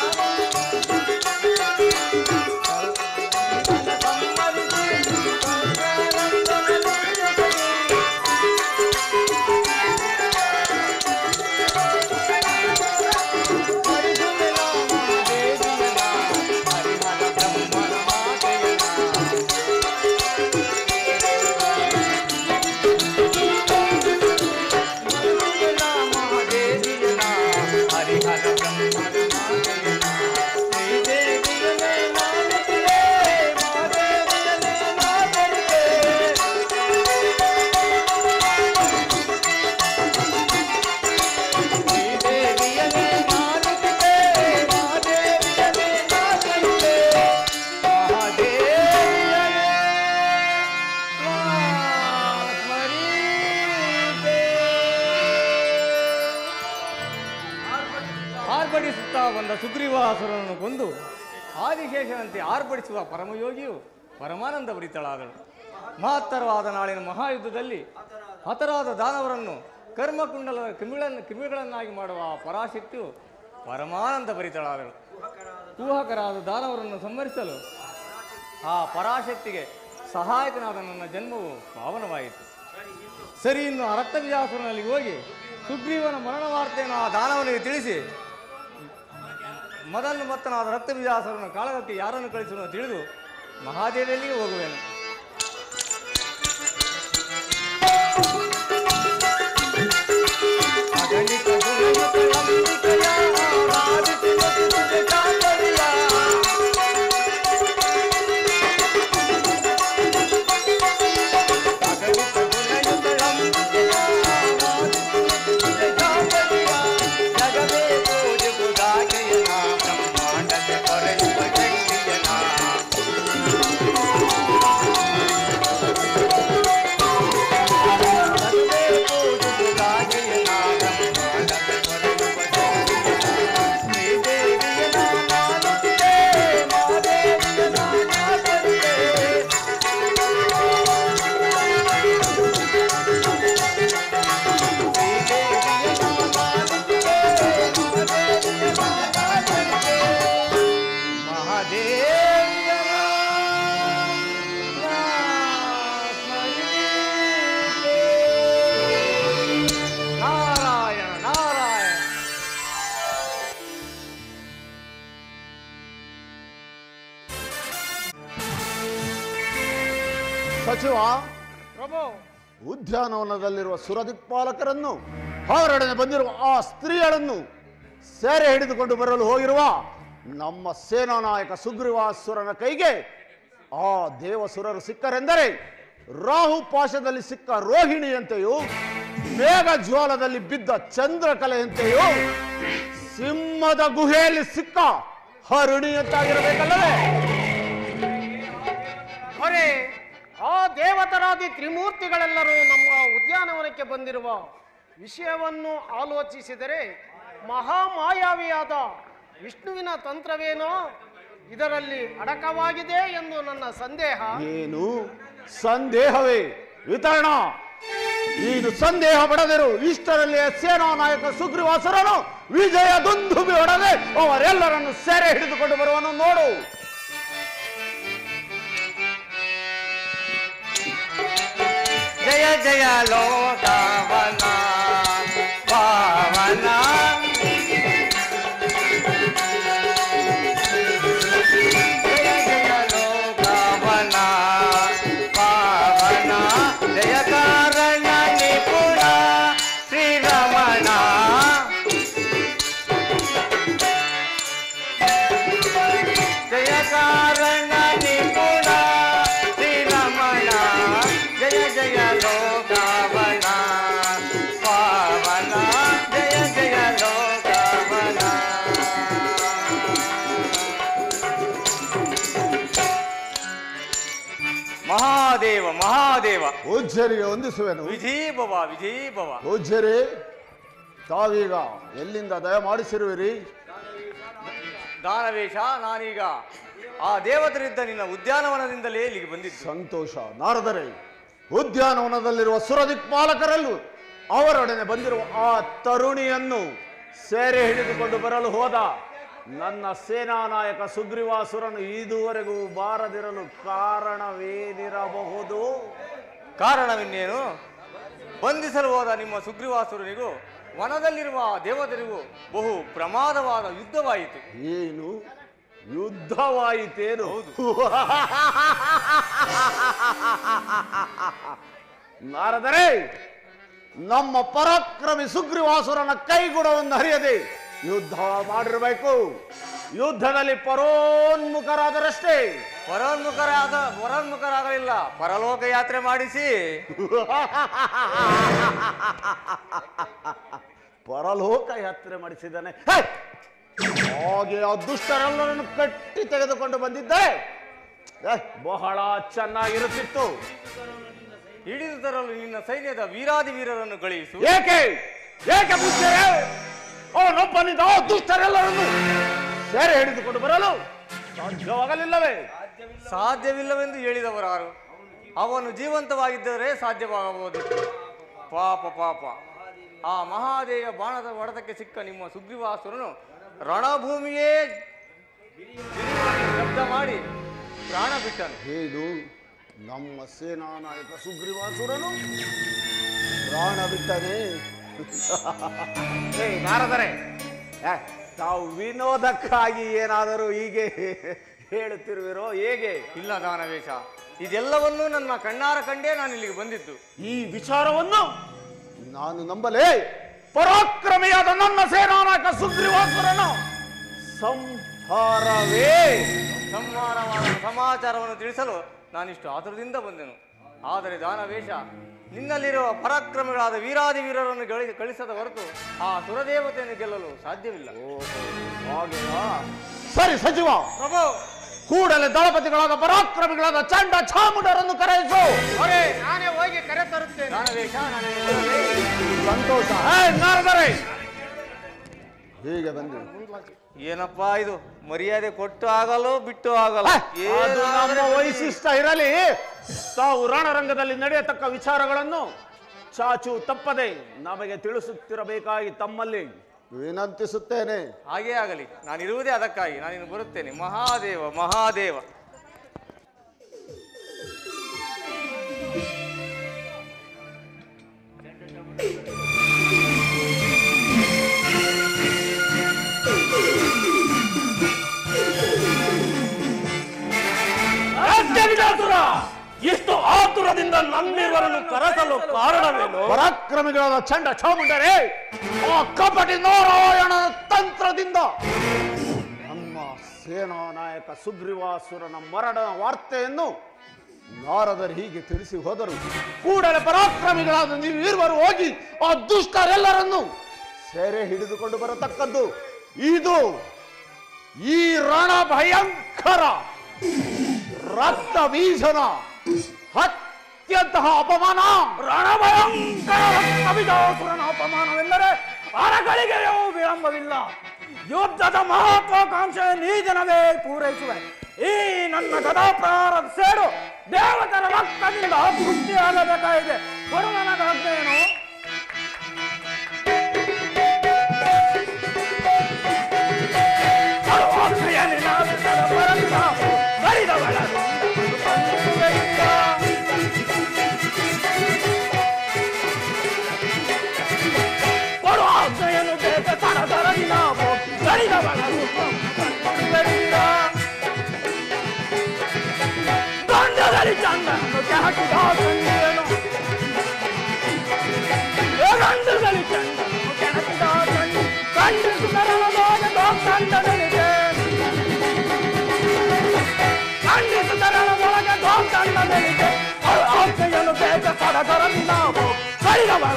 ಆರ್ಭಟಿಸುತ್ತಾ ಬಂದ ಸುಗ್ರೀವಾಸುರನನ್ನು ಕೊಂದು ಆದಿಶೇಷನಂತೆ ಆರ್ಭಟಿಸುವ ಪರಮಯೋಗಿಯು ಪರಮಾನಂದ ಭರಿತಳಾದಳು ಮಹತ್ತರವಾದ ನಾಳಿನ ಮಹಾಯುದ್ಧದಲ್ಲಿ ಹತರಾದ ದಾನವರನ್ನು ಕರ್ಮಕುಂಡಲ ಕಿಮಿಗಳನ್ನು ಕಿಮಿಗಳನ್ನಾಗಿ ಮಾಡುವ ಆ ಪರಾಶಕ್ತಿಯು ಪರಮಾನಂದ ಭರಿತಳಾದಳು ಕುಹಕರಾದ ದಾನವರನ್ನು ಸಂಹರಿಸಲು ಆ ಪರಾಶಕ್ತಿಗೆ ಸಹಾಯಕನಾದ ನನ್ನ ಜನ್ಮವು ಪಾವನವಾಯಿತು ಸರಿ ಇನ್ನು ಆ ರಕ್ತವಿಜಾಸುರನಲ್ಲಿ ಹೋಗಿ ಸುಗ್ರೀವನ ಮರಣ ವಾರ್ತೆಯನ್ನು ಆ ದಾನವನಿಗೆ ತಿಳಿಸಿ ಮೊದಲು ಮತ್ತನಾದ ರಕ್ತವಿಜಾಸುರನ ಕಾಳಗಕ್ಕೆ ಯಾರನ್ನು ಕಳಿಸುವ ತಿಳಿದು ಮಹಾದೇವಿಯಲ್ಲಿಗೆ ಹೋಗುವೆನು ಅಗಣಿತ ಗುಣಯುತ ನಂಬಿಕೆಯ ಆರಾಧಿಸಿ ನಟಿಸಿದೆ ಚಾಂದರಿಯ. ಅಗಣಿತ ಗುಣಯುತ ನಂಬಿಕೆಯ ಆರಾಧಿಸಿ ನಟಿಸಿದೆ ಚಾಂದರಿಯ. ಜಗವೇ ಪೂಜಿಸುವುದಾಕೆಯನ, ಬ್ರಹ್ಮಾಂಡಕ್ಕೆ ಕೊರೆಯುವ ಶಕ್ತಿಯನ. ಜಗವೇ ಪೂಜಿಸುವುದಾಕೆಯನ, ಬ್ರಹ್ಮಾಂಡಕ್ಕೆ ಕೊರೆಯುವ ಶಕ್ತಿಯನ. ಶ್ರೀದೇವಿಯನ ನಾನುಡಿದೆ, ಮಾದೇವಿಯನ ನಾನುಡಿದೆ. ನಾರಾಯಣ ನಾರಾಯಣ ಸಚಿವ ಪ್ರಭು ಉದ್ಯಾನವನದಲ್ಲಿರುವ ಸುರದಿಕ್ಪಾಲಕರನ್ನು ಅವರೊಡನೆ ಬಂದಿರುವ ಆ ಸ್ತ್ರೀಯರನ್ನು ಸೆರೆ ಹಿಡಿದುಕೊಂಡು ಬರಲು ಹೋಗಿರುವ ನಮ್ಮ ಸೇನಾ ನಾಯಕ ಸುಗ್ರೀವಾಸುರನ ಕೈಗೆ ಆ ದೇವಸುರರು ಸಿಕ್ಕರೆಂದರೆ ರಾಹು ಪಾಶದಲ್ಲಿ ಸಿಕ್ಕ ರೋಹಿಣಿಯಂತೆಯೂ ಮೇಘ ಜ್ವಾಲದಲ್ಲಿ ಬಿದ್ದ ಚಂದ್ರಕಲೆಯಂತೆಯೂ ಸಿಂಹದ ಗುಹೆಯಲ್ಲಿ ಸಿಕ್ಕ ಹರುಣಿಯಂತಾಗಿರಬೇಕಲ್ಲವೇ ಹೊರೆ ಆ ದೇವತರಾದಿ ತ್ರಿಮೂರ್ತಿಗಳೆಲ್ಲರೂ ನಮ್ಮ ಉದ್ಯಾನವನಕ್ಕೆ ಬಂದಿರುವ ವಿಷಯವನ್ನು ಆಲೋಚಿಸಿದರೆ ಮಹಾಮಾಯಾವಿಯಾದ ವಿಷ್ಣುವಿನ ತಂತ್ರವೇನೋ ಇದರಲ್ಲಿ ಅಡಕವಾಗಿದೆ ಎಂದು ನನ್ನ ಸಂದೇಹ ಏನು ಸಂದೇಹವೇ ವಿತರಣ ನೀನು ಸಂದೇಹ ಪಡದಿರು ಇಷ್ಟರಲ್ಲಿ ಸೇನಾ ನಾಯಕ ಸುಗ್ರೀವಾಸುರನು ವಿಜಯ ದುಂದುಬಿ ಹೊಡದೆ ಅವರೆಲ್ಲರನ್ನು ಸೆರೆ ಹಿಡಿದುಕೊಂಡು ಬರುವನು ನೋಡು ಜಯ ಜಯ ಲೋಕವನ ಪಾವನ ಜಯ ಜಯ ಲೋಕವನ ಪಾವನ ಜಯ ಕಾರಣ ನಿಪುಣ ಶ್ರೀರಮಣ ಮಹಾದೇವ ಪೂಜ್ಯರಿಗೆ ವಂದಿಸುವೆನು ವಿಜೀಭವ ವಿಜೀಭವ ಪೂಜ್ಯರೇ ತಾವೀಗ ಎಲ್ಲಿಂದ ದಯಮಾಡಿಸಿರುವಿರಿ ದಾನವೇಶ ನಾನೀಗ ಆ ದೇವತರಿದ್ದ ನಿನ್ನ ಉದ್ಯಾನವನದಿಂದಲೇ ಇಲ್ಲಿಗೆ ಬಂದಿದ್ದು ಸಂತೋಷ ನಾರದರೆ ಉದ್ಯಾನವನದಲ್ಲಿರುವ ಸುರದಿಕ್ಪಾಲಕರಲ್ಲೂ ಅವರೊಡನೆ ಬಂದಿರುವ ಆ ತರುಣಿಯನ್ನು ಸೇರೆ ಹಿಡಿದುಕೊಂಡು ಬರಲು ಹೋದ ನನ್ನ ಸೇನಾ ನಾಯಕ ಸುಗ್ರೀವಾಸುರನು ಇದುವರೆಗೂ ಬಾರದಿರಲು ಕಾರಣವೇನಿರಬಹುದು ಕಾರಣವಿನ್ನೇನು ಬಂಧಿಸಲು ಹೋದ ನಿಮ್ಮ ಸುಗ್ರೀವಾಸುರನಿಗೂ ವನದಲ್ಲಿರುವ ಆ ದೇವತರಿಗೂ ಬಹು ಪ್ರಮಾದವಾದ ಯುದ್ಧವಾಯಿತು ಏನು ಯುದ್ಧವಾಯಿತೇನು ನಾರದರೆ ನಮ್ಮ ಪರಾಕ್ರಮಿ ಸುಗ್ರೀವಾಸುರನ ಕೈಗುಡವನ್ನು ಹರಿಯದೆ ಯುದ್ಧ ಮಾಡಿರಬೇಕು ಯುದ್ಧದಲ್ಲಿ ಪರೋನ್ಮುಖರಾದರಷ್ಟೇ ಪರೋನ್ಮುಖರಾದ ಪರೋನ್ಮುಖರಾಗಲಿಲ್ಲ ಪರಲೋಕ ಯಾತ್ರೆ ಮಾಡಿಸಿ ಪರಲೋಕ ಯಾತ್ರೆ ಮಾಡಿಸಿದ್ದಾನೆ ಹೇ! ಹಾಗೆ ಆ ದುಷ್ಟರೆಲ್ಲರನ್ನು ಕಟ್ಟಿ ತೆಗೆದುಕೊಂಡು ಬಂದಿದ್ದೆ ಏ, ಬಹಳ ಚೆನ್ನಾಗಿರುತ್ತಿತ್ತು ಹಿಡಿದು ತರಲು ನಿನ್ನ ಸೈನ್ಯದ ವೀರಾದಿ ವೀರರನ್ನು ಕಳುಹಿಸು ಏಕೆ ಏಕೆ ಮುಚ್ಚರೆ ಅವನೊಬ್ಬನಿಂದ ಆ ದುಷ್ಟರೆಲ್ಲರನ್ನು ಸೇರೆ ಹಿಡಿದುಕೊಂಡು ಬರಲು ಸಾಧ್ಯವಾಗಲಿಲ್ಲವೇ ಸಾಧ್ಯವಿಲ್ಲವೆಂದು ಹೇಳಿದವರಾರು ಅವನು ಜೀವಂತವಾಗಿದ್ದರೆ ಸಾಧ್ಯವಾಗಬಹುದು ಪಾಪ ಪಾಪ ಆ ಮಹಾದೇವ ಬಾಣದ ಹೊಡೆತಕ್ಕೆ ಸಿಕ್ಕ ನಿಮ್ಮ ಸುಗ್ರೀವಾಸುರನು ರಣಭೂಮಿಯೇ ಶಬ್ದ ಮಾಡಿ ಪ್ರಾಣ ಬಿಟ್ಟನು ಏನು ನಮ್ಮ ಸೇನಾ ನಾಯಕ ಸುಗ್ರೀವಾಸುರನು ಪ್ರಾಣ ಬಿಟ್ಟನೆ ಏ ನಾರದರೆ ಏ, ತಾವು ವಿನೋದಕ್ಕಾಗಿ ಏನಾದರೂ ಹೀಗೆ ಹೇಳುತ್ತಿರುವಿರೋ ಹೇಗೆ ಇಲ್ಲ ದಾನವೇಶ ಇದೆಲ್ಲವನ್ನೂ ನನ್ನ ಕಣ್ಣಾರ ಕಂಡೇ ನಾನು ಇಲ್ಲಿಗೆ ಬಂದಿದ್ದು ಈ ವಿಚಾರವನ್ನು ನಾನು ನಂಬಲೇ ಪರಾಕ್ರಮಿಯಾದ ನನ್ನ ಸೇನಾ ನಾಯಕ ಸುಗ್ರೀವಾಸುರನ ಸಂಹಾರವೇ ಸಂಹಾರವಾದ ಸಮಾಚಾರವನ್ನು ತಿಳಿಸಲು ನಾನಿಷ್ಟು ಆತುರದಿಂದ ಬಂದೆನು ಆದರೆ ದಾನವೇಶ ನಿನ್ನಲ್ಲಿರುವ ಪರಾಕ್ರಮಿಗಳಾದ ವೀರಾದಿ ವೀರರನ್ನು ಗಳಿಸಿ ಕಳಿಸದ ಹೊರತು ಆ ಸುರದೇವತೆಯನ್ನು ಗೆಲ್ಲಲು ಸಾಧ್ಯವಿಲ್ಲ ಹಾಗೆಯಾ? ಸರಿ ಸಚಿವ ಪ್ರಭು ಕೂಡಲೇ ದಳಪತಿಗಳಾದ ಪರಾಕ್ರಮಿಗಳಾದ ಚಂಡ ಚಾಮುಂಡರನ್ನು ಕರೆಯಿಸು ನಾನೇ ಹೋಗಿ ಕರೆ ತರುತ್ತೇನೆ ದಾನವೇಶ ನಾನು ಸಂತೋಷ ಹೇ, ನಾರದರೆ ಹೀಗೆ ಬಂದು ಏನಪ್ಪಾ ಇದು ಮರ್ಯಾದೆ ಕೊಟ್ಟು ಆಗಲು ಬಿಟ್ಟು ಆಗಲ್ಲ ಅದು ನಮ್ಮ ವೈಶಿಷ್ಟ್ಯ ಇರಲಿ ತಾವು ರಣರಂಗದಲ್ಲಿ ನಡೆಯತಕ್ಕ ವಿಚಾರಗಳನ್ನು ಚಾಚು ತಪ್ಪದೆ ನಮಗೆ ತಿಳಿಸುತ್ತಿರಬೇಕಾಗಿ ತಮ್ಮಲ್ಲಿ ವಿನಂತಿಸುತ್ತೇನೆ ಹಾಗೇ ಆಗಲಿ ನಾನು ಇರುವುದೇ ಅದಕ್ಕಾಗಿ ನಾನಿನ್ನು ಬರುತ್ತೇನೆ ಮಹಾದೇವ ಮಹಾದೇವ ಎಷ್ಟು ಆತುರದಿಂದ ನಮ್ಮಿವರನ್ನು ಕರೆಸಲು ಕಾರಣವೇನು ಪರಾಕ್ರಮಿಗಳಾದ ಚಂಡ ಚಾಮುಂಡರೇ ಆ ಕಪಟಿ ನಾರಾಯಣ ತಂತ್ರದಿಂದ ನಮ್ಮ ಸೇನಾ ನಾಯಕ ಸುಗ್ರೀವಾಸುರನ ಮರಣದ ವಾರ್ತೆಯನ್ನು ನಾರದರು ಹೀಗೆ ತಿಳಿಸಿ ಹೋದರು ಕೂಡಲೇ ಪರಾಕ್ರಮಿಗಳಾದ ನೀವು ಇರುವರು ಹೋಗಿ ಆ ದುಷ್ಟರೆಲ್ಲರನ್ನು ಸೆರೆ ಹಿಡಿದುಕೊಂಡು ಬರತಕ್ಕದ್ದು ಇದು ಈ ರಣ ಭಯಂಕರ ರಕ್ತ ಬೀಜನ ಅತ್ಯಂತಹ ಅಪಮಾನ ರಣಭಯಂಕರ ರಕ್ತಬೀಜಾಸುರನ ಅಪಮಾನವೆಂದರೆ ಅರಗಳಿಗೆಯೂ ವಿಳಂಬವಿಲ್ಲ ಯುದ್ಧದ ಮಹತ್ವಾಕಾಂಕ್ಷೆ ನೀ ದಿನವೇ ಪೂರೈಸುವೆ ಈ ನನ್ನ ಗದಾಪ್ರಹಾರದ ಸೇಡು ದೇವತರ ರಕ್ತದಿಂದ ಪುಷ್ಟಿಯಾಗಬೇಕಾಗಿದೆ ಕೊಡು ನನಗಾಜ್ಞೆಯೇನು ಸರ್ವಾಶ್ರಯ ನಿನಾದದ ಬರಲಿಲ್ಲ, ಬರಿದವಳರು ಬಂಧುಗಳಿಂದ. ಕೊಡು ಆಜ್ಞೆಯನ್ನು ಬೇಗ ತಡದರಲಿ ನಾವು ಗಡಿದವಳರು ಬಂಧುಗಳಿಂದ. ದಂಡದಲ್ಲಿ ಚಂದನನ್ನು ಕೆಳಕಿದ ಸಂಜೆಯನು ಗಂಡದಲ್ಲಿ ಚಂದನನ್ನು ಕೆಳಕಿದ ಸಂಜೆ ಖಂಡಿಸುತ್ತರನದಾಗ ಗೋಕಂಡದಲ್ಲಿದೆ ಖಂಡಿಸುತ್ತರನದೊಳಗೆ ಗೋಕಂಡದಲ್ಲಿದೆ ಅವಳ ಆಜ್ಞೆಯನ್ನು ಬೇಗ ತಡದರಲಿ ನಾವು ಕೈದವಳ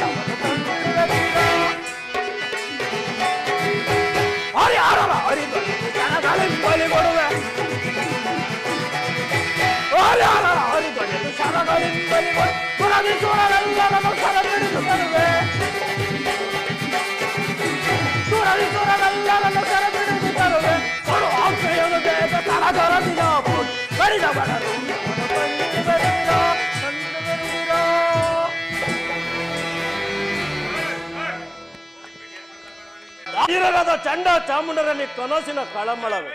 ಹರಿಹರರ ಹರಿದು ಜನಗಳಿಗೆ ಬಲಿ ಕೊಡುವೆ ಹರಿಹರರ ಹರಿದು ಜನಗಳಿಗೆ ತೀರಗದ ಚಂಡ ಚಾಮುಂಡರಲ್ಲಿ ಕನಸಿನ ಕಳಮಳವೇ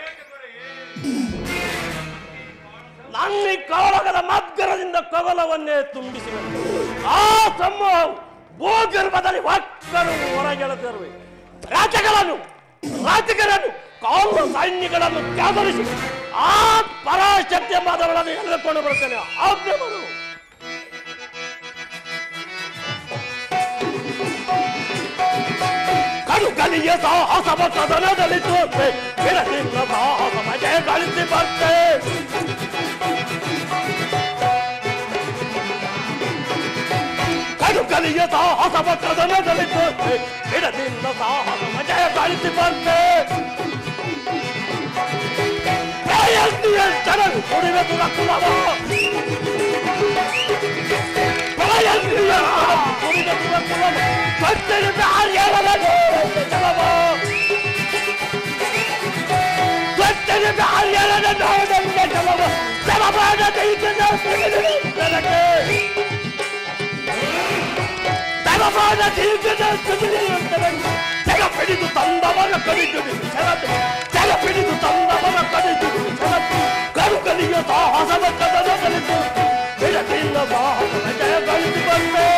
ನನ್ನಿ ಕಾಳಗದ ಮಗ್ಗರದಿಂದ ಕವಲವನ್ನೇ ತುಂಬಿಸಿವೆ ಆ ಸಮೂಹವು ಭೂಗರ್ಭದಲ್ಲಿ ಒಕ್ಕರು ಹೊರಗೆಳೆದಿರುವೆ ರಾಜ್ಯಗಳನ್ನು ರಾಜ್ಯಗಳನ್ನು ಕಾಂಗ್ರ ಸೈನ್ಯಗಳನ್ನು ಕ್ಯಾದರಿಸಿ ಆ ಪರಾಶಕ್ತಿಯ ಮಾದಗಳನ್ನು ಎಳೆದುಕೊಂಡು ಬರುತ್ತೇನೆ ಆಜ್ಞೆ ಮಾಡು ಕಡುಕಲಿಯ ಸಾಹಸವ ಕದನದಲ್ಲಿ ತೋರ್ಪೆ ಬಿಡದಿಂದ ಸಾಹಸ ಮಜೆ ಗಳಿಸಿ ಬರ್ತೆ ಕಡುಕಲಿಯ ಸಾಹಸವ ಕದನದಲ್ಲಿ ತೋರ್ಪೆ ಬಿಡದಿಂದ ಸಾಹಸ ಮಜೆ ಗಳಿಸಿ ಬರ್ತೆ ಪ್ರಯತ್ನಿಯ ಜನರು ಕುಡಿವೆ ದುರಕುಲವ ಪ್ರಯತ್ನಿಯ ಜನರು ಕುಡಿವೆ ದುರಕುಲವ ಸತ್ಯದಿಂದ ಆರ್ಯಳರದು ಜನವ ಸತ್ಯದಿಂದ ಆರ್ಯಳರದು ಜನವ ಜನವಾದ ದೈತ್ಯದ ನನಗೆ ದೈವವಾದ ದೀರ್ಘದ ಸುದಿರಿಯುತ್ತವೆಂದು ಜಗ ಪಿಡಿದು ತಂದವನ ಕಡಿದು ಶರತ್ತು ಜಗ ಪಿಡಿದು ತಂದವನ ಕಡಿದು ಶರತ್ತು ಕರುಕಲಿಯ ಸಾಹಸವ ಕದನ ಕಲಿತು ಬಿಡದಿಂದ ಸಾಹಸದ ಜಯ ಗಳಿಸಿ ಬಂದೆ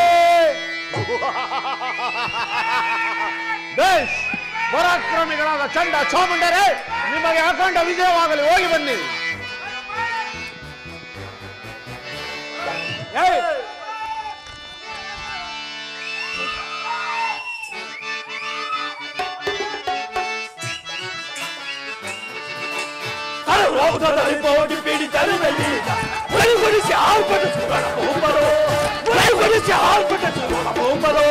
ಬೇಷ್ ಪರಾಕ್ರಮಿಗಳಾದ ಚಂಡ ಚಾಮುಂಡರೇ ನಿಮಗೆ ಅಖಂಡ ವಿಜಯವಾಗಲಿ ಹೋಗಿ ಬನ್ನಿ ಏಯ್! ಕರುರೋಗದಲ್ಲಿ ಬೋಡಿ ಪೀಡಿತರು ಬೆಳೀತ ಒಳಗೊಳಿಸಿ ಆಲ್ಪಟ ಸುರಣ ಬಹುಬರೋ ಒಳಗೊಳಿಸಿ ಆಲ್ಪಟ ಸುರಣ ಬಹುಬರೋ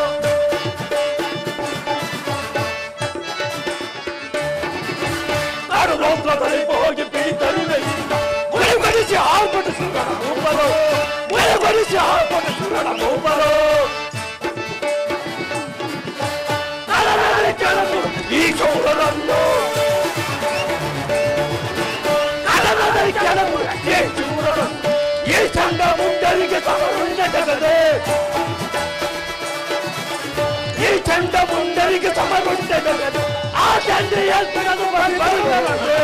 ಕರುರೋಗದಲ್ಲಿ ಬೋಡಿ ಪೀಡಿತರು ಬೆಳೀತ ಒಳಗೊಳಿಸಿ ಆಲ್ಪಟ ಸುರಣ ಬಹುಬರೋ ಒಳಗೊಳಿಸಿ ಆಲ್ಪಟ ಸುರಣ ಬಹುಬರೋ ಈ ಚೌರರನ್ನು ಕಡಲದಲ್ಲಿ ಕೆಲವು ಈ ಚೂರರು ಈ ಚಂಡ ಮುಂಡರಿಗೆ ಸಮರುಂಡ ಜಗದೆ ಈ ಚಂಡ ಮುಂಡರಿಗೆ ಸಮರುಂಡ ಜಗದೆ ಆ ಚಂಡ ಎಲ್ಪಿನದು ಬರುತ್ತದೆ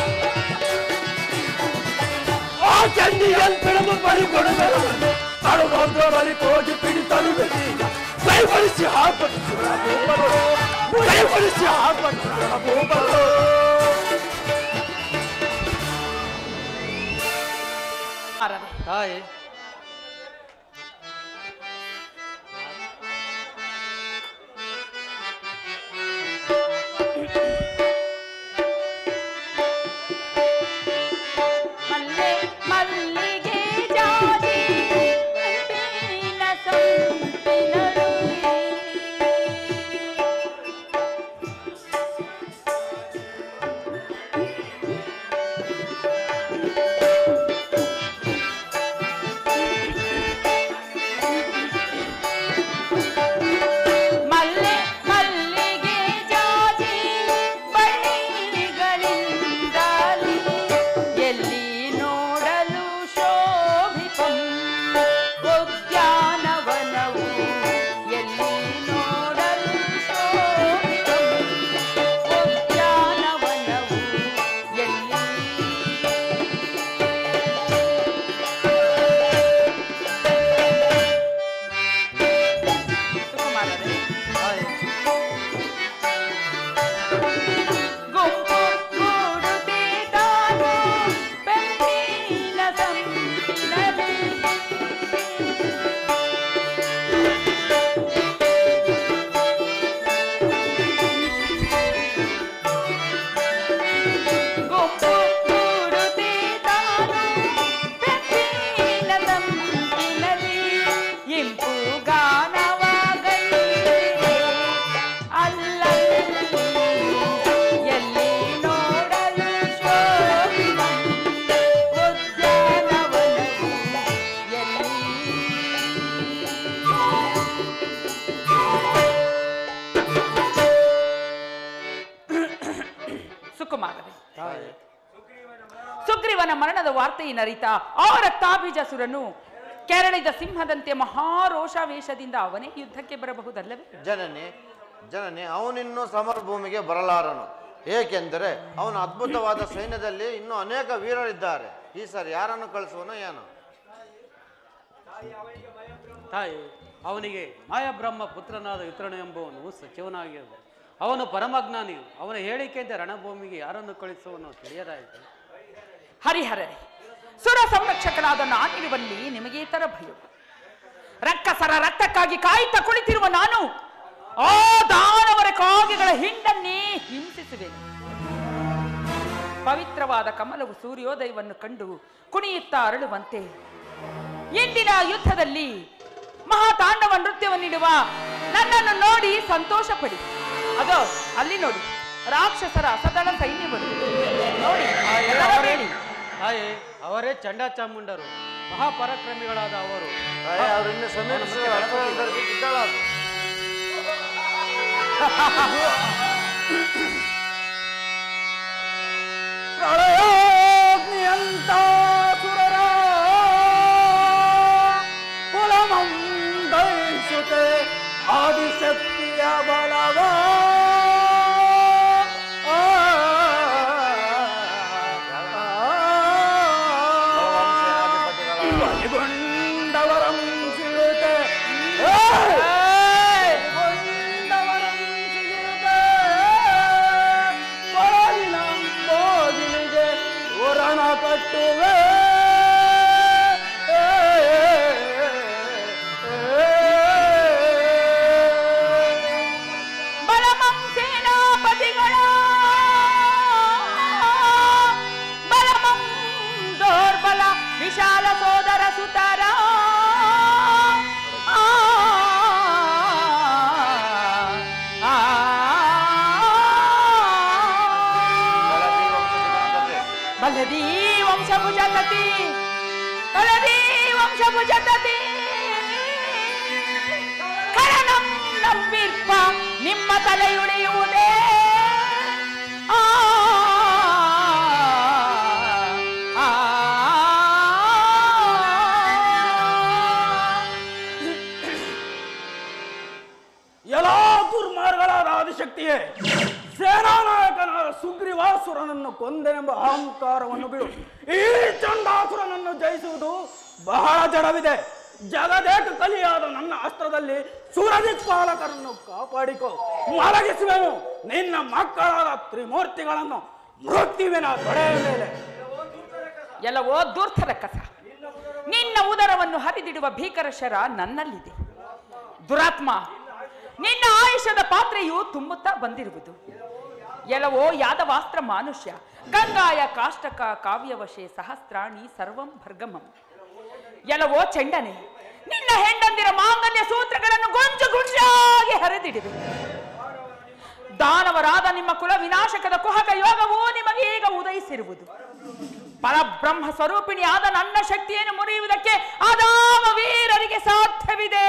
ಆ ಚಂಡ ಎಲ್ಪಿನದು ಬರಿಕೊಡುತ್ತದೆ ಕಡುಗೊಂದು ಬಲಿ ಹೋಗಿ ಪಿಡಿತಲು ಕೈಗೊಳಿಸಿ ಹಾಕಟ್ಟು ಕೈಗೊಳಿಸಿ ಹಾಕಟ್ಟು ಮಾರನೆ ತಾಯಿ ಮಲ್ಲೆ ಮಲ್ಲಿಗೆ ಜಾಜಿ ಅಂಪಿನ ಸಂಪಿನಡುವೆ. ಮಲ್ಲೆ ಮಲ್ಲಿಗೆ ಜಾಜಿ ಬಳ್ಳಿಗಳಿಂದಲಿ ಎಲ್ಲಿ ನೋಡಲು ಶೋಭಿಪಂ ಉದ್ಯಾನವನವು ಎಲ್ಲಿ ನೋಡಲು ಶೋಭಿಪಂ ಉದ್ಯಾನವನವು ಎಲ್ಲಿ ಸುಕುಮಾರರೇ ತಾಯಿ ಗುಂಪು ಗೂಡುತ್ತಿದ್ದಾನು ಬೆಂಕಿನ ಸಂಪಿನಲ್ಲಿ. ಗುಂಪು ಗೂಡುತ್ತಿದ್ದಾನು ಬೆಂಕಿನ ಸಂಪಿನಲ್ಲಿ. ಇಂಪು ಗಾನವಾಗೈತೆ ಅಲ್ಲಲ್ಲಿ ಎಲ್ಲಿ ನೋಡಲು ಶೋಭಿತಂ ಉದ್ಯಾನವನವು ಎಲ್ಲಿ ಸುಕುಮಾರರೇ ತಾಯಿ ಸುಗ್ರೀವನ ಮರಣದ ವಾರ್ತೆಯನ್ನರಿತ ಆ ರಕ್ತಾಬೀಜಸುರನು ಕೆರಳಿದ ಸಿಂಹದಂತೆ ಮಹಾರೋಷಾವೇಶದಿಂದ ಅವನೇ ಯುದ್ಧಕ್ಕೆ ಬರಬಹುದಲ್ಲವೇ ಜನನಿ ಜನನಿ ಅವನಿನ್ನೂ ಸಮರಭೂಮಿಗೆ ಬರಲಾರನು ಏಕೆಂದರೆ ಅವನ ಅದ್ಭುತವಾದ ಸೈನ್ಯದಲ್ಲಿ ಇನ್ನೂ ಅನೇಕ ವೀರರಿದ್ದಾರೆ ಈ ಸರಿ ಯಾರನ್ನು ಕಳಿಸುವನೋ ಏನೋ ತಾಯಿ ಅವನಿಗೆ ಮಾಯಬ್ರಹ್ಮ ಪುತ್ರನಾದ ವಿತರಣ ಎಂಬುವನು ಸಚಿವನಾಗಿರುವುದು ಅವನು ಪರಮಜ್ಞಾನಿಯು ಅವನ ಹೇಳಿಕೆಯಿಂದ ರಣಭೂಮಿಗೆ ಯಾರನ್ನು ಕಳಿಸುವನು ತಿಳಿಯದಾಯಿತು ಹರಿಹರರೇ ಸುರ ಸಂರಕ್ಷಕನಾದ ನಾನಿರುವಲ್ಲಿ ನಿಮಗೆ ಈ ತರ ಭಯ ರಕ್ಕಸರ ರಕ್ತಕ್ಕಾಗಿ ಕಾಯುತ್ತಾ ಕುಳಿತಿರುವ ನಾನು ಆ ದಾನವರ ಕಾಗೆಗಳ ಹಿಂಡನ್ನೇ ಹಿಂಸಿಸುವೆ ಪವಿತ್ರವಾದ ಕಮಲವು ಸೂರ್ಯೋದಯವನ್ನು ಕಂಡು ಕುಣಿಯುತ್ತಾ ಅರಳುವಂತೆ ಇಂದಿನ ಯುದ್ಧದಲ್ಲಿ ಮಹಾತಾಂಡವ ನೃತ್ಯವನ್ನಿಡುವ ನನ್ನನ್ನು ನೋಡಿ ಸಂತೋಷ ಪಡಿ ಅದೋ ಅಲ್ಲಿ ನೋಡಿ ರಾಕ್ಷಸರ ಅಸದಳ ಸೈನ್ಯವರು ನೋಡಿ ಹೆದರಬೇಡಿ. ತಾಯಿ ಅವರೇ ಚಂಡಾಚಾಮುಂಡರು ಮಹಾಪರಾಕ್ರಮಿಗಳಾದ ಅವರು ಅವ್ರು ಇನ್ನು ಸಮೀಪಿಸಿದ ಇದ್ದಾಳದು ಪ್ರಳಯೋಗ್ನಿಯಂತ ಸುರರ ಕುಲಮಂದೈಸುತ್ತೆ ಆದಿಶಕ್ತಿಯ ಬಲವ ಆ, ಬಲಿಗೊಂಡವರಂ ಸಿಗುತ್ತೆ ಬಲಿಗೊಂಡವರಂ ಸಿಗುತ್ತೆ ಕೊಳಲಿನ ಬೋಗಿಲಿಗೆ ಉರಣ ಕಟ್ಟುವೆ ಬಲಮಂ ಸೇನಾಪತಿಗಳ ಬಲಮಂ ದೌರ್ಬಲ ವಿಶಾಲ ಸೋದರ ಸುತರ ಆ, ಆ, ಬಲದಿ ವಂಶಭುಜ ತತಿ ಬಲದಿ ವಂಶಭುಜ ತತಿ ಕರಣಂ ನಂಬಿರ್ಪ ನಿಮ್ಮ ತಲೆಯುಳಿಯುವುದೇ ಆ, ಆ, ಎಲ್ಲ ದುರ್ಮಾರ್ಗಗಳಾದ ಆದಿಶಕ್ತಿಯೇ ಸೇನಾನಾಯಕನಾದ ಸುಗ್ರೀವಾಸುರನನ್ನು ಕೊಂದೆನೆಂಬ ಅಹಂಕಾರವನ್ನು ಬಿಡು ಈ ಚಂಡಾಸುರನನ್ನು ಜಯಿಸುವುದು ಬಹಳ ಜಡವಿದೆ ಜಗದೇಕ ಕಲಿಯಾದ ನನ್ನ ಅಸ್ತ್ರದಲ್ಲಿ ಸೂರದಿಕ್ಪಾಲಕರನ್ನು ಕಾಪಾಡಿಕೋ ಮಲಗಿಸುವೆನು ನಿನ್ನ ಮಕ್ಕಳಾದ ತ್ರಿಮೂರ್ತಿಗಳನ್ನು ಮೃತ್ಯುವಿನ ತೊಡೆಯ ಮೇಲೆ ಎಲ್ಲವೋ ಧೂರ್ತದ ಕಸ ನಿನ್ನ ಉದರವನ್ನು ಹರಿದಿಡುವ ಭೀಕರ ಶರ ನನ್ನಲ್ಲಿದೆ ದುರಾತ್ಮ ನಿನ್ನ ಆಯುಷದ ಪಾತ್ರೆಯು ತುಂಬುತ್ತಾ ಬಂದಿರುವುದು ಎಲ್ಲವೋ ಯಾದವಾಸ್ತ್ರ ಮಾನುಷ್ಯ ಗಂಗಾಯ ಕಾಷ್ಟಕ ಕಾವ್ಯವಶೆ ಸಹಸ್ರಾಣಿ ಸರ್ವಂ ಭರ್ಗಮಂ ಎಲ್ಲವೋ ಚೆಂಡನೆ ನಿನ್ನ ಹೆಂಡಂದಿರ ಮಾಂಗಲ್ಯ ಸೂತ್ರಗಳನ್ನು ಗೊಂಚು ಗುಂಚಾಗಿ ಹರಿದಿಡಿವೆ ದಾನವರಾದ ನಿಮ್ಮ ಕುಲ ವಿನಾಶಕದ ಕುಹಕ ಯೋಗವು ನಿಮಗೆ ಈಗ ಉದಯಿಸಿರುವುದು ಪರಬ್ರಹ್ಮ ಸ್ವರೂಪಿಣಿಯಾದ ನನ್ನ ಶಕ್ತಿಯನ್ನು ಮುರಿಯುವುದಕ್ಕೆ ಅದಾವ ವೀರರಿಗೆ ಸಾಧ್ಯವಿದೆ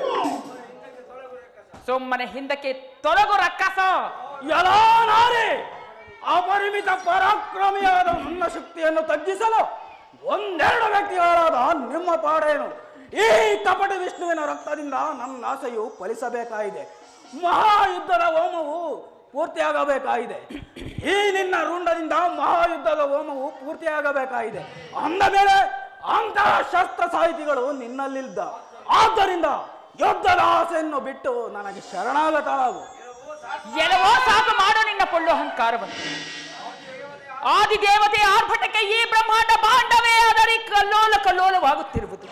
ಸುಮ್ಮನೆ ಹಿಂದಕ್ಕೆ ತೊಲಗು ರಕ್ಕಸ ಎಲ್ಲ ನಾರಿ ಅಪರಿಮಿತ ಪರಾಕ್ರಮಿಯಾದ ನನ್ನ ಶಕ್ತಿಯನ್ನು ತಗ್ಗಿಸಲು ಒಂದೆರಡು ವ್ಯಕ್ತಿಗಳಾದ ನಿಮ್ಮ ಪಾಡೇನು ಈ ಕಪಟ ವಿಷ್ಣುವಿನ ರಕ್ತದಿಂದ ನನ್ನ ಆಸೆಯು ಫಲಿಸಬೇಕಾಗಿದೆ ಮಹಾಯುದ್ಧದ ಹೋಮವು ಪೂರ್ತಿಯಾಗಬೇಕಾಗಿದೆ ಈ ನಿನ್ನ ರುಂಡದಿಂದ ಮಹಾಯುದ್ಧದ ಹೋಮವು ಪೂರ್ತಿಯಾಗಬೇಕಾಗಿದೆ ಅಂದ ಮೇಲೆ ಅಂತಹ ಶಸ್ತ್ರ ಸಾಹಿತಿಗಳು ನಿನ್ನಲ್ಲಿದ್ದ ಆದ್ದರಿಂದ ಯುದ್ಧದ ಆಸೆಯನ್ನು ಬಿಟ್ಟು ನನಗೆ ಶರಣಾಗತಳಾಗು ಎಲ್ಲವೋ ಸಾಕು ಮಾಡು ನಿನ್ನ ಪೊಳ್ಳು ಅಹಂಕಾರವನ್ನು ಆದಿದೇವತೆ ಆರ್ಭಟಕ್ಕೆ ಈ ಬ್ರಹ್ಮಾಂಡ ಬಾಂಡವೇ ಅದರಿ ಕಲ್ಲೋಲ ಕಲ್ಲೋಲವಾಗುತ್ತಿರುವುದು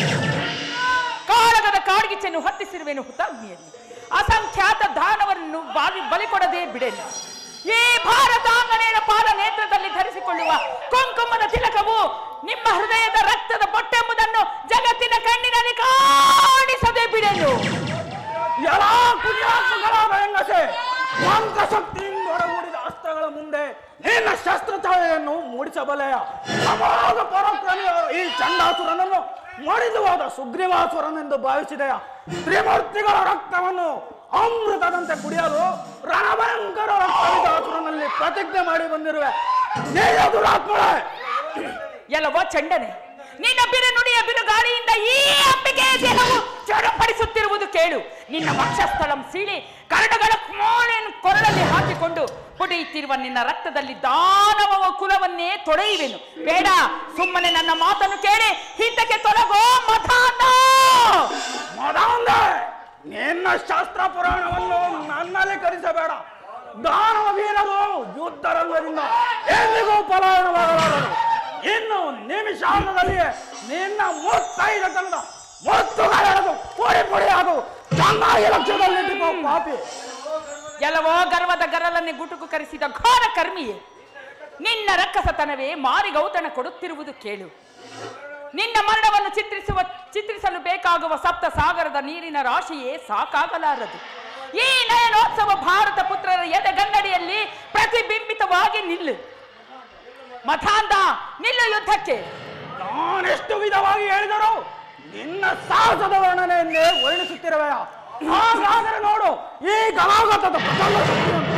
ಕಾಳಗದ ಕಾಡ್ಗಿಚ್ಚನ್ನು ಹೊತ್ತಿಸಿರುವೆನು ಹುತಾಗ್ನಿಯಲ್ಲಿ ಅಸಂಖ್ಯಾತ ದಾನವನ್ನು ಬಾಲಿ ಬಲಿ ಕೊಡದೆ ಬಿಡೆನು ಈ ಭಾರತಾಂಗನೆಯ ಪಾದ ನೇತ್ರದಲ್ಲಿ ಧರಿಸಿಕೊಳ್ಳುವ ಕುಂಕುಮದ ತಿಲಕವು ನಿಮ್ಮ ಹೃದಯದ ರಕ್ತದ ಬೊಟ್ಟೆಂಬುದನ್ನು ಜಗತ್ತಿನ ಕಣ್ಣಿನಲ್ಲಿ ಕಾಣಿಸದೆ ಬಿಡೆನು ಎಲ್ಲ ಕುಟಿಯಾತ್ಮಕರಾದ ಹೆಂಗಸೆ ಮಂತ್ರಶಕ್ತಿಯಿಂದ ಒಡಗೂಡಿದ ಅಸ್ತ್ರಗಳ ಮುಂದೆ ನಿನ್ನ ಶಸ್ತ್ರಛಾಯೆಯನ್ನು ಮೂಡಿಸಬಲೆಯ ಅಮೋಘ ಪರಾಕ್ರಮಿಯಾದ ಈ ಚಂಡಾಸುರನನ್ನು ಮಡಿದುವಾದ ಸುಗ್ರೀವಾಸುರನೆಂದು ಭಾವಿಸಿದೆಯ ತ್ರಿಮೂರ್ತಿಗಳ ರಕ್ತವನ್ನು ಅಮೃತದಂತೆ ಕುಡಿಯಲು ರಣಭಯಂಕರ ರಕ್ತವಿದಾಸುರನಲ್ಲಿ ಪ್ರತಿಜ್ಞೆ ಮಾಡಿ ಬಂದಿರುವೆ ನೇಯ ದುರಾತ್ಮಳೆ ಎಲ್ಲವೋ ಚಂಡನೆ ನಿನ್ನ ಬಿರು ನುಡಿ ಹುಣ್ಣಿಮೆಯ ಬಿರುಗಾಳಿಯಿಂದ ಈ ಅಂಬಿಕೆಯ ದೇಹವು ಚಡಪಡಿಸುತ್ತಿರುವುದು ಕೇಳು ನಿನ್ನ ವಕ್ಷಸ್ಥಳಂ ಸೀಳಿ ಕರಡುಗಳ ಮೋಳೆಯನ್ನು ಕೊರಳಲ್ಲಿ ಹಾಕಿಕೊಂಡು ಕುಡಿಯುತ್ತಿರುವ ನಿನ್ನ ರಕ್ತದಲ್ಲಿ ದಾನವ ಕುಲವನ್ನೇ ತೊಳೆಯುವೆನು ಬೇಡ ಸುಮ್ಮನೆ ನನ್ನ ಮಾತನ್ನು ಕೇಳಿ ಹಿಂದಕ್ಕೆ ತೊಲಗೋ ಮತಾಂಧ ಮದಾಂಧ ನಿನ್ನ ಶಾಸ್ತ್ರ ಪುರಾಣವನ್ನು ನನ್ನಲ್ಲಿ ಕಲಿಸಬೇಡ ದಾನವ ವೀರರು ಯುದ್ಧ ರಂಗದಿಂದ ಎಂದಿಗೂ ಪಲಾಯನವಾಗಲಾರರು ಇನ್ನು ನಿಮಿಷಾಂತದಲ್ಲಿ ನಿನ್ನ ಮುತ್ತೈದತನದ ಮುತ್ತುಗಳೆಳೆದು ಪುಡಿ ಪುಡಿ ಹಾಗೂ ಚೆನ್ನಾಗಿ ಲಕ್ಷ್ಯದಲ್ಲಿಟ್ಟಿಕೋ ಪಾಪಿ ಎಲ್ಲವೋ ಗರ್ವದ ಗರಲನ್ನೇ ಗುಟುಕು ಕರೆಸಿದ ಘೋರ ಕರ್ಮಿಯೇ ನಿನ್ನ ರಕ್ಕಸತನವೇ ಮಾರಿಗೌತಣ ಕೊಡುತ್ತಿರುವುದು ಕೇಳು ನಿನ್ನ ಮರಣವನ್ನು ಚಿತ್ರಿಸುವ ಚಿತ್ರಿಸಲು ಬೇಕಾಗುವ ಸಪ್ತ ಸಾಗರದ ನೀರಿನ ರಾಶಿಯೇ ಸಾಕಾಗಲಾರದು ಈ ನಯನೋತ್ಸವ ಭಾರತ ಪುತ್ರರ ಎದೆಗನ್ನಡಿಯಲ್ಲಿ ಪ್ರತಿಬಿಂಬಿತವಾಗಿ ನಿಲ್ಲು ಮಥಾಂಧ ನಿಲ್ಲು ಯುದ್ಧಕ್ಕೆ ನಾನೆಷ್ಟು ವಿಧವಾಗಿ ಹೇಳಿದರು ನಿನ್ನ ಸಾಹಸದ ವರ್ಣನೆಯನ್ನೇ ವರ್ಣಿಸುತ್ತಿರುವೆಯ ಹಾಗಾದರೆ ನೋಡು ಈ ಗಲಾಗತದ ಪ್ರಚಂಡ ಶಕ್ತಿಯನ್ನು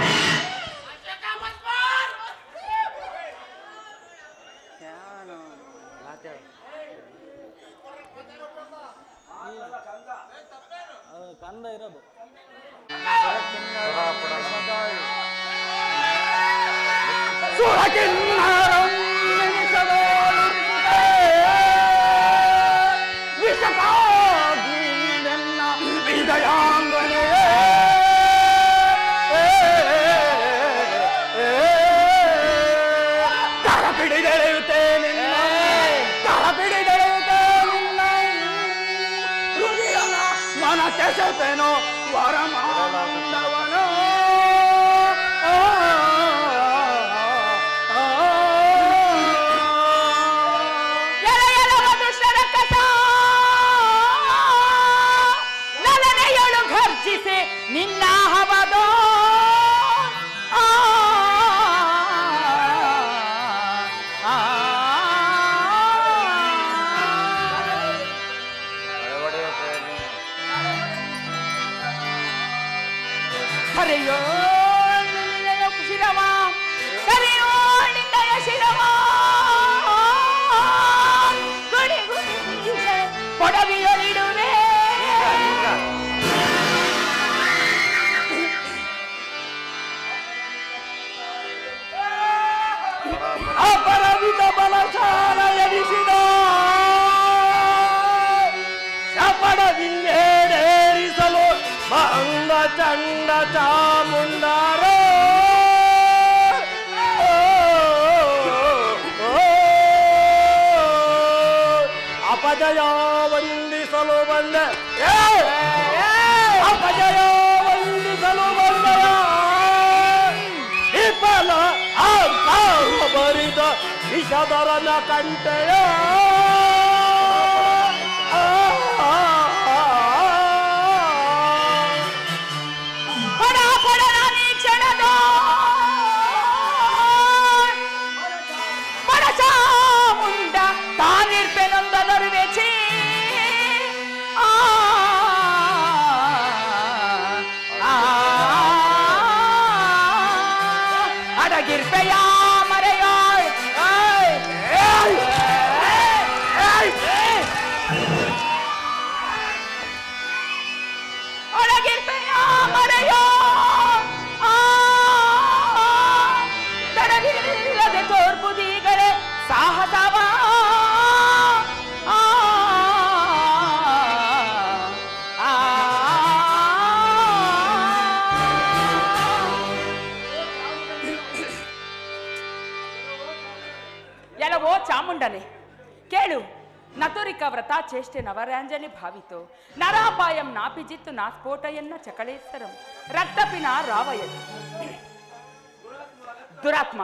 ಸುರಕಿನ್ನರಂ ನಿಮಿಷದೋಲುರಿಸುತ್ತೆ. ವಿಷಕ್ಕಾಗಿ ನನ್ನ ವಿಜಯಾಂಗನೆಯೇ. ಕರ ಪಿಡಿದೆಳೆಯುತ್ತೆ ನಿನ್ನ ಕರ ಪಿಡಿದೆಳೆಯುತ್ತೆ ನಿನ್ನ ಹೃದಯನ ಮನ ಕೆಸಪೇನೋ ವರಮಾಂಡವನೋ ಎಲ ಎಲವ ದುಷ್ಟರ ಕಸ ನಲನೆಯೊಳು ಘರ್ಜಿಸಿ ನಿನ್ನ ಹವದೋ ಆ, ಆ, ಕರೆಯೋ ನಿನ್ನಯ ಶಿರವ ಕರೆಯೋ ನಿನ್ನಯ ಶಿರವ ಗುಡಿ ಗುಡಿ ಗುಡಿ ಕೊಡವಿಯೊಳಿಡುವೆ ಅಪರವಿದ ಬಲಶಾಲ ಎನಿಸಿದ ಶಪಡದಿಂಗೇಡೇರಿಸಲು ಬಂದ ಚಂಡ ಚಾಮುಂಡಾರ ಅಪಜಯ ವಂದಿಸಲು ಬಂದ ಏ! ಅಪಜಯ ವಂದಿಸಲು ಬಂದಯ ವಿಫಲ ಆಕಾಶ ಬರಿದ ವಿಷಧರನ ಕಂಠೆಯ ಪಡ ಪಡ ನಾನೀ ಕ್ಷಣದ ಪಡ ಚಾಮುಂಡ ತಾನಿರ್ಪೆನೊಂದದರು ವೆಚಿ ಆ ಆ, ಅಡಗಿರ್ಪೆಯ ಮರೆಯಾಳ್ ಏಯ್, ಏಯ್, ಏಯ್, ಏಯ್. ಒಳಗಿರ್ಪೆಯ ಮರೆಯೋ ಆ, ತಡವಿಲ್ಲದೆ ತೋರ್ಪುದೀಗಳೆ ಸಾಹಸವ ಆ, ಆ, ಎಲ್ಲವೋ ಚಾಮುಂಡನೆ ಕೇಳು ನತುರಿಕ ವ್ರತ ಚೇಷ್ಟೆ ನವರಾಂಜಲಿ ಭಾವಿತು ನರಾಪಾಯಂ ನಾಪಿಜಿತ್ತು ನಾ ಸ್ಫೋಟಯನ್ನ ಚಕಳೇಶ್ವರಂ ರಕ್ತಪಿನ ರಾವಯದು ದುರಾತ್ಮ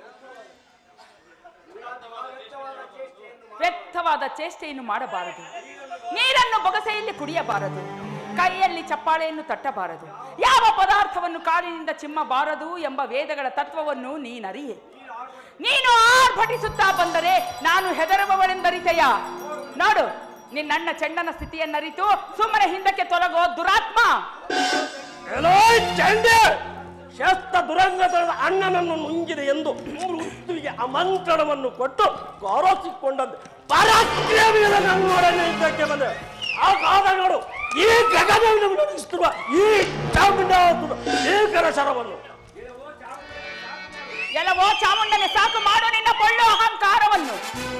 ವ್ಯಕ್ತವಾದ ಚೇಷ್ಟೆಯನ್ನು ಮಾಡಬಾರದು ನೀರನ್ನು ಬೊಗಸೆಯಲ್ಲಿ ಕುಡಿಯಬಾರದು ಕೈಯಲ್ಲಿ ಚಪ್ಪಾಳೆಯನ್ನು ತಟ್ಟಬಾರದು ಯಾವ ಪದಾರ್ಥವನ್ನು ಕಾಲಿನಿಂದ ಚಿಮ್ಮಬಾರದು ಎಂಬ ವೇದಗಳ ತತ್ವವನ್ನು ನೀನರಿಯೆ ನೀನು ಆರ್ಭಟಿಸುತ್ತಾ ಬಂದರೆ ನಾನು ಹೆದರುವವಳೆಂದರಿತೆಯ ನೋಡು ನಿನ್ನಣ್ಣ ಚೆಂಡನ ಸ್ಥಿತಿಯನ್ನರಿತು ಸುಮ್ಮನೆ ಹಿಂದಕ್ಕೆ ತೊಲಗೋ ದುರಾತ್ಮ ಎಲ್ಲೋ ಚಂಡೆ ಶಸ್ತ್ರ ದುರಂಗದ ಅಣ್ಣನನ್ನು ನುಂಗಿದೆ ಎಂದು ಮೃತ್ಯುವಿಗೆ ಆಮಂತ್ರಣವನ್ನು ಕೊಟ್ಟು ಗೌರವಿಸಿಕೊಂಡದ್ದು ಪರಾಕ್ರಮಿಗಳ ನಮ್ಮೊಡನೆ ಯುದ್ಧಕ್ಕೆ ಬಂದೆ ಆ ಕಾದಗಳು ಈ ಗಗನವನ್ನು ನುಡಿಸುತ್ತಿರುವ ಈ ಚಾಮುಂಡಾಸುರ ಭೀಕರ ಶರವನ್ನು ಎಲ್ಲವೋ ಚಾಮುಂಡನೆ ಸಾಕು ಮಾಡು ನಿನ್ನ ಪೊಳ್ಳು ಅಹಂಕಾರವನ್ನು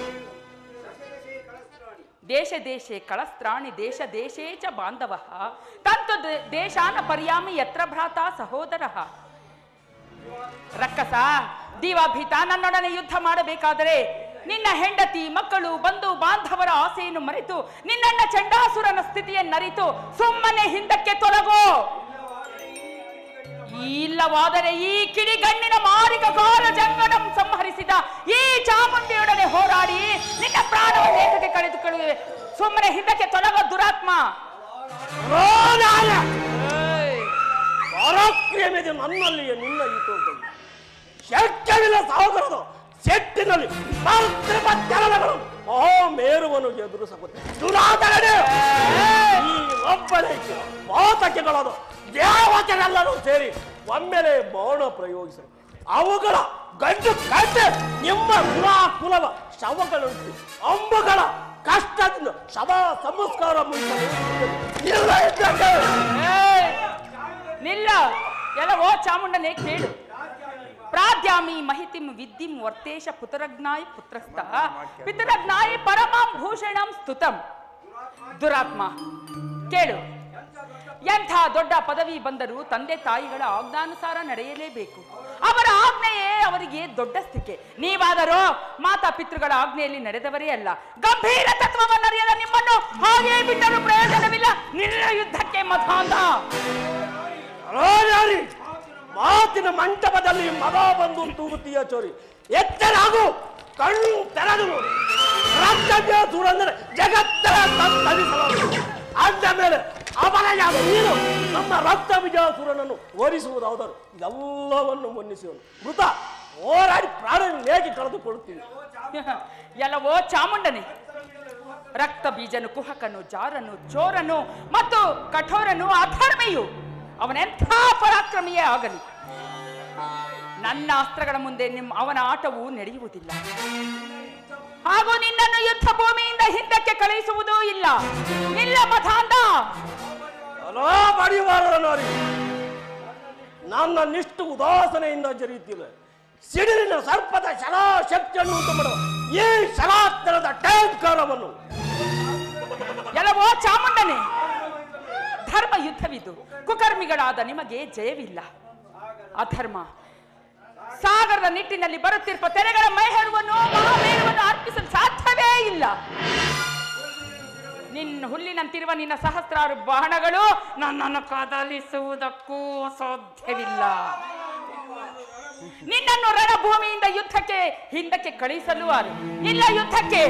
ದೇಶ ದೇಶೆ ಕಳಸ್ತ್ರಾಣಿ ದೇಶ ದೇಶೇ ಚ ಬಾಂಧವ ತಂತು ದೇ- ದೇಶಾನ ಪರ್ಯಾಮಿ ಯತ್ರ ಭ್ರಾತ ಸಹೋದರ ರಕ್ಕಸ ದೀವಾಭೀತ ನನ್ನೊಡನೆ ಯುದ್ಧ ಮಾಡಬೇಕಾದರೆ ನಿನ್ನ ಹೆಂಡತಿ ಮಕ್ಕಳು ಬಂಧು ಬಾಂಧವರ ಆಸೆಯನ್ನು ಮರೆತು ನಿನ್ನಣ್ಣ ಚಂಡಾಸುರನ ಸ್ಥಿತಿಯನ್ನರಿತು ಸುಮ್ಮನೆ ಹಿಂದಕ್ಕೆ ತೊಲಗೋ ಇಲ್ಲವಾದರೆ ಈ ಕಿಡಿಗಣ್ಣಿನ ಮಾರಿಕಗಾರ ಜಂಗಡಂ ಸಂಹರಿಸಿದ ಈ ಚಾಮುಂಡಿಯೊಡನೆ ಹೋರಾಡಿ ನಿನ್ನ ಪ್ರಾಣವನ್ನು ಏಕಕ್ಕೆ ಕಳೆದುಕೊಳ್ಳುವೆ ಸುಮ್ಮನೆ ಹಿಂದಕ್ಕೆ ತೊಲಗೋ ದುರಾತ್ಮ ರೋನಾಯ ಪರಾಕ್ರಮಿದ ನನ್ನಲ್ಲಿಯೇ ನಿನ್ನ ಈತೋಗಳು ಶಕ್ಯವಿಲ್ಲ ಸಹೋದರದು ಸೆಟ್ಟಿನಲ್ಲಿ ಮಾತೃಪ ಚಲನಗಳು ಮಹಾಮೇರುವನ್ನು ಎದುರಿಸಬಹುದು ದುರಾದರಣೆ ಈ ಒಬ್ಬನೇ ಮಾತಕೆಗಳದು ದೇವತೆಗಳೆಲ್ಲರೂ ಸೇರಿ ಒಮ್ಮೆಲೆ ಮೌನ ಪ್ರಯೋಗಿಸಲು ಅವುಗಳ ಗಂಡು ಕಟ್ಟೆ ನಿಮ್ಮ ಕುಲ ಕುಲವ ಶವಗಳನ್ನು ಅಂಬುಗಳ ಕಷ್ಟದಿಂದ ಶವ ಸಂಸ್ಕಾರ ಮುಗಿಸಲು ಇಲ್ಲ ಇದ್ದಂತೆ. ಏಯ್! ನಿಲ್ಲ ಎಲ್ಲವೋ ಚಾಮುಂಡನೇ ಕೇಳು ಪ್ರಾದ್ಯಾಮಿ ಮಹಿತಿಂ ವಿದ್ಧಿಂ ವರ್ತೇಶ ಪುತ್ರಜ್ಞಾಯ ಪುತ್ರಸ್ಥ ಪಿತರಜ್ಞಾಯ ಪರಮಾಂ ಭೂಷಣಂ ಸ್ತುತಂ ದುರಾತ್ಮ ಕೇಳು ಎಂಥ ದೊಡ್ಡ ಪದವಿ ಬಂದರೂ ತಂದೆ ತಾಯಿಗಳ ಆಜ್ಞಾನುಸಾರ ನಡೆಯಲೇಬೇಕು ಅವರ ಆಜ್ಞೆಯೇ ಅವರಿಗೆ ದೊಡ್ಡ ಸ್ಥಿಕೆ ನೀವಾದರೂ ಮಾತಾ ಪಿತೃಗಳ ಆಜ್ಞೆಯಲ್ಲಿ ನಡೆದವರೇ ಅಲ್ಲ ಗಂಭೀರ ತತ್ವವನ್ನರಿಯದ ನಿಮ್ಮನ್ನು ಹಾಗೆ ಬಿಟ್ಟರೂ ಪ್ರಯೋಜನವಿಲ್ಲ ನಿನ್ನ ಯುದ್ಧಕ್ಕೆ ಮತಾಂಧ ರಾಜಾರಿ ಮಾತಿನ ಮಂಟಪದಲ್ಲಿ ಮಗ ಬಂದು ತೂಗುತ್ತೀಯ ಚೋರಿ ಎಚ್ಚರಾಗು ಕಣ್ಣು ತೆರೆದು ನೋಡು ರಕ್ತದ ಸುರಂದರೆ ಜಗತ್ತರ ತರಿಸಲಾಗುವುದು ಅಂದ ಮೇಲೆ ಅವನ ಯಾವ ನೀನು ನಮ್ಮ ರಕ್ತ ವಿಜಯಸುರನನ್ನು ಓಡಿಸುವುದಾದರೂ ಎಲ್ಲವನ್ನು ಮನ್ನಿಸುವನು ಮೃತ ಹೋರಾಡಿ ಪ್ರಾಣ ನೇಗಿ ಕಳೆದುಕೊಳ್ಳುತ್ತೀವಿ ಎಲ್ಲವೋ ಚಾಮುಂಡನೆ ರಕ್ತ ಬೀಜನು ಕುಹಕನು ಜಾರನು ಚೋರನು ಮತ್ತು ಕಠೋರನು ಅಧರ್ಮಿಯು ಅವನೆಂಥ ಪರಾಕ್ರಮಿಯೇ ಆಗಲಿ ನನ್ನ ಅಸ್ತ್ರಗಳ ಮುಂದೆ ನಿಮ್ಮ ಅವನ ಆಟವು ನಡೆಯುವುದಿಲ್ಲ ಹಾಗೂ ನಿನ್ನನ್ನು ಯುದ್ಧ ಭೂಮಿಯಿಂದ ಹಿಂದಕ್ಕೆ ಕಳುಹಿಸುವುದೂ ಇಲ್ಲ ಇಲ್ಲ ಮತಾಂಧ ಅಲೋ ಬಡಿವಾರದ ನೋಡಿ ನನ್ನ ನಿಷ್ಠು ಉದಾಸನೆಯಿಂದ ಜರಿಯುತ್ತಿಲ್ಲ ಸಿಡಿಲಿನ ಸರ್ಪದ ಶಲಾ ಶಕ್ತಿಯನ್ನು ಉಂಟು ಮಾಡುವ ಈ ಶಲಾತ್ತರದ ಟೇಂಕಾರವನ್ನು ಎಲ್ಲವೋ ಚಾಮುಂಡನೆ ಧರ್ಮ ಯುದ್ಧವಿದು ಕುಕರ್ಮಿಗಳಾದ ನಿಮಗೆ ಜಯವಿಲ್ಲ ಅಧರ್ಮ ಸಾಗರದ ನಿಟ್ಟಿನಲ್ಲಿ ಬರುತ್ತಿರುವ ತೆರೆಗಳ ಮೈಹರುವನ್ನು ಮಹಾಮೇರುವನ್ನು ಅರ್ಪಿಸಲು ಸಾಧ್ಯವೇ ಇಲ್ಲ ನಿನ್ನ ಹುಲ್ಲಿನಂತಿರುವ ನಿನ್ನ ಸಹಸ್ರಾರು ಬಾಣಗಳು ನನ್ನನ್ನು ಕದಲಿಸುವುದಕ್ಕೂ ಸಾಧ್ಯವಿಲ್ಲ ನಿನ್ನನ್ನು ರಣಭೂಮಿಯಿಂದ ಯುದ್ಧಕ್ಕೆ ಹಿಂದಕ್ಕೆ ಕಳಿಸಲು ಅರು ಇಲ್ಲ ಯುದ್ಧಕ್ಕೆ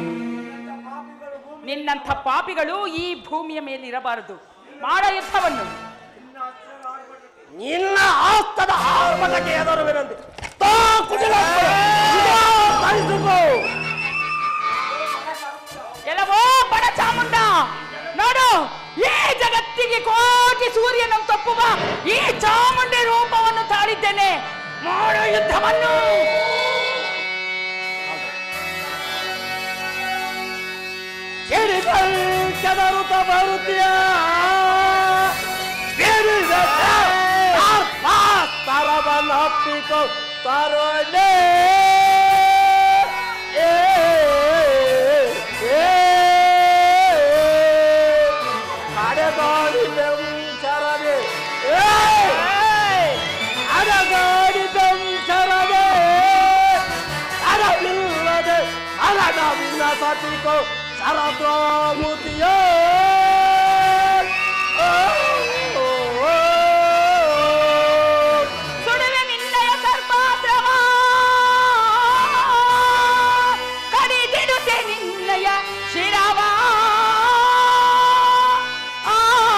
ನಿನ್ನಂಥ ಪಾಪಿಗಳು ಈ ಭೂಮಿಯ ಮೇಲೆ ಇರಬಾರದು ಮಾಡ ಯುದ್ಧವನ್ನು ನಿನ್ನ ಆಸ್ತದ ಆರ್ಭಟಕ್ಕೆ ಎದುರುವಿನಂತೆ ತಾ ಕುಟಿಲ ಇದೋ ಕಳಿಸಿಕೋ. ಎಲ್ಲವೋ ಬಡ ಚಾಮುಂಡ ನೋಡು ಈ ಜಗತ್ತಿಗೆ ಕೋಟಿ ಸೂರ್ಯನ ತಪ್ಪುವ ಈ ಚಾಮುಂಡಿ ರೂಪವನ್ನು ತಾಳಿದ್ದೇನೆ ಮಾಡು ಯುದ್ಧವನ್ನು ಕೆಡಿಗಳು ಕೆದರುತ್ತ ಬರುತ್ತೀಯ ಬೇಡಿದ ತರವನ್ನಪ್ಪಿಕೋ ತರೊಳ್ಳೆ ಏ ಏ ಅಡಗಾಡಿದಂ ಶರದೆ ಏ ಅಡಗಾಡಿದಂ ಶರದೆ ಅಡವಿಲ್ಲದೆ ಅಡವಿನ ಸತಿಕೋ ಶರದ್ವಾಮುತಿಯ ಸುಡುವೆ ನಿನ್ನಯ ಸರ್ಪಾತ್ರವ ಕಡಿದಿಡುತ್ತೆ ನಿನ್ನಯ ಶಿರವ ಆ,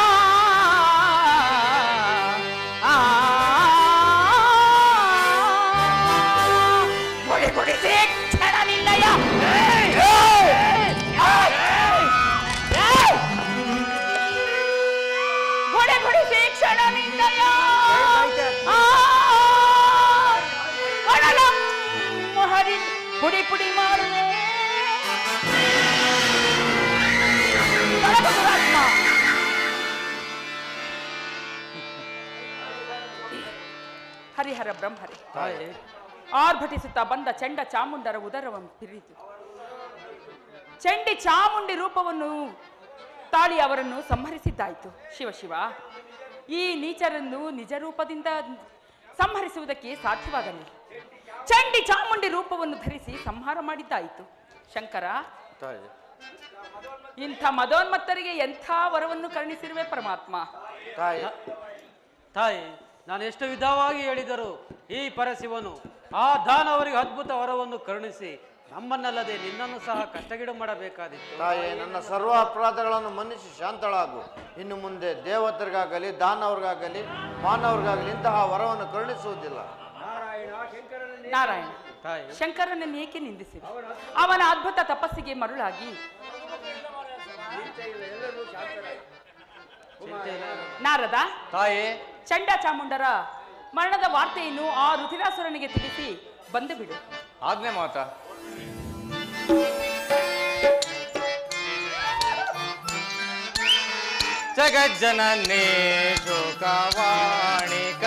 ಆ, ಗುಡಿ ಗುಡಿಸಿ ಕ್ಷಣ ನಿನ್ನಯ ಏಯ್! ಏಯ್! ಏಯ್! ಹರಿಹರ ಬ್ರಹ್ಮರೇ ತಾಯಿ ಆರ್ಭಟಿಸುತ್ತಾ ಬಂದ ಚಂಡ ಚಾಮುಂಡರ ಉದರವನ್ನು ಪಿರಿತು ಚಂಡಿ ಚಾಮುಂಡಿ ರೂಪವನ್ನು ತಾಳಿ ಅವರನ್ನು ಸಂಹರಿಸಿದ್ದಾಯಿತು ಶಿವ ಶಿವ ಈ ನೀಚರನ್ನು ನಿಜ ರೂಪದಿಂದ ಸಂಹರಿಸುವುದಕ್ಕೆ ಸಾಧ್ಯವಾಗಲಿಲ್ಲ ಚಂಡಿ ಚಾಮುಂಡಿ ರೂಪವನ್ನು ಧರಿಸಿ ಸಂಹಾರ ಮಾಡಿದ್ದಾಯಿತು ಶಂಕರ ತಾಯಿ ಇಂಥ ಮದೋನ್ಮತ್ತರಿಗೆ ಎಂಥ ವರವನ್ನು ಕರುಣಿಸಿರುವೆ ಪರಮಾತ್ಮ ತಾಯಿ ತಾಯಿ ನಾನು ಎಷ್ಟು ವಿಧವಾಗಿ ಹೇಳಿದರು ಈ ಪರಶಿವನು ಆ ದಾನವರಿಗೆ ಅದ್ಭುತ ವರವನ್ನು ಕರುಣಿಸಿ ನಮ್ಮನ್ನಲ್ಲದೆ ನಿನ್ನನ್ನು ಸಹ ಕಷ್ಟಗಿಡು ಮಾಡಬೇಕಾದಿತ್ತು ತಾಯಿ ನನ್ನ ಸರ್ವ ಅಪರಾಧಗಳನ್ನು ಮನ್ನಿಸಿ ಶಾಂತಳಾಗು ಇನ್ನು ಮುಂದೆ ದೇವತರಿಗಾಗಲಿ ದಾನವ್ರಿಗಾಗಲಿ ಮಾನವ್ರಿಗಾಗಲಿ ಇಂತಹ ವರವನ್ನು ಕರುಣಿಸುವುದಿಲ್ಲ ನಾರಾಯಣ ತಾಯಿ ಶಂಕರನನ್ನು ಏಕೆ ನಿಂದಿಸಿ ಅವನ ಅದ್ಭುತ ತಪಸ್ಸಿಗೆ ಮರುಳಾಗಿ ನಾರದ ತಾಯೇ ಚಂಡ ಚಾಮುಂಡರ ಮರಣದ ವಾರ್ತೆಯನ್ನು ಆ ರುಧಿರಾಸುರನಿಗೆ ತಿಳಿಸಿ ಬಂದು ಬಿಡು ಆಜ್ಞೆ ಮಾತಾ ಜಗಜ್ಜನನೇ ಶೋಕವಾಣಿ